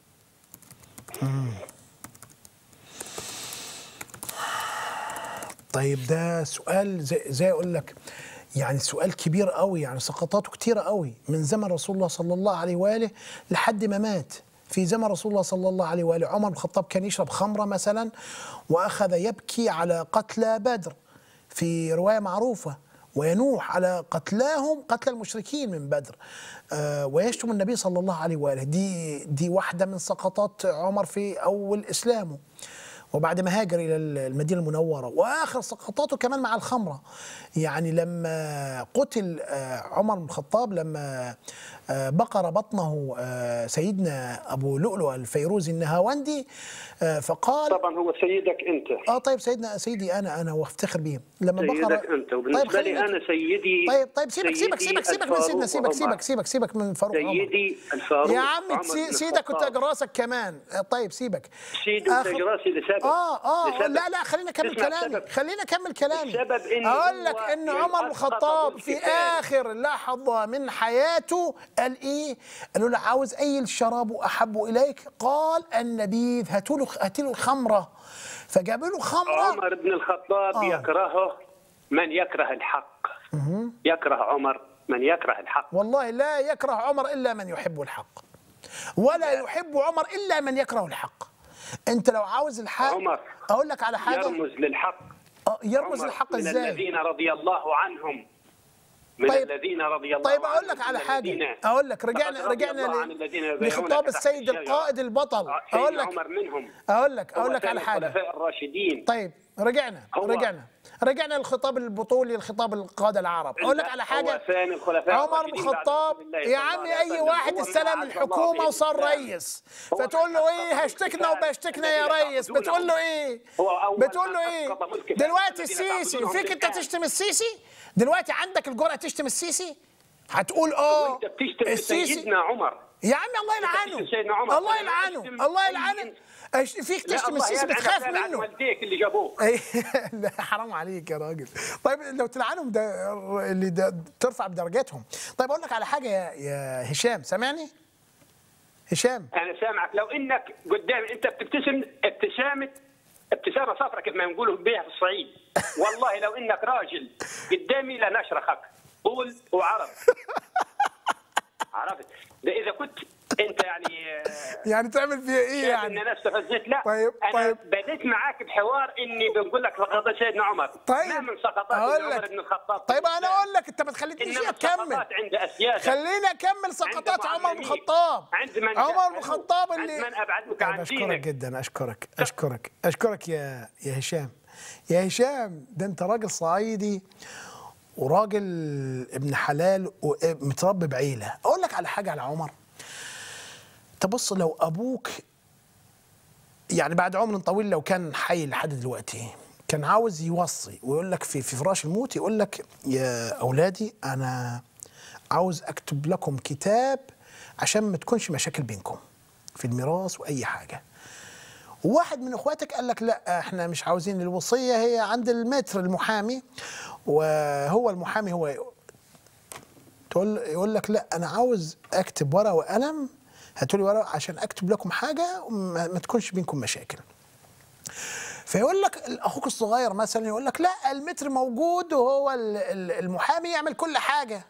طيب ده سؤال زي, زي اقول لك يعني سؤال كبير قوي يعني سقطاته كتيرة قوي من زمن رسول الله صلى الله عليه واله لحد ما مات في زمن رسول الله صلى الله عليه واله عمر بن الخطاب كان يشرب خمره مثلا واخذ يبكي على قتلى بدر في روايه معروفه وينوح على قتلاهم قتل المشركين من بدر آه ويشتم النبي صلى الله عليه واله دي دي واحده من سقطات عمر في اول اسلامه وبعد ما هاجر الى المدينه المنوره واخر سقطاته كمان مع الخمره يعني لما قتل آه، عمر بن الخطاب لما آه، بقر بطنه آه، سيدنا ابو لؤلؤ الفيروزي النهاوندي آه، فقال طبعا هو سيدك انت اه طيب سيدنا سيدي انا انا وافتخر به لما سيدك بقر انت وبالنسبه لي خلينا- انا سيدي طيب طيب سيبك سيبك سيدي سيبك سيبك من الفاروق سيدنا سيبك عمر. سيبك سيبك سيبك من فاروق عمر سيدي الفاروق يا عم عمر سي بن سيدك كنت الخطاب. راسك كمان آه، طيب سيبك سيدي آخر- وتاج راسي لسبب اه اه لسبب. لا لا خلينا اكمل اسمع كلامي السبب. خلينا اكمل كلامي السبب إن اقول لك هو ان من عمر بن أسقط الخطاب في الكتاب. اخر لحظه من حياته قال ايه؟ قالوا له عاوز اي الشراب احب اليك؟ قال النبيذ هاتوا له هاتوا له خمره فجابوا له خمره عمر بن الخطاب آه. يكرهه من يكره الحق مهم. يكره عمر من يكره الحق والله لا يكره عمر الا من يحب الحق ولا يحب عمر الا من يكره الحق انت لو عاوز الحق عمر اقول لك على حاجه يرمز للحق آه، يرمز عمر الحق من ازاي الذين رضي الله عنهم من طيب. الذين رضي الله طيب اقول عنهم لك على من حاجه الذين اقول لك لقد رجعنا رضي رجعنا الله عن ل- الذين يبايعونك لخطاب تحت السيد الشجرة. القائد البطل آه، اقول سيدنا لك عمر منهم اقول لك اقول هو لك على ثاني حاجه الخلفاء الراشدين طيب رجعنا هو- رجعنا رجعنا للخطاب البطولي لخطاب القاده العرب اقول لك على حاجه هو ثاني الخلفاء عمر بن الراشدين بعد الخطاب رسول الله يا صلى الله عمي عليه اي وسلم. واحد هو من استلم أعز الله الحكومه به وصار الإسلام. ريس هو فتقول له من ايه أسقط هشتكنا الكفار وبشتكنا يا الذين ريس يعبدونهم. بتقول له ايه هو أول بتقول له من ايه أسقط ملك الكفار دلوقتي الذين السيسي تعبدونهم فيك انت بالكهف. تشتم السيسي دلوقتي عندك الجرأه تشتم السيسي هتقول اه وانت بتشتم سيدنا عمر يا عم الله يلعنه بتشتم سيدنا عمر. الله يلعنه تشتم الله أي يلعنه أش- فيك لا تشتم الله السيسي يلعنك بتخاف ويلعن منه والديك اللي جابوه أي- لا حرام عليك يا راجل طيب لو تلعنهم ده اللي ده ترفع بدرجاتهم طيب اقول لك على حاجه يا, يا هشام سامعني هشام انا سامعك لو انك قدامي انت بتبتسم ابتسامه ابتسامه صفرة كيف ما يقولوا بيها في الصعيد والله لو انك راجل قدامي لنشرخك قول وعرب عرفت ده اذا كنت انت يعني آه، يعني تعمل فيها ايه شايف يعني ان انا استفزيت لا طيب، انا طيب. بديت معاك بحوار اني بنقول لك سقطات سيدنا عمر طيب. ما من سقطات أقول ابن عمر لك. بن الخطاب طيب انا اقول لك انت ما تخلينيش انما اكمل السقطات عند اسيادك خليني اكمل سقطات عند عمر بن معلمين. الخطاب عند من عمر بن جهلوا. الخطاب عند اللي من ابعدك أنا عن بشكرك دينك جدا اشكرك اشكرك اشكرك يا يا هشام يا هشام ده انت راجل صعيدي وراجل ابن حلال ومتربي بعيله اقول لك على حاجه على عمر تبص لو ابوك يعني بعد عمر طويل لو كان حي لحد دلوقتي كان عاوز يوصي ويقول لك في في فراش الموت يقول لك يا اولادي انا عاوز اكتب لكم كتاب عشان ما تكونش مشاكل بينكم في الميراث واي حاجه وواحد من اخواتك قال لك لا احنا مش عاوزين الوصيه هي عند المتر المحامي وهو المحامي هو تقول يقول لك لا انا عاوز اكتب ورقه وقلم هاتوا لي ورقه عشان اكتب لكم حاجه وما ما تكونش بينكم مشاكل فيقول لك اخوك الصغير مثلا يقول لك لا المتر موجود وهو ال- ال- المحامي يعمل كل حاجه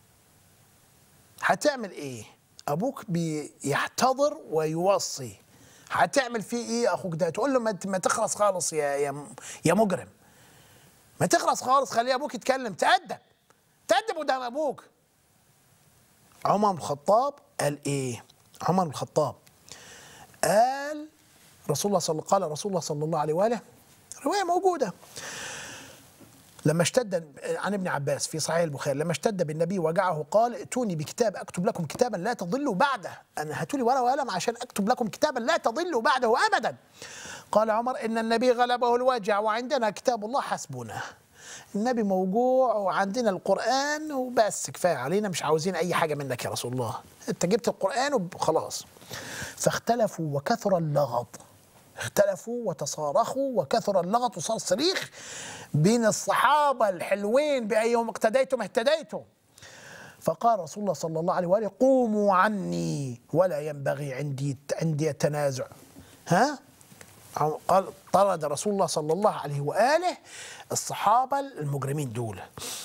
هتعمل ايه ابوك بيحتضر ويوصي هتعمل فيه ايه اخوك ده تقول له ما ت- ما تخرس خالص يا يا م- يا مجرم ما تخرس خالص خلي ابوك يتكلم تأدب تأدب قدام ابوك عمر بن الخطاب قال ايه عمر بن الخطاب قال رسول الله صلى قال رسول الله صلى الله عليه واله روايه موجوده لما اشتد عن ابن عباس في صحيح البخاري لما اشتد بالنبي وجعه قال ائتوني بكتاب اكتب لكم كتابا لا تضلوا بعده انا هاتوا لي ورقه وقلم عشان اكتب لكم كتابا لا تضلوا بعده ابدا قال عمر ان النبي غلبه الوجع وعندنا كتاب الله حسبنا النبي موجوع وعندنا القرآن وبس كفاية علينا مش عاوزين أي حاجة منك يا رسول الله أنت جبت القرآن وخلاص فاختلفوا وكثر اللغط اختلفوا وتصارخوا وكثر اللغط وصار صريخ بين الصحابة الحلوين بأيهم اقتديتم اهتديتم فقال رسول الله صلى الله عليه وآله قوموا عني ولا ينبغي عندي عندي التنازع ها قال طرد رسول الله صلى الله عليه وآله الصحابة المجرمين دول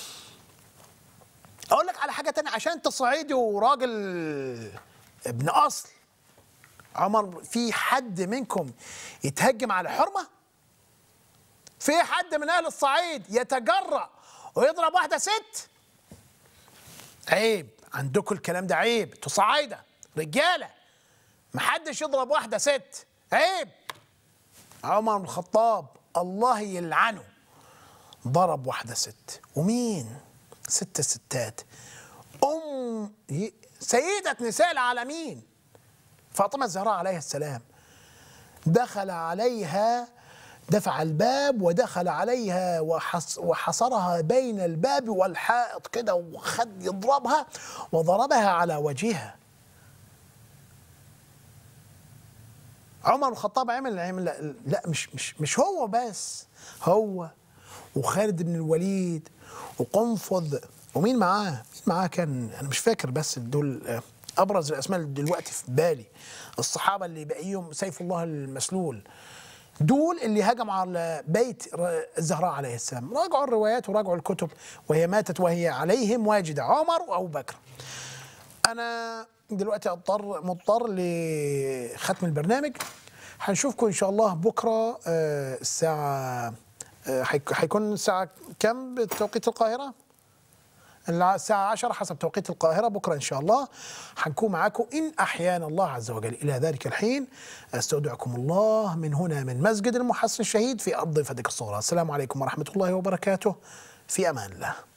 أقول لك على حاجة تانية عشان أنت صعيدي وراجل ابن أصل عمر في حد منكم يتهجم على حرمة؟ في حد من أهل الصعيد يتجرأ ويضرب واحدة ست؟ عيب عندكم الكلام ده عيب انتوا صعايدة رجالة محدش يضرب واحدة ست عيب عمر بن الخطاب الله يلعنه ضرب واحدة ست ومين ست ستات أم ي- سيدة نساء العالمين فاطمة الزهراء عليها السلام دخل عليها دفع الباب ودخل عليها وحص وحصرها بين الباب والحائط كده وخد يضربها وضربها على وجهها عمر بن الخطاب عمل عمل لا, لا مش مش مش هو بس هو وخالد بن الوليد وقنفذ ومين معاه؟ مين معاه كان انا مش فاكر بس دول آه، ابرز الاسماء اللي دلوقتي في بالي الصحابه اللي بقيهم سيف الله المسلول دول اللي هجموا على بيت ر- الزهراء عليه السلام راجعوا الروايات وراجعوا الكتب وهي ماتت وهي عليهم واجده عمر وابو بكر انا دلوقتي اضطر مضطر لختم البرنامج هنشوفكم ان شاء الله بكره آه، الساعه آه، هيك- هيكون الساعه كم بتوقيت القاهره الع- الساعة 10 حسب توقيت القاهرة بكرة إن شاء الله هنكون معاكم إن أحيانا الله عز وجل إلى ذلك الحين أستودعكم الله من هنا من مسجد المحسن الشهيد في أرض فدك الصغرى السلام عليكم ورحمة الله وبركاته في أمان الله